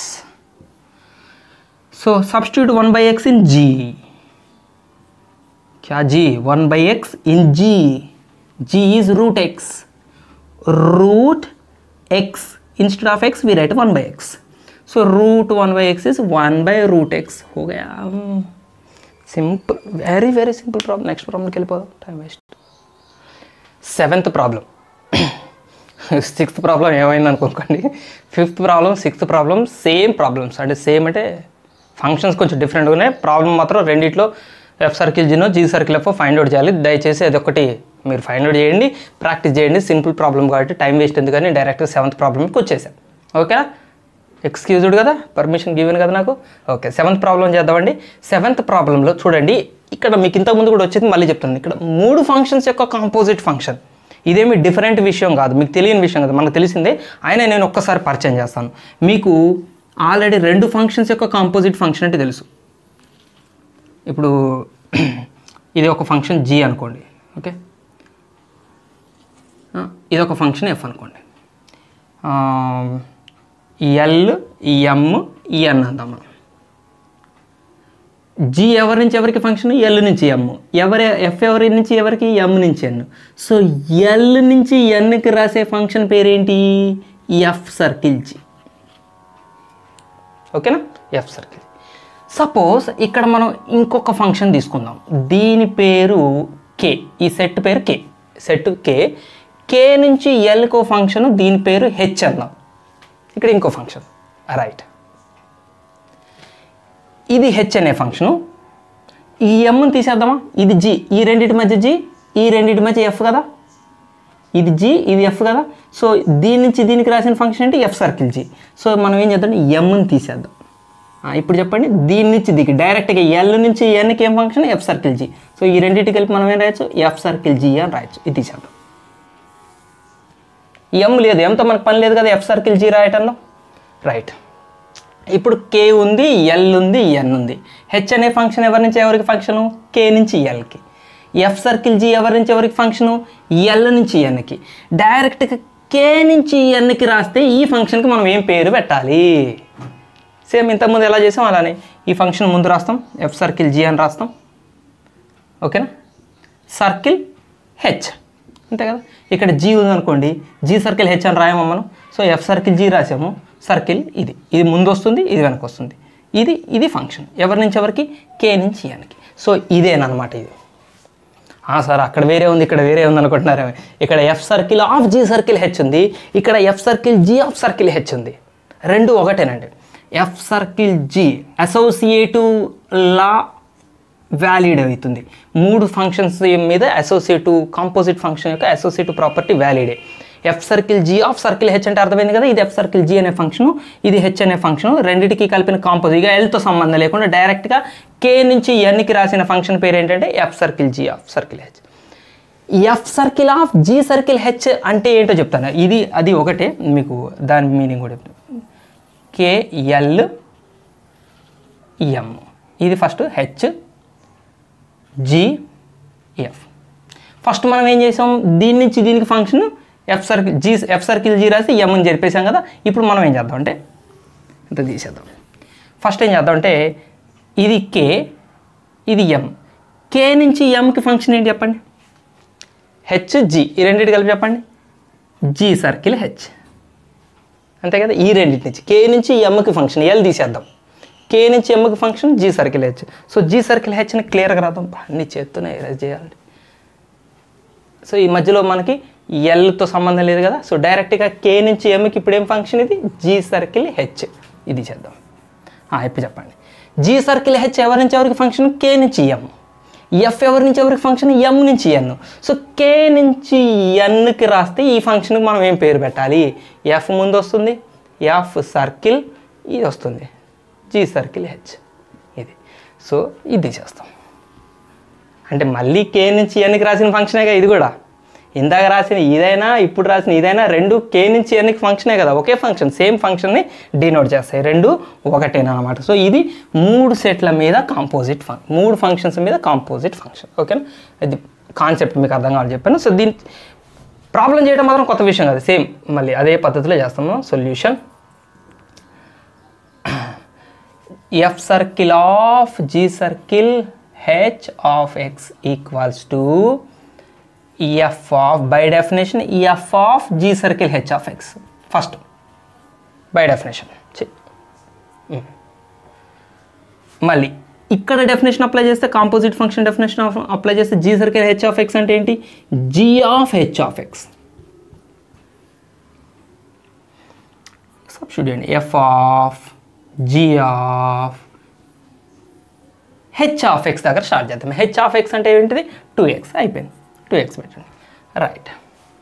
so substitute 1 by x in g क्या g 1 by x in g g is root x root x instead of x we write 1 by x so root 1 by x is 1 by root x हो गया simple very very simple problem next problem के लिए time waste seventh problem sixth problem ఏమైంది అనుకోకండి fifth problem sixth problem same problems అంటే same అంటే functions కొంచెం డిఫరెంట్గా ఉన్నాయి ప్రాబ్లం మాత్రం రెండిట్లో ఎఫ్ సర్కిల్ జీనో g circle f find out చేయాలి దయచేసి అది ఒకటి మీరు ఫైండ్ అవుట్ చేయండి ప్రాక్టీస్ చేయండి సింపుల్ ప్రాబ్లం కాబట్టి టైం వేస్ట్ ఎందుకని డైరెక్ట్గా సెవెంత్ ప్రాబ్లమ్కి వచ్చేసాం ఓకేనా ఎక్స్క్యూజ్డ్ కదా పర్మిషన్ గివెన్ కదా నాకు ఓకే సెవెంత్ ప్రాబ్లం చేద్దామండి సెవెంత్ ప్రాబ్లంలో చూడండి ఇక్కడ మీకు ఇంతకుముందు కూడా వచ్చింది మళ్ళీ చెప్తాను ఇక్కడ మూడు ఫంక్షన్స్ యొక్క కాంపోజిట్ ఫంక్షన్ ఇదేమి డిఫరెంట్ విషయం కాదు మీకు తెలియని విషయం కాదు మనకు తెలిసిందే అయినా నేను ఒక్కసారి పరిచయం చేస్తాను మీకు ఆల్రెడీ రెండు ఫంక్షన్స్ యొక్క కాంపోజిట్ ఫంక్షన్ అంటే తెలుసు ఇప్పుడు ఇది ఒక ఫంక్షన్ జీ అనుకోండి ఓకే ఆ, ఇది ఒక ఫంక్షన్ ఎఫ్ అనుకోండి ఎల్ ఎమ్ ఎన్ అందాం మనం జీ ఎవరి నుంచి ఎవరికి ఫంక్షన్ ఎల్ నుంచి ఎమ్ ఎవరి ఎఫ్ ఎవరి నుంచి ఎవరికి ఎమ్ నుంచి ఎన్ సో ఎల్ నుంచి ఎన్కి రాసే ఫంక్షన్ పేరేంటి ఎఫ్ సర్కిల్ జీ ఓకేనా ఎఫ్ సర్కిల్ సపోజ్ ఇక్కడ మనం ఇంకొక ఫంక్షన్ తీసుకుందాం దీని పేరు కే ఈ సెట్ పేరు కే సెట్ కే కే నుంచి ఎల్కో ఫంక్షన్ దీని పేరు హెచ్ అందాం ఇక్కడ ఇంకో ఫంక్షన్ రైట్ ఇది హెచ్ అనే ఫంక్షను ఈ ఎమ్ని తీసేద్దామా ఇది జీ ఈ రెండింటి మధ్య జీ ఈ రెండింటి మధ్య ఎఫ్ కదా ఇది జీ ఇది ఎఫ్ కదా సో దీని నుంచి దీనికి రాసిన ఫంక్షన్ అంటే ఎఫ్ సర్కిల్ జీ సో మనం ఏం చేద్దాం ఎమ్ని తీసేద్దాం ఆ, ఇప్పుడు చెప్పండి దీని నుంచి దిగి డైరెక్ట్గా ఎల్ నుంచి ఎన్కి ఏం function f circle g so ఈ రెండింటి కలిపి మనం ఏం రాయొచ్చు ఎఫ్ సర్కిల్ జీ అని రాయొచ్చు ఇది తీసేద్దాం ఎం లేదు ఎంతో మనకు పని లేదు కదా ఎఫ్ సర్కిల్ జీ రాయటంలో రైట్ ఇప్పుడు కే ఉంది ఎల్ ఉంది ఎన్ ఉంది హెచ్ అనే ఫంక్షన్ ఎవరి నుంచి ఎవరికి ఫంక్షను కే నుంచి ఎల్కి ఎఫ్ సర్కిల్ జీ ఎవరి నుంచి ఎవరికి ఫంక్షను ఎల్ నుంచి ఎన్కి డైరెక్ట్గా కే నుంచి ఎన్కి రాస్తే ఈ ఫంక్షన్కి మనం ఏం పేరు పెట్టాలి సేమ్ ఇంతకుముందు ఎలా చేసాం అలానే ఈ ఫంక్షన్ ముందు రాస్తాం ఎఫ్ సర్కిల్ జీ అని రాస్తాం ఓకేనా సర్కిల్ హెచ్ అంతే కదా ఇక్కడ జీ ఉందనుకోండి జీ సర్కిల్ హెచ్ అని రాయమా మనం సో ఎఫ్ సర్కిల్ జీ రాసాము సర్కిల్ ఇది ఇది ముందు వస్తుంది ఇది వెనక వస్తుంది ఇది ఇది ఫంక్షన్ ఎవరి నుంచి ఎవరికి కే నుంచి ఎన్కి సో ఇదేనమాట ఇది ఆ సార్ అక్కడ వేరే ఉంది ఇక్కడ వేరే ఉంది అనుకుంటున్నారు ఇక్కడ f circle of G circle h ఉంది ఇక్కడ f circle G of circle h ఉంది రెండు ఒకటేనండి f circle g associative law valid అవుతుంది మూడు ఫంక్షన్స్ మీద అసోసియేటివ్ కాంపోజిట్ ఫంక్షన్ యొక్క అసోసియేటివ్ ప్రాపర్టీ వ్యాలిడే f circle G of circle h అంటే అర్థమైంది కదా ఇది ఎఫ్ సర్కిల్ జీ అనే ఫంక్షన్ ఇది హెచ్ అనే ఫంక్షన్ రెండింటికి కలిపిన కాంపోజిట్ ఇక ఎల్తో సంబంధం లేకుండా డైరెక్ట్గా కే నుంచి ఎన్కి రాసిన ఫంక్షన్ పేరు ఏంటంటే f circle G of circle h f circle of G circle h అంటే ఏంటో చెప్తాను ఇది అది ఒకటే మీకు దాని మీనింగ్ కూడా చెప్తాను కేఎల్ ఎం ఇది first h g f first మనం ఏం చేసాం దీని నుంచి దీనికి function f circle G F circle g రాసి ఎం అని జరిపేసాం కదా ఇప్పుడు మనం ఏం చేద్దాం అంటే ఇంత తీసేద్దాం ఫస్ట్ ఏం చేద్దాం అంటే ఇది కే ఇది ఎం కే నుంచి ఎంకి ఫంక్షన్ ఏంటి చెప్పండి హెచ్ జి ఈ రెండింటి కలిపి చెప్పండి జీ సర్కిల్ హెచ్ అంతే కదా ఈ రెండింటి నుంచి కే నుంచి ఎమ్కి ఫంక్షన్ ఎల్ తీసేద్దాం కే నుంచి ఎమ్కి function G circle h so G circle హెచ్ని క్లియర్గా రాద్దాం బా, అన్ని చేత్తూనే ఎరేజ్ చేయాలి సో ఈ మధ్యలో మనకి ఎల్తో సంబంధం లేదు కదా సో డైరెక్ట్గా కే నుంచి ఎంకి ఇప్పుడు ఏం ఫంక్షన్ ఇది జీ సర్కిల్ హెచ్ ఇది చేద్దాం ఆ, ఇప్పుడు చెప్పండి జీ సర్కిల్ హెచ్ ఎవరి నుంచి ఎవరికి ఫంక్షన్ కే నుంచి ఎం ఎఫ్ ఎవరి నుంచి ఎవరికి ఫంక్షన్ ఎం నుంచి ఎన్ సో కే నుంచి ఎన్కి రాస్తే ఈ ఫంక్షన్కి మనం ఏం పేరు పెట్టాలి ఎఫ్ ముందు వస్తుంది ఎఫ్ సర్కిల్ ఇది వస్తుంది జీ సర్కిల్ హెచ్ ఇది సో ఇది చేస్తాం అంటే మళ్ళీ కే నుంచి ఎన్కి రాసిన ఫంక్షనేగా ఇది కూడా ఇందాక రాసిన ఇదైనా ఇప్పుడు రాసిన ఇదైనా రెండు కే నుంచి ఎన్కి ఫంక్షనే కదా ఒకే ఫంక్షన్ సేమ్ ఫంక్షన్ని డినోట్ చేస్తాయి రెండు ఒకటేనా అనమాట సో ఇది మూడు సెట్ల మీద కాంపోజిట్ ఫంక్ మూడు ఫంక్షన్స్ మీద కాంపోజిట్ ఫంక్షన్ ఓకేనా ఇది కాన్సెప్ట్ మీకు అర్థం కావాలి చెప్పాను సో దీని ప్రాబ్లం చేయడం మాత్రం కొత్త విషయం కాదు సేమ్ మళ్ళీ అదే పద్ధతిలో చేస్తాము solution f circle of G circle h of X equals to f of by definition f of G circle h of x first by definition మళ్ళీ ఇక్కడ డెఫినేషన్ అప్లై చేస్తే కాంపోజిట్ ఫంక్షన్ డెఫినేషన్ అప్లై చేస్తే g circle h of X అంటే ఏంటి g of h of x substitute f of G of h of x దగ్గర start చేద్దాం h of X అంటే ఏంటిది టూ ఎక్స్ అయిపోయింది టూ ఎక్స్ పెట్టండి రైట్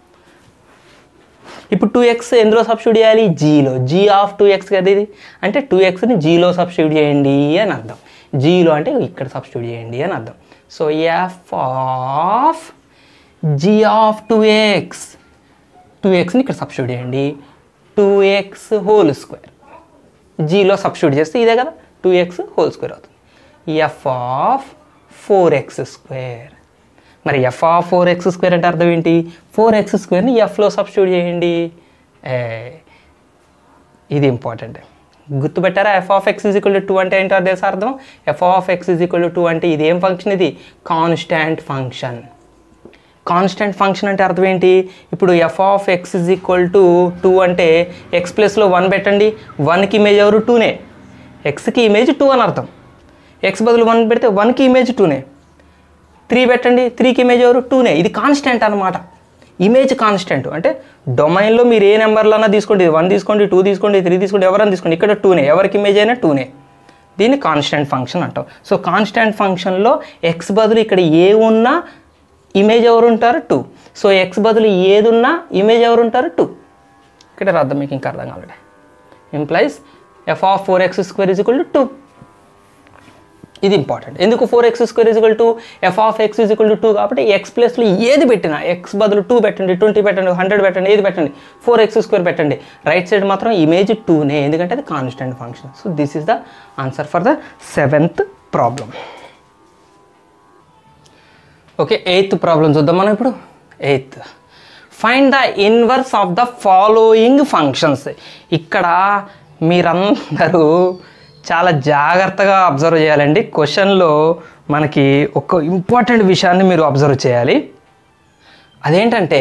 ఇప్పుడు టూ ఎక్స్ ఎందులో సబ్స్టిట్యూట్ చేయాలి జీలో జీ ఆఫ్ టూ ఎక్స్ కదా ఇది అంటే టూ ఎక్స్ని జీలో సబ్స్టిట్యూట్ చేయండి అని అర్థం జీలో అంటే ఇక్కడ సబ్స్టిట్యూట్ చేయండి అని అర్థం so F of G of two x two ఎక్స్ని ఇక్కడ సబ్స్టిట్యూట్ చేయండి టూ ఎక్స్ హోల్ స్క్వేర్ జీలో సబ్స్టిట్యూట్ చేస్తే ఇదే కదా టూ ఎక్స్ హోల్ స్క్వేర్ అవుతుంది f of four x square మరి f of four x square అంటే అర్థం ఏంటి ఫోర్ ఎక్స్ స్క్వేర్ని ఎఫ్లో సబ్స్టిట్యూట్ చేయండి ఏ, ఇది ఇంపార్టెంట్ గుర్తుపెట్టారా f of X is equal to two అంటే ఏంటో తెలుసా అర్థం f of X is equal to two అంటే ఇది ఏం ఫంక్షన్ ఇది కాన్స్టాంట్ ఫంక్షన్ కాన్స్టెంట్ ఫంక్షన్ అంటే అర్థం ఏంటి ఇప్పుడు F of X is equal to two అంటే ఎక్స్ ప్లస్లో వన్ పెట్టండి వన్కి ఇమేజ్ ఎవరు టూనే ఎక్స్కి ఇమేజ్ టూ అని అర్థం ఎక్స్ బదులు వన్ పెడితే వన్కి ఇమేజ్ టూనే త్రీ పెట్టండి త్రీకి ఇమేజ్ ఎవరు టూనే ఇది కాన్స్టెంట్ అనమాట ఇమేజ్ కాన్స్టెంట్ అంటే డొమైన్లో మీరు ఏ నెంబర్లన్నా తీసుకోండి వన్ తీసుకోండి టూ తీసుకోండి త్రీ తీసుకోండి ఎవరైనా తీసుకోండి ఇక్కడ టూనే ఎవరికి ఇమేజ్ అయినా టూనే దీన్ని కాన్స్టెంట్ ఫంక్షన్ అంటాం సో కాన్స్టెంట్ ఫంక్షన్లో ఎక్స్ బదులు ఇక్కడ ఏ ఉన్నా ఇమేజ్ ఎవరు ఉంటారు టూ సో ఎక్స్ బదులు ఏది ఉన్నా ఇమేజ్ ఎవరు ఉంటారు టూ ఇక్కడ అర్థం మీకు ఇంకా అర్థం కావాలి implies f of four x square is equal to two ఇది ఇంపార్టెంట్ ఎందుకు four x square is equal to f of X is equal to two కాబట్టి ఎక్స్ ప్లస్లో ఏది పెట్టినా ఎక్స్ బదులు టూ పెట్టండి ట్వంటీ పెట్టండి హండ్రెడ్ పెట్టండి ఏది పెట్టండి ఫోర్ ఎక్స్ స్క్వేర్ పెట్టండి రైట్ సైడ్ మాత్రం ఇమేజ్ టూనే ఎందుకంటే అది constant function so this is the answer for the seventh problem okay eighth problem చూద్దాం మనం ఇప్పుడు eighth find the inverse of the following functions ఇక్కడ మీరందరూ చాలా జాగ్రత్తగా అబ్జర్వ్ చేయాలండి క్వశ్చన్లో మనకి ఒక ఇంపార్టెంట్ విషయాన్ని మీరు అబ్జర్వ్ చేయాలి అదేంటంటే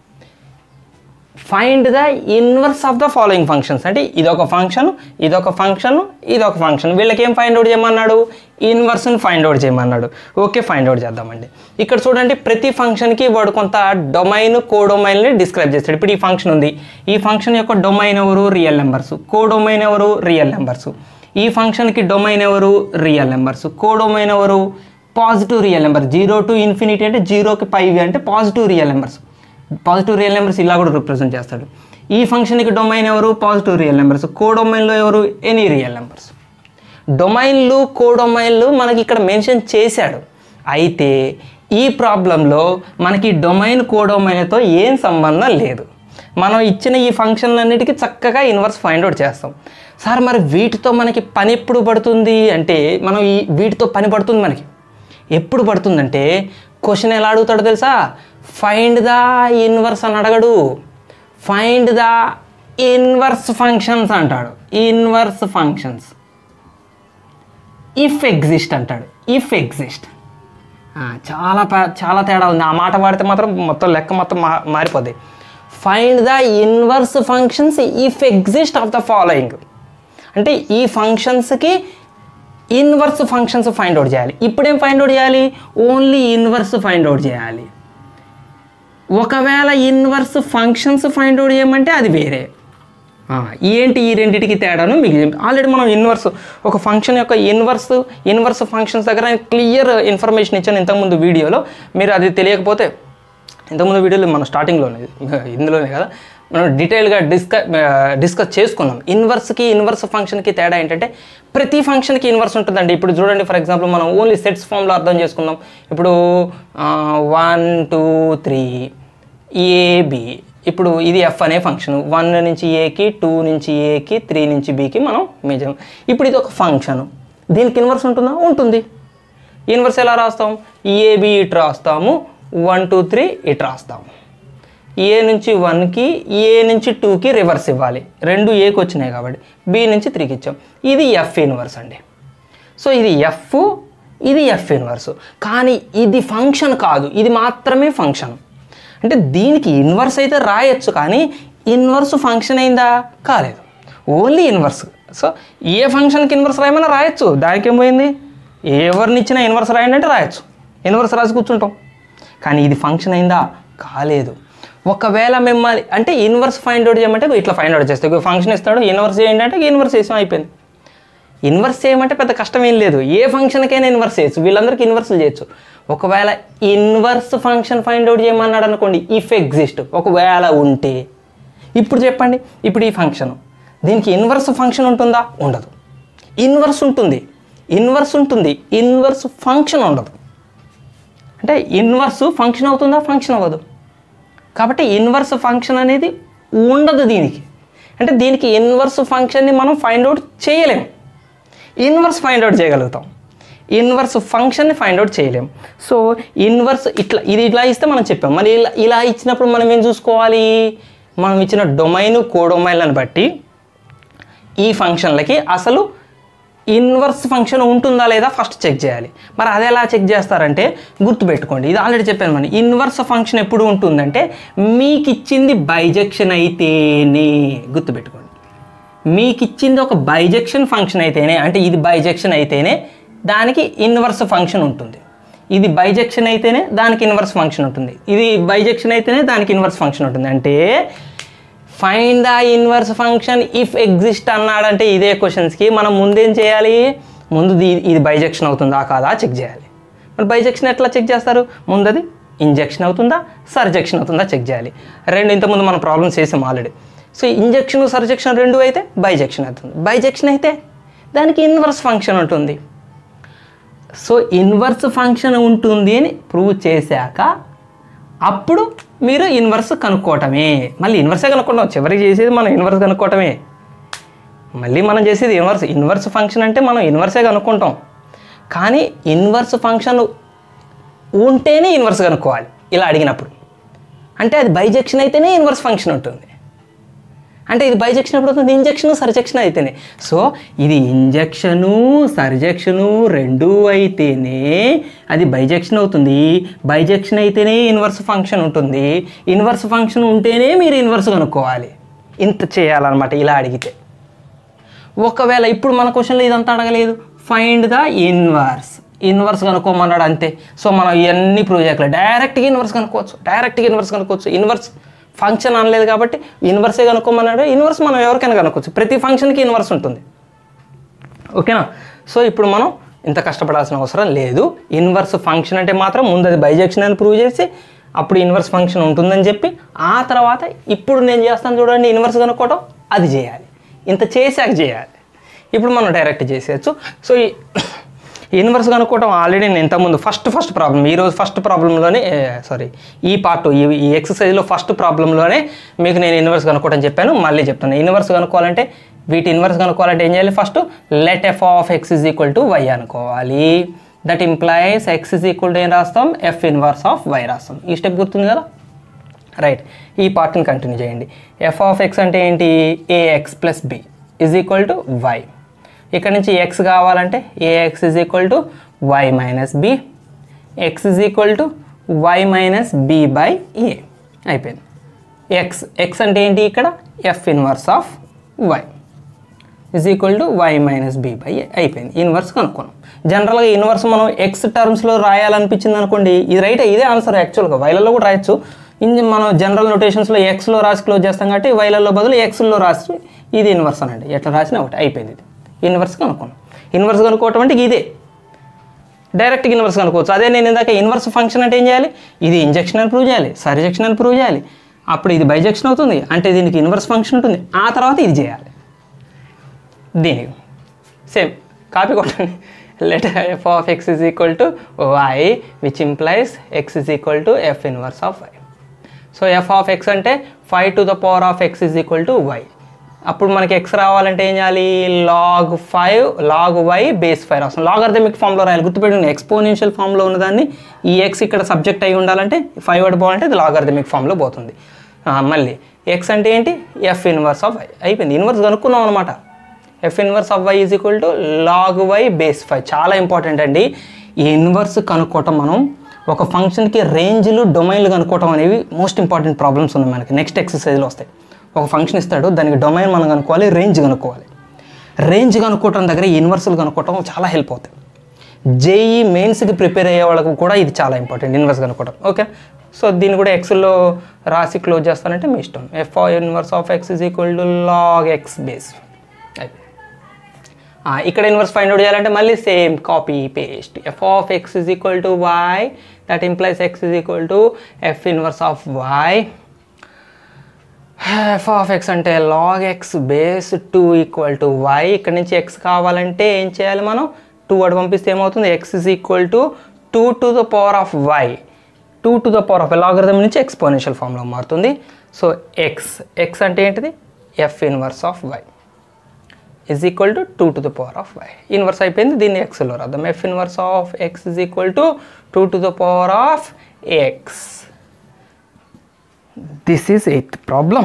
find the inverse of the following functions అంటే ఇదొక ఫంక్షన్ ఇదొక ఫంక్షన్ ఇదొక ఫంక్షన్ వీళ్ళకి ఏం ఫైండ్ అవుట్ చేయమన్నాడు ఇన్వర్స్ని ఫైండ్ అవుట్ చేయమన్నాడు ఓకే ఫైండ్ అవుట్ చేద్దామండి ఇక్కడ చూడండి ప్రతి ఫంక్షన్కి వాడు కొంత డొమైన్ కోడొమైన్ని డిస్క్రైబ్ చేస్తాడు ఇప్పుడు ఈ ఫంక్షన్ ఉంది ఈ ఫంక్షన్ యొక్క డొమైన్ ఎవరు రియల్ నెంబర్స్ కోడొమైన్ ఎవరు రియల్ నెంబర్స్ ఈ ఫంక్షన్కి డొమైన్ ఎవరు రియల్ నెంబర్స్ కోడొమైన్ ఎవరు positive real number zero to infinity అంటే జీరోకి పైవి అంటే positive real numbers positive real numbers ఇలా కూడా రిప్రజెంట్ చేస్తాడు ఈ ఫంక్షన్కి డొమైన్ ఎవరు పాజిటివ్ రియల్ నెంబర్స్ కో డొమైన్లో ఎవరు ఎనీ రియల్ నెంబర్స్ డొమైన్లు కో డొమైన్లు మనకి ఇక్కడ మెన్షన్ చేశాడు అయితే ఈ ప్రాబ్లంలో మనకి డొమైన్ కో డొమైన్తో ఏం సంబంధం లేదు మనం ఇచ్చిన ఈ ఫంక్షన్లన్నిటికీ చక్కగా ఇన్వర్స్ ఫైండ్ అవుట్ చేస్తాం సార్ మరి వీటితో మనకి పని ఎప్పుడు పడుతుంది అంటే మనం ఈ వీటితో పని పడుతుంది మనకి ఎప్పుడు పడుతుందంటే క్వశ్చన్ ఎలా అడుగుతాడో తెలుసా ఫైండ్ ద ఇన్వర్స్ అని అడగడు ఫైండ్ ద ఇన్వర్స్ ఫంక్షన్స్ అంటాడు ఇన్వర్స్ ఫంక్షన్స్ ఇఫ్ ఎగ్జిస్ట్ అంటాడు ఇఫ్ ఎగ్జిస్ట్ చాలా పే- చాలా తేడా ఉంది ఆ మాట వాడితే మాత్రం మొత్తం లెక్క మొత్తం మా మారిపోద్ది find the inverse functions if exist of the following అంటే ఈ ఫంక్షన్స్కి ఇన్వర్స్ ఫంక్షన్స్ ఫైండ్ అవుట్ చేయాలి ఇప్పుడేం ఫైండ్ అవుట్ చేయాలి ఓన్లీ ఇన్వర్స్ ఫైండ్ అవుట్ చేయాలి ఒకవేళ ఇన్వర్స్ ఫంక్షన్స్ ఫైండ్ అవుట్ చేయమంటే అది వేరే ఆ, ఏంటి ఈ రెండింటికి తేడాను మీకు ఆల్రెడీ మనం ఇన్వర్స్ ఒక ఫంక్షన్ యొక్క ఇన్వర్స్ ఇన్వర్స్ ఫంక్షన్స్ దగ్గర క్లియర్ ఇన్ఫర్మేషన్ ఇచ్చాను ఇంతకుముందు వీడియోలో మీరు అది తెలియకపోతే ఇంతకుముందు వీడియోలో మనం స్టార్టింగ్లోనే ఇందులోనే కదా మనం డీటెయిల్గా డిస్కస్ డిస్కస్ చేసుకున్నాం ఇన్వర్స్కి ఇన్వర్స్ ఫంక్షన్కి తేడా ఏంటంటే ప్రతి ఫంక్షన్కి ఇన్వర్స్ ఉంటుందండి ఇప్పుడు చూడండి ఫర్ ఎగ్జాంపుల్ మనం ఓన్లీ సెట్స్ ఫామ్లో అర్థం చేసుకుందాం ఇప్పుడు వన్ టూ త్రీ ఏబి ఇప్పుడు ఇది ఎఫ్ అనే ఫంక్షన్ వన్ నుంచి ఏకి టూ నుంచి ఏకి త్రీ నుంచి బికి మనం మేజర్ ఇప్పుడు ఇది ఒక ఫంక్షన్ దీనికి ఇన్వర్స్ ఉంటుందా ఉంటుంది ఇన్వర్స్ ఎలా రాస్తాం ఏబి ఇటు రాస్తాము వన్ టూ త్రీ ఇటు రాస్తాము ఏ నుంచి వన్కి ఏ నుంచి టూకి రివర్స్ ఇవ్వాలి రెండు ఏకి వచ్చినాయి కాబట్టి బి నుంచి త్రీకి ఇచ్చాం ఇది ఎఫ్ ఇన్వర్స్ అండి సో ఇది ఎఫ్ ఇది ఎఫ్ ఇన్వర్స్ కానీ ఇది ఫంక్షన్ కాదు ఇది మాత్రమే ఫంక్షన్ అంటే దీనికి ఇన్వర్స్ అయితే రాయొచ్చు కానీ ఇన్వర్స్ ఫంక్షన్ అయిందా కాలేదు ఓన్లీ ఇన్వర్స్ సో ఏ ఫంక్షన్కి ఇన్వర్స్ రాయమన్నా రాయొచ్చు దానికి ఏం పోయింది ఎవరిని ఇచ్చినా ఇన్వర్స్ రాయండి అంటే రాయొచ్చు ఇన్వర్స్ రాసి కూర్చుంటాం కానీ ఇది ఫంక్షన్ అయిందా కాలేదు ఒకవేళ మిమ్మల్ని అంటే ఇన్వర్స్ ఫైండ్ అవుట్ చేయమంటే ఇట్లా ఫైండ్ అవుట్ చేస్తే ఫంక్షన్ ఇస్తాడు ఇన్వర్స్ చేయండి అంటే ఇన్వర్స్ చేసాం అయిపోయింది ఇన్వర్స్ చేయమంటే పెద్ద కష్టం ఏం లేదు ఏ ఫంక్షన్కైనా ఇన్వర్స్ చేయొచ్చు వీళ్ళందరికీ ఇన్వర్స్ చేయొచ్చు ఒకవేళ ఇన్వర్స్ ఫంక్షన్ ఫైండ్ అవుట్ చేయమన్నాడు అనుకోండి ఇఫ్ ఎగ్జిస్ట్ ఒకవేళ ఉంటే ఇప్పుడు చెప్పండి ఇప్పుడు ఈ ఫంక్షన్ దీనికి ఇన్వర్స్ ఫంక్షన్ ఉంటుందా ఉండదు ఇన్వర్స్ ఉంటుంది ఇన్వర్స్ ఉంటుంది ఇన్వర్స్ ఫంక్షన్ ఉండదు అంటే ఇన్వర్స్ ఫంక్షన్ అవుతుందా ఫంక్షన్ అవ్వదు కాబట్టి ఇన్వర్స్ ఫంక్షన్ అనేది ఉండదు దీనికి అంటే దీనికి ఇన్వర్స్ ఫంక్షన్ని మనం ఫైండ్ అవుట్ చేయలేము ఇన్వర్స్ ఫైండ్ అవుట్ చేయగలుగుతాం ఇన్వర్స్ ఫంక్షన్ని ఫైండ్ అవుట్ చేయలేం సో ఇన్వర్స్ ఇట్లా ఇది ఇట్లా ఇస్తే మనం చెప్పాం మరి ఇలా ఇలా ఇచ్చినప్పుడు మనం ఏం చూసుకోవాలి మనం ఇచ్చిన డొమైన్ కోడొమైన్లను బట్టి ఈ ఫంక్షన్లకి అసలు ఇన్వర్స్ ఫంక్షన్ ఉంటుందా లేదా ఫస్ట్ చెక్ చేయాలి మరి అది ఎలా చెక్ చేస్తారంటే గుర్తుపెట్టుకోండి ఇది ఆల్రెడీ చెప్పాను మనం ఇన్వర్స్ ఫంక్షన్ ఎప్పుడు ఉంటుందంటే మీకు ఇచ్చింది బైజెక్షన్ అయితేనే గుర్తుపెట్టుకోండి మీకు ఇచ్చింది ఒక బైజెక్షన్ ఫంక్షన్ అయితేనే అంటే ఇది బైజెక్షన్ అయితేనే దానికి ఇన్వర్స్ ఫంక్షన్ ఉంటుంది ఇది బైజెక్షన్ అయితేనే దానికి ఇన్వర్స్ ఫంక్షన్ ఉంటుంది ఇది బైజెక్షన్ అయితేనే దానికి ఇన్వర్స్ ఫంక్షన్ ఉంటుంది అంటే find the inverse function if exist అన్నాడంటే ఇదే క్వశ్చన్స్కి మనం ముందేం చేయాలి ముందు ఇది ఇది బైజెక్షన్ అవుతుందా కాదా చెక్ చేయాలి మరి బైజెక్షన్ ఎట్లా చెక్ చేస్తారు ముందు అది ఇంజెక్షన్ అవుతుందా సర్జెక్షన్ అవుతుందా చెక్ చేయాలి రెండు ఇంతకుముందు మనం ప్రాబ్లమ్స్ చేసాం ఆల్రెడీ సో ఇంజెక్షన్ సర్జెక్షన్ రెండు అయితే బైజెక్షన్ అవుతుంది బైజెక్షన్ అయితే దానికి ఇన్వర్స్ ఫంక్షన్ ఉంటుంది సో ఇన్వర్స్ ఫంక్షన్ ఉంటుంది అని ప్రూవ్ చేశాక అప్పుడు మీరు ఇన్వర్స్ కనుక్కోవటమే మళ్ళీ ఇన్వర్సే కనుక్కుంటాం చివరికి చేసేది మనం ఇన్వర్స్ కనుక్కోవటమే మళ్ళీ మనం చేసేది ఇన్వర్స్ ఇన్వర్స్ ఫంక్షన్ అంటే మనం ఇన్వర్సే కనుక్కుంటాం కానీ ఇన్వర్స్ ఫంక్షన్ ఉంటేనే ఇన్వర్స్ కనుక్కోవాలి ఇలా అడిగినప్పుడు అంటే అది బైజెక్షన్ అయితేనే ఇన్వర్స్ ఫంక్షన్ ఉంటుంది అంటే ఇది బైజెక్షన్ ఎప్పుడు అవుతుంది ఇంజెక్షన్ సర్జెక్షన్ అయితేనే సో ఇది ఇంజెక్షను సర్జెక్షను రెండు అయితేనే అది బైజెక్షన్ అవుతుంది బైజెక్షన్ అయితేనే ఇన్వర్స్ ఫంక్షన్ ఉంటుంది ఇన్వర్స్ ఫంక్షన్ ఉంటేనే మీరు ఇన్వర్స్ కనుక్కోవాలి ఇంత చేయాలన్నమాట ఇలా అడిగితే ఒకవేళ ఇప్పుడు మన క్వశ్చన్లో ఇదంతా అడగలేదు ఫైండ్ ద ఇన్వర్స్ ఇన్వర్స్ కనుక్కోమన్నాడు అంతే సో మనం ఇవన్నీ ప్రూవ్ చేయగలం డైరెక్ట్గా ఇన్వర్స్ కనుక్కోవచ్చు డైరెక్ట్గా ఇన్వర్స్ కనుక్కోవచ్చు ఇన్వర్స్ ఫంక్షన్ అనలేదు కాబట్టి ఇన్వర్సే కనుక్కోమన్నాడు ఇన్వర్స్ మనం ఎవరికైనా కనుక్కోవచ్చు ప్రతి ఫంక్షన్కి ఇన్వర్స్ ఉంటుంది ఓకేనా సో ఇప్పుడు మనం ఇంత కష్టపడాల్సిన అవసరం లేదు ఇన్వర్స్ ఫంక్షన్ అంటే మాత్రం ముందు అది బైజెక్షన్ అని ప్రూవ్ చేసి అప్పుడు ఇన్వర్స్ ఫంక్షన్ ఉంటుందని చెప్పి ఆ తర్వాత ఇప్పుడు నేను చేస్తాను చూడండి ఇన్వర్స్ కనుక్కోవటం అది చేయాలి ఇంత చేశాక చేయాలి ఇప్పుడు మనం డైరెక్ట్ చేసేయచ్చు సో ఈ ఇన్వర్స్ కనుక్కోవటం ఆల్రెడీ నేను ఇంతకుముందు ఫస్ట్ ఫస్ట్ ప్రాబ్లం ఈరోజు ఫస్ట్ ప్రాబ్లంలోనే సారీ ఈ పార్ట్ ఈ ఈ ఎక్సర్సైజ్లో ఫస్ట్ ప్రాబ్లంలోనే మీకు నేను ఇన్వర్స్ కనుక్కోవడం చెప్పాను మళ్ళీ చెప్తాను ఇన్వర్స్ కనుక్కోవాలంటే వీటి ఇన్వర్స్ కనుక్కోవాలంటే ఏం చేయాలి first let F of X is equal to why అనుకోవాలి that implies X is equal to ఏం రాస్తాం ఎఫ్ ఇన్వర్స్ ఆఫ్ వై రాస్తాం ఈ స్టెప్ గుర్తుంది కదా రైట్ ఈ పార్ట్ని కంటిన్యూ చేయండి ఎఫ్ ఆఫ్ ఎక్స్ అంటే ఏంటి a x plus B is equal to Y ఇక్కడ నుంచి ఎక్స్ కావాలంటే a x is equal to Y minus B X is equal to Y minus B by A అయిపోయింది ఎక్స్ ఎక్స్ అంటే ఏంటి ఇక్కడ F inverse of Y is equal to Y minus B by A అయిపోయింది inverse కనుక్కున్నాం జనరల్గా inverse మనం X టర్మ్స్లో రాయాలనిపించింది అనుకోండి ఇది right ఇదే ఆన్సర్ యాక్చువల్గా వైలలో కూడా రాయొచ్చు ఇన్ మనం జనరల్ నోటేషన్స్లో ఎక్స్లో రాసి క్లోజ్ చేస్తాం కాబట్టి వైలలో బదులు ఎక్స్లో రాసి ఇది ఇన్వర్స్ అనండి ఎట్లా రాసినా ఒకటి అయిపోయింది ఇది ఇన్వర్స్ కనుక్కున్నాం ఇన్వర్స్ కనుక్కోవటం అంటే ఇదే డైరెక్ట్ ఇన్వర్స్ కనుక్కోవచ్చు అదే నేను ఇందాక ఇన్వర్స్ ఫంక్షన్ అంటే ఏం చేయాలి ఇది ఇంజెక్షన్ అని ప్రూవ్ చేయాలి సర్జెక్షన్ అని ప్రూవ్ చేయాలి అప్పుడు ఇది బైజెక్షన్ అవుతుంది అంటే దీనికి ఇన్వర్స్ ఫంక్షన్ ఉంటుంది ఆ తర్వాత ఇది చేయాలి దీనికి సేమ్ కాపీ కొట్టండి let F of X is equal to Y which implies X is equal to F inverse of why so F of X అంటే five to the power of X is equal to Y అప్పుడు మనకి X రావాలంటే ఏం చేయాలి log five log why base five రాస్తాం logarithmic ఫామ్లో రాయాలి గుర్తుపెట్టుకుని ఎక్స్పోనెన్షియల్ ఫామ్లో ఉన్నదాన్ని ఈ ఎక్స్ ఇక్కడ సబ్జెక్ట్ అయి ఉండాలంటే ఫైవ్ అడ్ పోవాలంటే అది లాగ్ అర్థమిక్ ఫామ్లో పోతుంది ఆ, మళ్ళీ ఎక్స్ అంటే ఏంటి ఎఫ్ ఇన్వర్స్ ఆఫ్ వై అయిపోయింది ఇన్వర్స్ కనుక్కున్నాం అనమాట F inverse of why is equal to log why base five చాలా ఇంపార్టెంట్ అండి ఈ ఇన్వర్స్ కనుక్కోవటం మనం ఒక ఫంక్షన్కి రేంజ్లు డొమైన్లు కనుక్కోవటం అనేవి మోస్ట్ ఇంపార్టెంట్ ప్రాబ్లమ్స్ ఉన్నాయి మనకి నెక్స్ట్ ఎక్సర్సైజ్లో వస్తాయి ఒక ఫంక్షన్ ఇస్తాడు దానికి డొమైన్ మనం కనుక్కోవాలి రేంజ్ కనుక్కోవాలి రేంజ్ కనుక్కోవటం దగ్గర ఇన్వర్సల్ కనుక్కోవటం చాలా హెల్ప్ అవుతాయి జేఈ మెయిన్స్కి ప్రిపేర్ అయ్యే వాళ్ళకు కూడా ఇది చాలా ఇంపార్టెంట్ ఇన్వర్స్ కనుక్కోవటం ఓకే సో దీన్ని కూడా ఎక్స్లో రాసి క్లోజ్ చేస్తానంటే మీ ఇష్టం F inverse of X is equal to log X base ఇక్కడ ఇన్వర్స్ ఫైండ్ అవుట్ చేయాలంటే మళ్ళీ same copy paste F of X is equal to why that implies X is equal to F inverse of why F of X అంటే log X base two equal to Y ఇక్కడ నుంచి X కావాలంటే ఏం చేయాలి మనం two అటు పంపిస్తే ఏమవుతుంది X is equal to two to the power of Y two to the power of logarithm నుంచి ఎక్స్పోనెన్షియల్ ఫామ్లో మారుతుంది సో ఎక్స్ ఎక్స్ అంటే ఏంటిది F inverse of Y is equal to two to the power of Y inverse అయిపోయింది దీన్ని ఎక్స్లో రాద్దాం F inverse of X is equal to two to the power of X this is eighth problem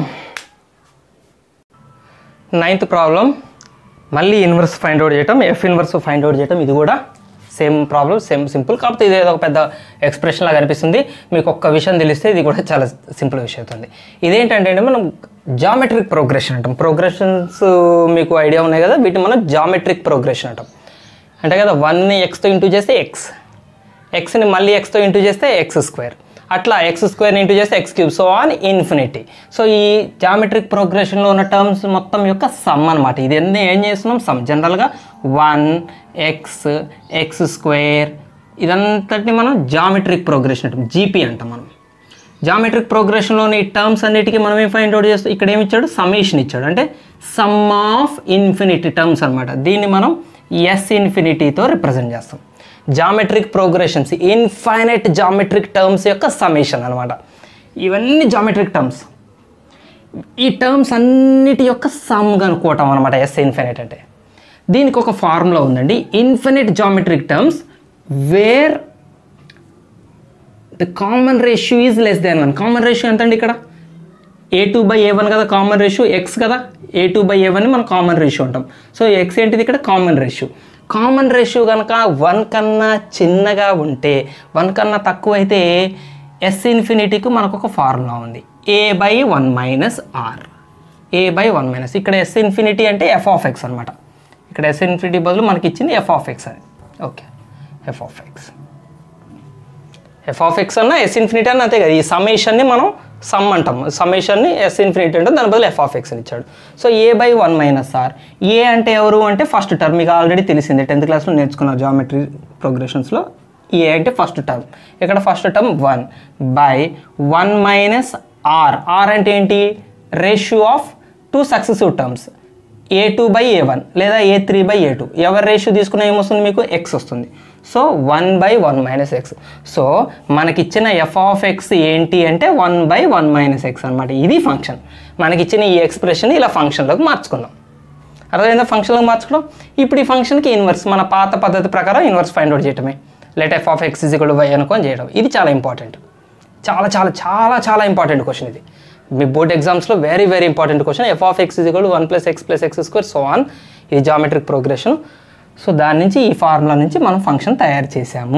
ninth problem మళ్ళీ inverse find out చేయటం F inverse find out చేయటం ఇది కూడా same problem same simple కాకపోతే ఇది ఏదో ఒక పెద్ద ఎక్స్ప్రెషన్ లాగా అనిపిస్తుంది మీకు ఒక్క విషయం తెలిస్తే ఇది కూడా చాలా సింపుల్ విషయం అవుతుంది ఇదేంటంటే అండి మనం జామెట్రిక్ ప్రోగ్రెషన్ అంటాం ప్రోగ్రెషన్స్ మీకు ఐడియా ఉన్నాయి కదా వీటిని మనం జామెట్రిక్ ప్రోగ్రెషన్ అంటాం అంటే కదా వన్ని ఎక్స్తో ఇంటూ చేస్తే ఎక్స్ ఎక్స్ని మళ్ళీ ఎక్స్తో ఇంటూ చేస్తే ఎక్స్ స్క్వేర్ అట్లా ఎక్స్ స్క్వేర్ ఇంటూ చేస్తే X cube so on infinity so ఈ జామెట్రిక్ ప్రోగ్రెషన్లో ఉన్న టర్మ్స్ మొత్తం యొక్క సమ్ అనమాట ఇది ఎన్ని ఏం చేస్తున్నాం సమ్ జనరల్గా వన్ ఎక్స్ ఎక్స్ స్క్వేర్ ఇదంతటిని మనం జామెట్రిక్ ప్రోగ్రెషన్ అంటాం జీపీ అంటాం మనం జామెట్రిక్ ప్రోగ్రెషన్లోని టర్మ్స్ అన్నిటికీ మనం ఏం ఫైండ్ అవుట్ చేస్తాం ఇక్కడ ఏమి ఇచ్చాడు సమ్మేషన్ ఇచ్చాడు అంటే సమ్ ఆఫ్ ఇన్ఫినిటీ టర్మ్స్ అనమాట దీన్ని మనం ఎస్ ఇన్ఫినిటీతో రిప్రజెంట్ చేస్తాం geometric progressions infinite geometric terms యొక్క సమ్మేషన్ అనమాట ఇవన్నీ జామెట్రిక్ టర్మ్స్ ఈ టర్మ్స్ అన్నిటి యొక్క సమ్ కనుక్కోవటం అనమాట ఎస్ ఇన్ఫినిట్ అంటే దీనికి ఒక ఫార్ములా ఉందండి infinite geometric terms where the common ratio is less than one common ratio ఎంత అండి ఇక్కడ A two by A one కదా కామన్ రేషియో ఎక్స్ కదా A two by A one మనం కామన్ రేషియో అంటాం సో ఎక్స్ ఏంటిది ఇక్కడ కామన్ రేషియో కామన్ రేషియో కనుక వన్ కన్నా చిన్నగా ఉంటే వన్ కన్నా తక్కువ అయితే ఎస్ ఇన్ఫినిటీకి మనకు ఒక ఫార్ములా ఉంది A by one minus R A by one minus ఇక్కడ ఎస్ ఇన్ఫినిటీ అంటే ఎఫ్ ఆఫ్ ఎక్స్ అనమాట ఇక్కడ ఎస్ ఇన్ఫినిటీ బదులు మనకి ఇచ్చింది ఎఫ్ ఆఫ్ ఎక్స్ అని okay F of X F of X అన్న ఎస్ ఇన్ఫినిటీ అన్న అంతే కదా ఈ సమ్మేషన్ని మనం సమ్ అంటాం సమ్మేషన్ని ఎస్ ఇన్ఫినిటీ అంటే దాని బదులు ఎఫ్ ఆఫ్ ఎక్స్ అని ఇచ్చాడు so A by one minus R A అంటే ఎవరు అంటే ఫస్ట్ టర్మ్ మీకు ఆల్రెడీ తెలిసిందే టెన్త్ క్లాస్లో నేర్చుకున్నారు జామెట్రీ ప్రోగ్రెషన్స్లో ఏ అంటే ఫస్ట్ టర్మ్ ఇక్కడ first term one by one minus R R అంటే ఏంటి ratio of two successive terms A two by A one లేదా A three by A two ఎవరి రేషియో తీసుకున్న ఏమొస్తుంది మీకు ఎక్స్ వస్తుంది so one by one minus X so మనకిచ్చిన ఎఫ్ ఆఫ్ ఎక్స్ ఏంటి అంటే one by one minus X అనమాట ఇది ఫంక్షన్ మనకిచ్చిన ఈ ఎక్స్ప్రెషన్ ఇలా ఫంక్షన్లోకి మార్చుకుందాం అర్థమైందా ఫంక్షన్లోకి మార్చుకోవడం ఇప్పుడు ఈ ఫంక్షన్కి ఇన్వర్స్ మన పాత పద్ధతి ప్రకారం ఇన్వర్స్ ఫైండ్ అవుట్ చేయటమే let F of X is equal Y అనుకొని చేయడం ఇది చాలా ఇంపార్టెంట్ చాలా చాలా చాలా చాలా ఇంపార్టెంట్ క్వశ్చన్ ఇది మీ బోర్డ్ ఎగ్జామ్స్లో very very important question F of X is equal one plus X plus X square so on ఇది జామెట్రిక్ ప్రోగ్రెషన్ సో దాని నుంచి ఈ ఫార్ములా నుంచి మనం ఫంక్షన్ తయారు చేసాము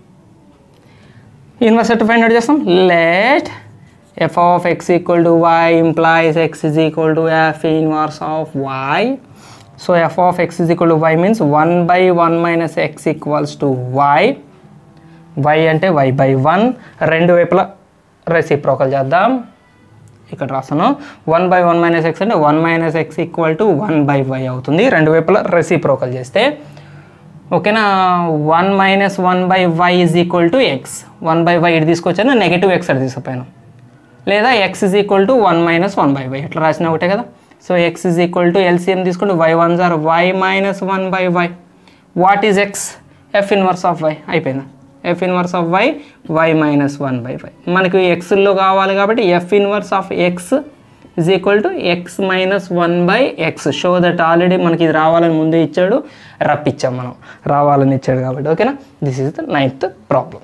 ఇన్వర్స్ ఎట్ ఫైండ్ అవుట్ చేస్తాం let F of X equal to Y implies X is equal to F inverse of why so F of X is equal to Y means one by one minus X equals to Y Y అంటే why by one రెండు వైపులా reciprocal చేద్దాం ఇక్కడ రాస్తాను one by one minus X అంటే one minus X equal to one by Y అవుతుంది రెండు వైపులా రెసిప్రోకల్ చేస్తే ఓకేనా one minus one by Y is equal to X one by Y ఇటు తీసుకొచ్చాను నెగిటివ్ ఎక్స్ అటు తీసుకుపోయాను లేదా X is equal to one minus one by Y ఎట్లా రాసిన ఒకటే కదా so X is equal to LCM తీసుకుంటే వై వన్ జార్ Y minus one by Y what is X F inverse of Y అయిపోయిందా F inverse of Y Y minus one by Y మనకి ఎక్స్లో కావాలి కాబట్టి F inverse of X is equal to X minus one by X show that already మనకి ఇది రావాలని ముందే ఇచ్చాడు రప్పించాం మనం రావాలని ఇచ్చాడు కాబట్టి ఓకేనా this is the ninth problem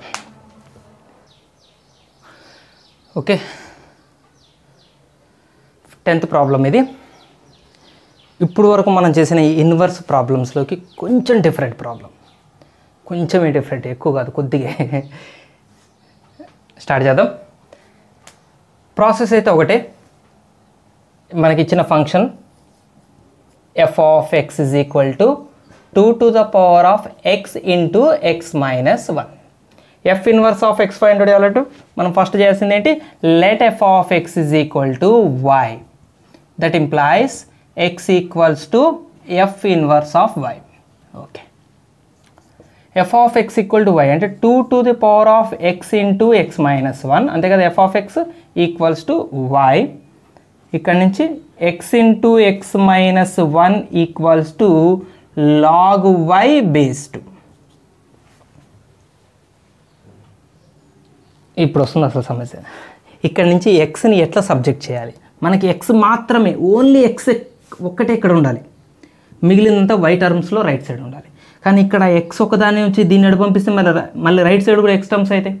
okay tenth problem ఇది ఇప్పుడు వరకు మనం చేసిన ఈ ఇన్వర్స్ ప్రాబ్లమ్స్లోకి కొంచెం డిఫరెంట్ ప్రాబ్లం కొంచెమే డిఫరెంట్ ఎక్కువ కాదు కొద్దిగా స్టార్ట్ చేద్దాం ప్రాసెస్ అయితే ఒకటే మనకి ఇచ్చిన function F of X is equal to two to the power of X into X minus one F inverse of X five hundred చేయాలంటూ మనం ఫస్ట్ చేయాల్సింది ఏంటి let F of X is equal to why that implies X equals to F inverse of Y okay F of X equal to Y అంటే two to the power of X into X minus one అంతే కదా F of X equals to Y ఇక్కడ నుంచి X into X minus one equals to log why base two ఇప్పుడు వస్తుంది అసలు సమస్య ఇక్కడ నుంచి ఎక్స్ని ఎట్లా సబ్జెక్ట్ చేయాలి మనకి ఎక్స్ మాత్రమే ఓన్లీ ఎక్స్ ఒక్కటే ఇక్కడ ఉండాలి మిగిలినంతా వై టర్మ్స్లో రైట్ సైడ్ ఉండాలి కానీ ఇక్కడ ఎక్స్ ఒకదాని నుంచి దీన్ని ఎడ పంపిస్తే మళ్ళీ ర- మళ్ళీ రైట్ సైడ్ కూడా ఎక్స్ టర్మ్స్ అయితే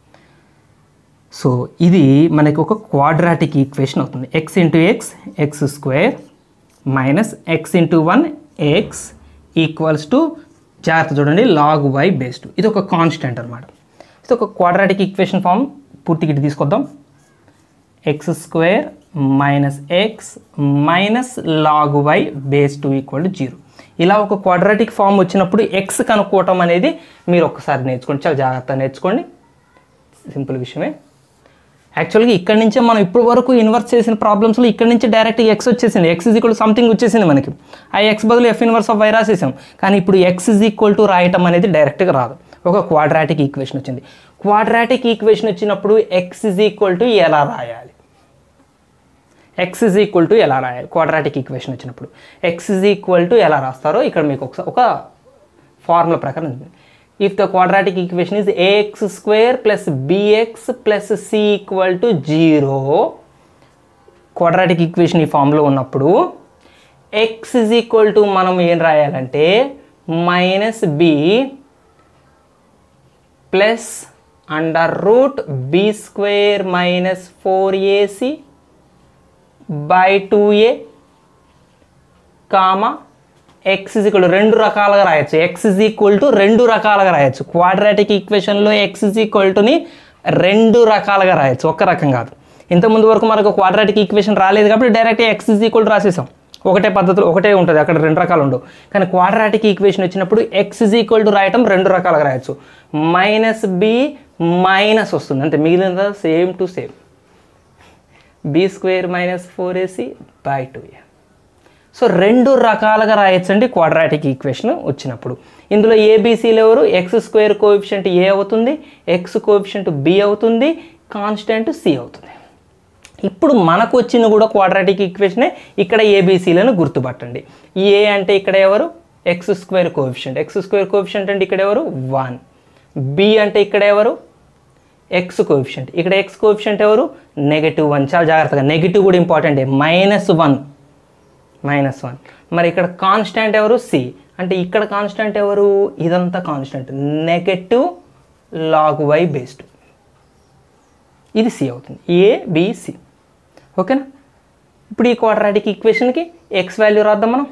సో ఇది మనకి ఒక క్వాడ్రాటిక్ ఈక్వేషన్ అవుతుంది X into X X square minus X into one X equals to జాగ్రత్త చూడండి లాగ్ వై బేస్డ్ ఇది ఒక కాన్స్టెంట్ అనమాట ఇది ఒక క్వాడ్రాటిక్ ఈక్వేషన్ ఫామ్ పూర్తిగా ఇటు తీసుకొద్దాం X square minus X minus log why base two equal to zero ఇలా ఒక క్వాడ్రాటిక్ ఫామ్ వచ్చినప్పుడు ఎక్స్ కనుక్కోవటం అనేది మీరు ఒక్కసారి నేర్చుకోండి చాలా జాగ్రత్తగా నేర్చుకోండి సింపుల్ విషయమే యాక్చువల్గా ఇక్కడ నుంచే మనం ఇప్పుడు వరకు ఇన్వర్స్ చేసిన ప్రాబ్లమ్స్లో ఇక్కడ నుంచి డైరెక్ట్ ఎక్స్ వచ్చేసింది ఎక్స్ ఇజ్ ఈక్వల్ సంథింగ్ వచ్చేసింది మనకి ఆ ఎక్స్ బదులు ఎఫ్ ఇన్వర్స్ ఆఫ్ వై రాసేసాం కానీ ఇప్పుడు ఎక్స్ ఇజ్ ఈక్వల్ టు రాయటం అనేది డైరెక్ట్గా రాదు ఒక క్వాడ్రాటిక్ ఈక్వేషన్ వచ్చింది క్వాడ్రాటిక్ ఈక్వేషన్ వచ్చినప్పుడు ఎక్స్ ఇజ్ ఈక్వల్ టు ఎలా రాయాలి ఎక్స్ ఇజ్ ఈక్వల్ టు ఎలా రాయాలి క్వాడ్రాటిక్ ఈక్వేషన్ వచ్చినప్పుడు ఎక్స్ ఇజ్ ఈక్వల్ టు ఎలా రాస్తారో ఇక్కడ మీకు ఒకసారి ఒక ఫార్ములా ప్రకారం ఉంది if the quadratic equation is a x square plus b x plus c equal to zero quadratic equation ఈ ఫామ్లో ఉన్నప్పుడు ఎక్స్ ఇజ్ ఈక్వల్ టు మనం ఏం రాయాలంటే minus b plus under root b square minus four a c by two a comma x is equal రెండు రకాలుగా రాయొచ్చు X is equal to రెండు రకాలుగా రాయొచ్చు క్వాడ్రాటిక్ ఈక్వేషన్లో ఎక్స్ ఇజ్ ఈక్వల్ టుని రెండు రకాలుగా రాయొచ్చు ఒక్క రకం కాదు ఇంతకుముందు వరకు మనకు క్వాడ్రాటిక్ ఈక్వేషన్ రాలేదు కాబట్టి direct x is equal to రాసేసాం ఒకటే పద్ధతిలో ఒకటే ఉంటుంది అక్కడ రెండు రకాలు ఉండవు కానీ క్వాడ్రాటిక్ ఈక్వేషన్ వచ్చినప్పుడు ఎక్స్ ఇజ్ ఈక్వల్ టు రాయటం రెండు రకాలుగా రాయొచ్చు మైనస్ బి మైనస్ వస్తుంది అంతే మిగిలిన same to same b square minus four a c by two a so రెండు రకాలుగా రాయొచ్చండి క్వాడ్రాటిక్ ఈక్వేషన్ వచ్చినప్పుడు ఇందులో ఏబీసీలు ఎవరు ఎక్స్ స్క్వేర్ కోఎఫిషియంట్ ఏ అవుతుంది ఎక్స్ కోఎఫిషియంట్ బి అవుతుంది కాన్స్టెంట్ సి అవుతుంది ఇప్పుడు మనకు వచ్చిన కూడా క్వాడ్రాటిక్ ఈక్వేషనే ఇక్కడ ఏబీసీలను గుర్తుపట్టండి ఈ ఏ అంటే ఇక్కడ ఎవరు x square coefficient x square coefficient అంటే ఇక్కడ ఎవరు వన్ బి అంటే ఇక్కడ ఎవరు ఎక్స్ కోఎఫిషియంట్ ఇక్కడ ఎక్స్ కోఎఫిషియంట్ ఎవరు నెగటివ్ వన్ చాలా జాగ్రత్తగా నెగిటివ్ కూడా important minus one minus one మరి ఇక్కడ కాన్స్టెంట్ ఎవరు సి అంటే ఇక్కడ కాన్స్టెంట్ ఎవరు ఇదంతా constant negative log y based ఇది సి అవుతుంది ఏ బిసి ఓకేనా ఇప్పుడు ఈ క్వాడ్రాటిక్ ఈక్వేషన్కి ఎక్స్ వాల్యూ రాద్దాం మనం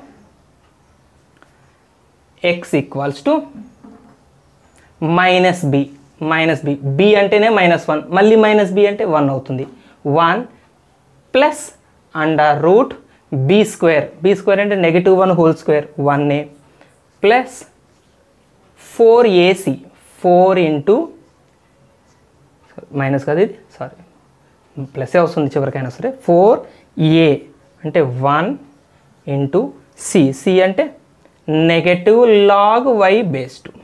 x equals to minus b minus b b అంటేనే మైనస్ వన్ మళ్ళీ మైనస్ బి అంటే వన్ అవుతుంది one plus under root b square b square అంటే negative one whole square one a plus four a c four into minus కదా ఇది sorry ప్లసే వస్తుంది చివరికైనా సరే four a అంటే వన్ ఇంటూ సి సి అంటే negative log why base two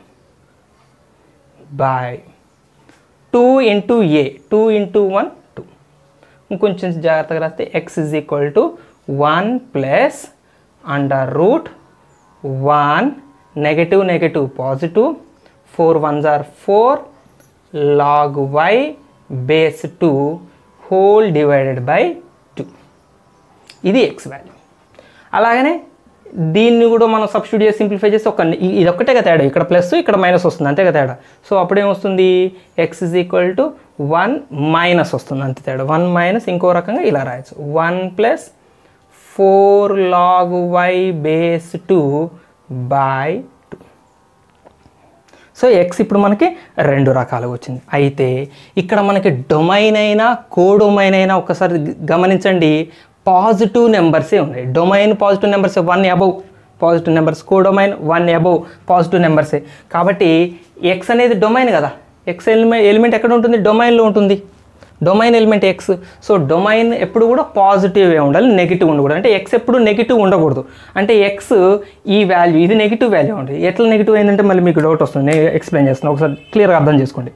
by two into a two into one two ఇంకొంచెం జాగ్రత్తగా రాస్తే x is equal to one plus under root one negative negative positive four ones or four log why base two whole divided by two ఇది x value అలాగనే దీన్ని కూడా మనం substitute చేసి simplify చేసి ఒక ఇ- ఇది ఒక్కటే కదా తేడా ఇక్కడ ప్లస్ ఇక్కడ మైనస్ వస్తుంది అంతే కదా తేడా సో అప్పుడేమొస్తుంది x is equal to one minus వస్తుంది అంతే తేడా వన్ మైనస్ ఇంకో రకంగా ఇలా రాయొచ్చు one plus four log why base two by two so x ఇప్పుడు మనకి రెండు రకాలుగా వచ్చింది అయితే ఇక్కడ మనకి డొమైన్ అయినా కోడొమైన్ అయినా ఒకసారి గ- గమనించండి పాజిటివ్ నెంబర్సే ఉన్నాయి domain positive numbers one above positive numbers codomain one above positive నెంబర్సే కాబట్టి ఎక్స్ అనేది డొమైన్ కదా ఎక్స్ ఎలిమెంట్ ఎలిమెంట్ ఎక్కడ ఉంటుంది డొమైన్లో ఉంటుంది domain element x so domain ఎప్పుడు కూడా పాజిటివ్ ఉండాలి నెగిటివ్ ఉండకూడదు అంటే ఎక్స్ ఎప్పుడు నెగిటివ్ ఉండకూడదు అంటే ఎక్స్ ఈ వాల్యూ ఇది నెగిటివ్ వాల్యూ ఉంటుంది ఎట్లా నెగిటివ్ అయిందంటే మళ్ళీ మీకు డౌట్ వస్తుంది నేను ఎక్స్ప్లెయిన్ చేస్తున్నాను ఒకసారి క్లియర్గా అర్థం చేసుకోండి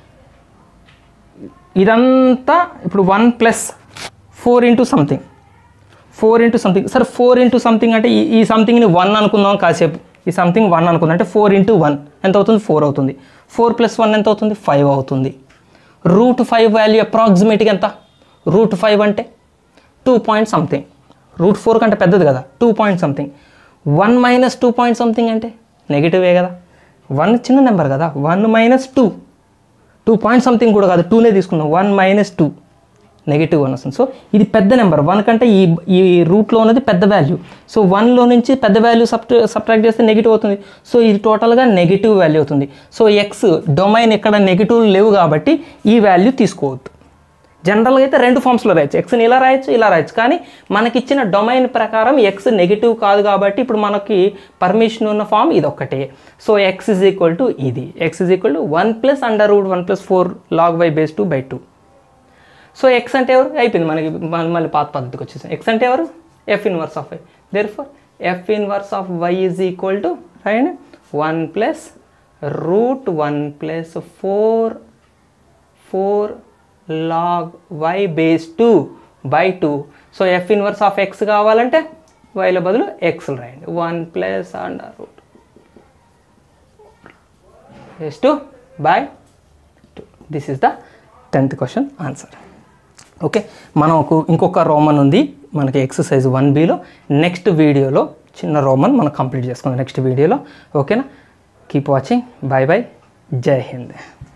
ఇదంతా ఇప్పుడు one plus four into something four into something సరే ఫోర్ ఇంటూ సంథింగ్ అంటే ఈ- ఈ సంథింగ్ని వన్ అనుకుందాం కాసేపు ఈ సంథింగ్ వన్ అనుకుందాం అంటే ఫోర్ ఇంటూ వన్ ఎంత అవుతుంది ఫోర్ అవుతుంది ఫోర్ ప్లస్ వన్ ఎంత అవుతుంది ఫైవ్ అవుతుంది రూట్ ఫైవ్ వాల్యూ అప్రాక్సిమేట్గా ఎంత రూట్ ఫైవ్ అంటే two point something root four కంటే పెద్దది కదా two point something one minus two point something అంటే నెగిటివే కదా వన్ చిన్న నెంబర్ కదా one minus two two point something కూడా కాదు టూనే తీసుకుందాం one minus two negative one వస్తుంది సో ఇది పెద్ద నెంబర్ వన్ కంటే ఈ ఈ రూట్లో ఉన్నది పెద్ద వాల్యూ సో వన్లో నుంచి పెద్ద వాల్యూ సబ్ సబ్ట్రాక్ట్ చేస్తే నెగిటివ్ అవుతుంది సో ఇది టోటల్గా నెగిటివ్ వాల్యూ అవుతుంది సో ఎక్స్ డొమైన్ ఇక్కడ నెగిటివ్ లేవు కాబట్టి ఈ వాల్యూ తీసుకోవద్దు జనరల్గా అయితే రెండు ఫామ్స్లో రాయొచ్చు ఎక్స్ని ఇలా రాయొచ్చు ఇలా రాయొచ్చు కానీ మనకిచ్చిన డొమైన్ ప్రకారం ఎక్స్ నెగిటివ్ కాదు కాబట్టి ఇప్పుడు మనకి పర్మిషన్ ఉన్న ఫామ్ ఇది ఒక్కటే so X is equal to ఇది x is equal to one plus under root one plus four log by base two by two so x అంటే ఎవరు అయిపోయింది మనకి మన- మళ్ళీ పాత పద్ధతికి వచ్చేసాం ఎక్స్ అంటే ఎవరు f inverse of y therefore F inverse of why is equal to right one plus root one plus four four log why base two by two so F inverse of x కావాలంటే వైల బదులు ఎక్స్లు రాయండి one plus under root base two by two this is the tenth question answer okay మనకు ఇంకొక Roman ఉంది మనకి exercise one బీలో next వీడియోలో చిన్న రోమన్ మనం కంప్లీట్ చేసుకుందాం నెక్స్ట్ వీడియోలో ఓకేనా కీప్ వాచింగ్ బాయ్ బాయ్ జై హింద్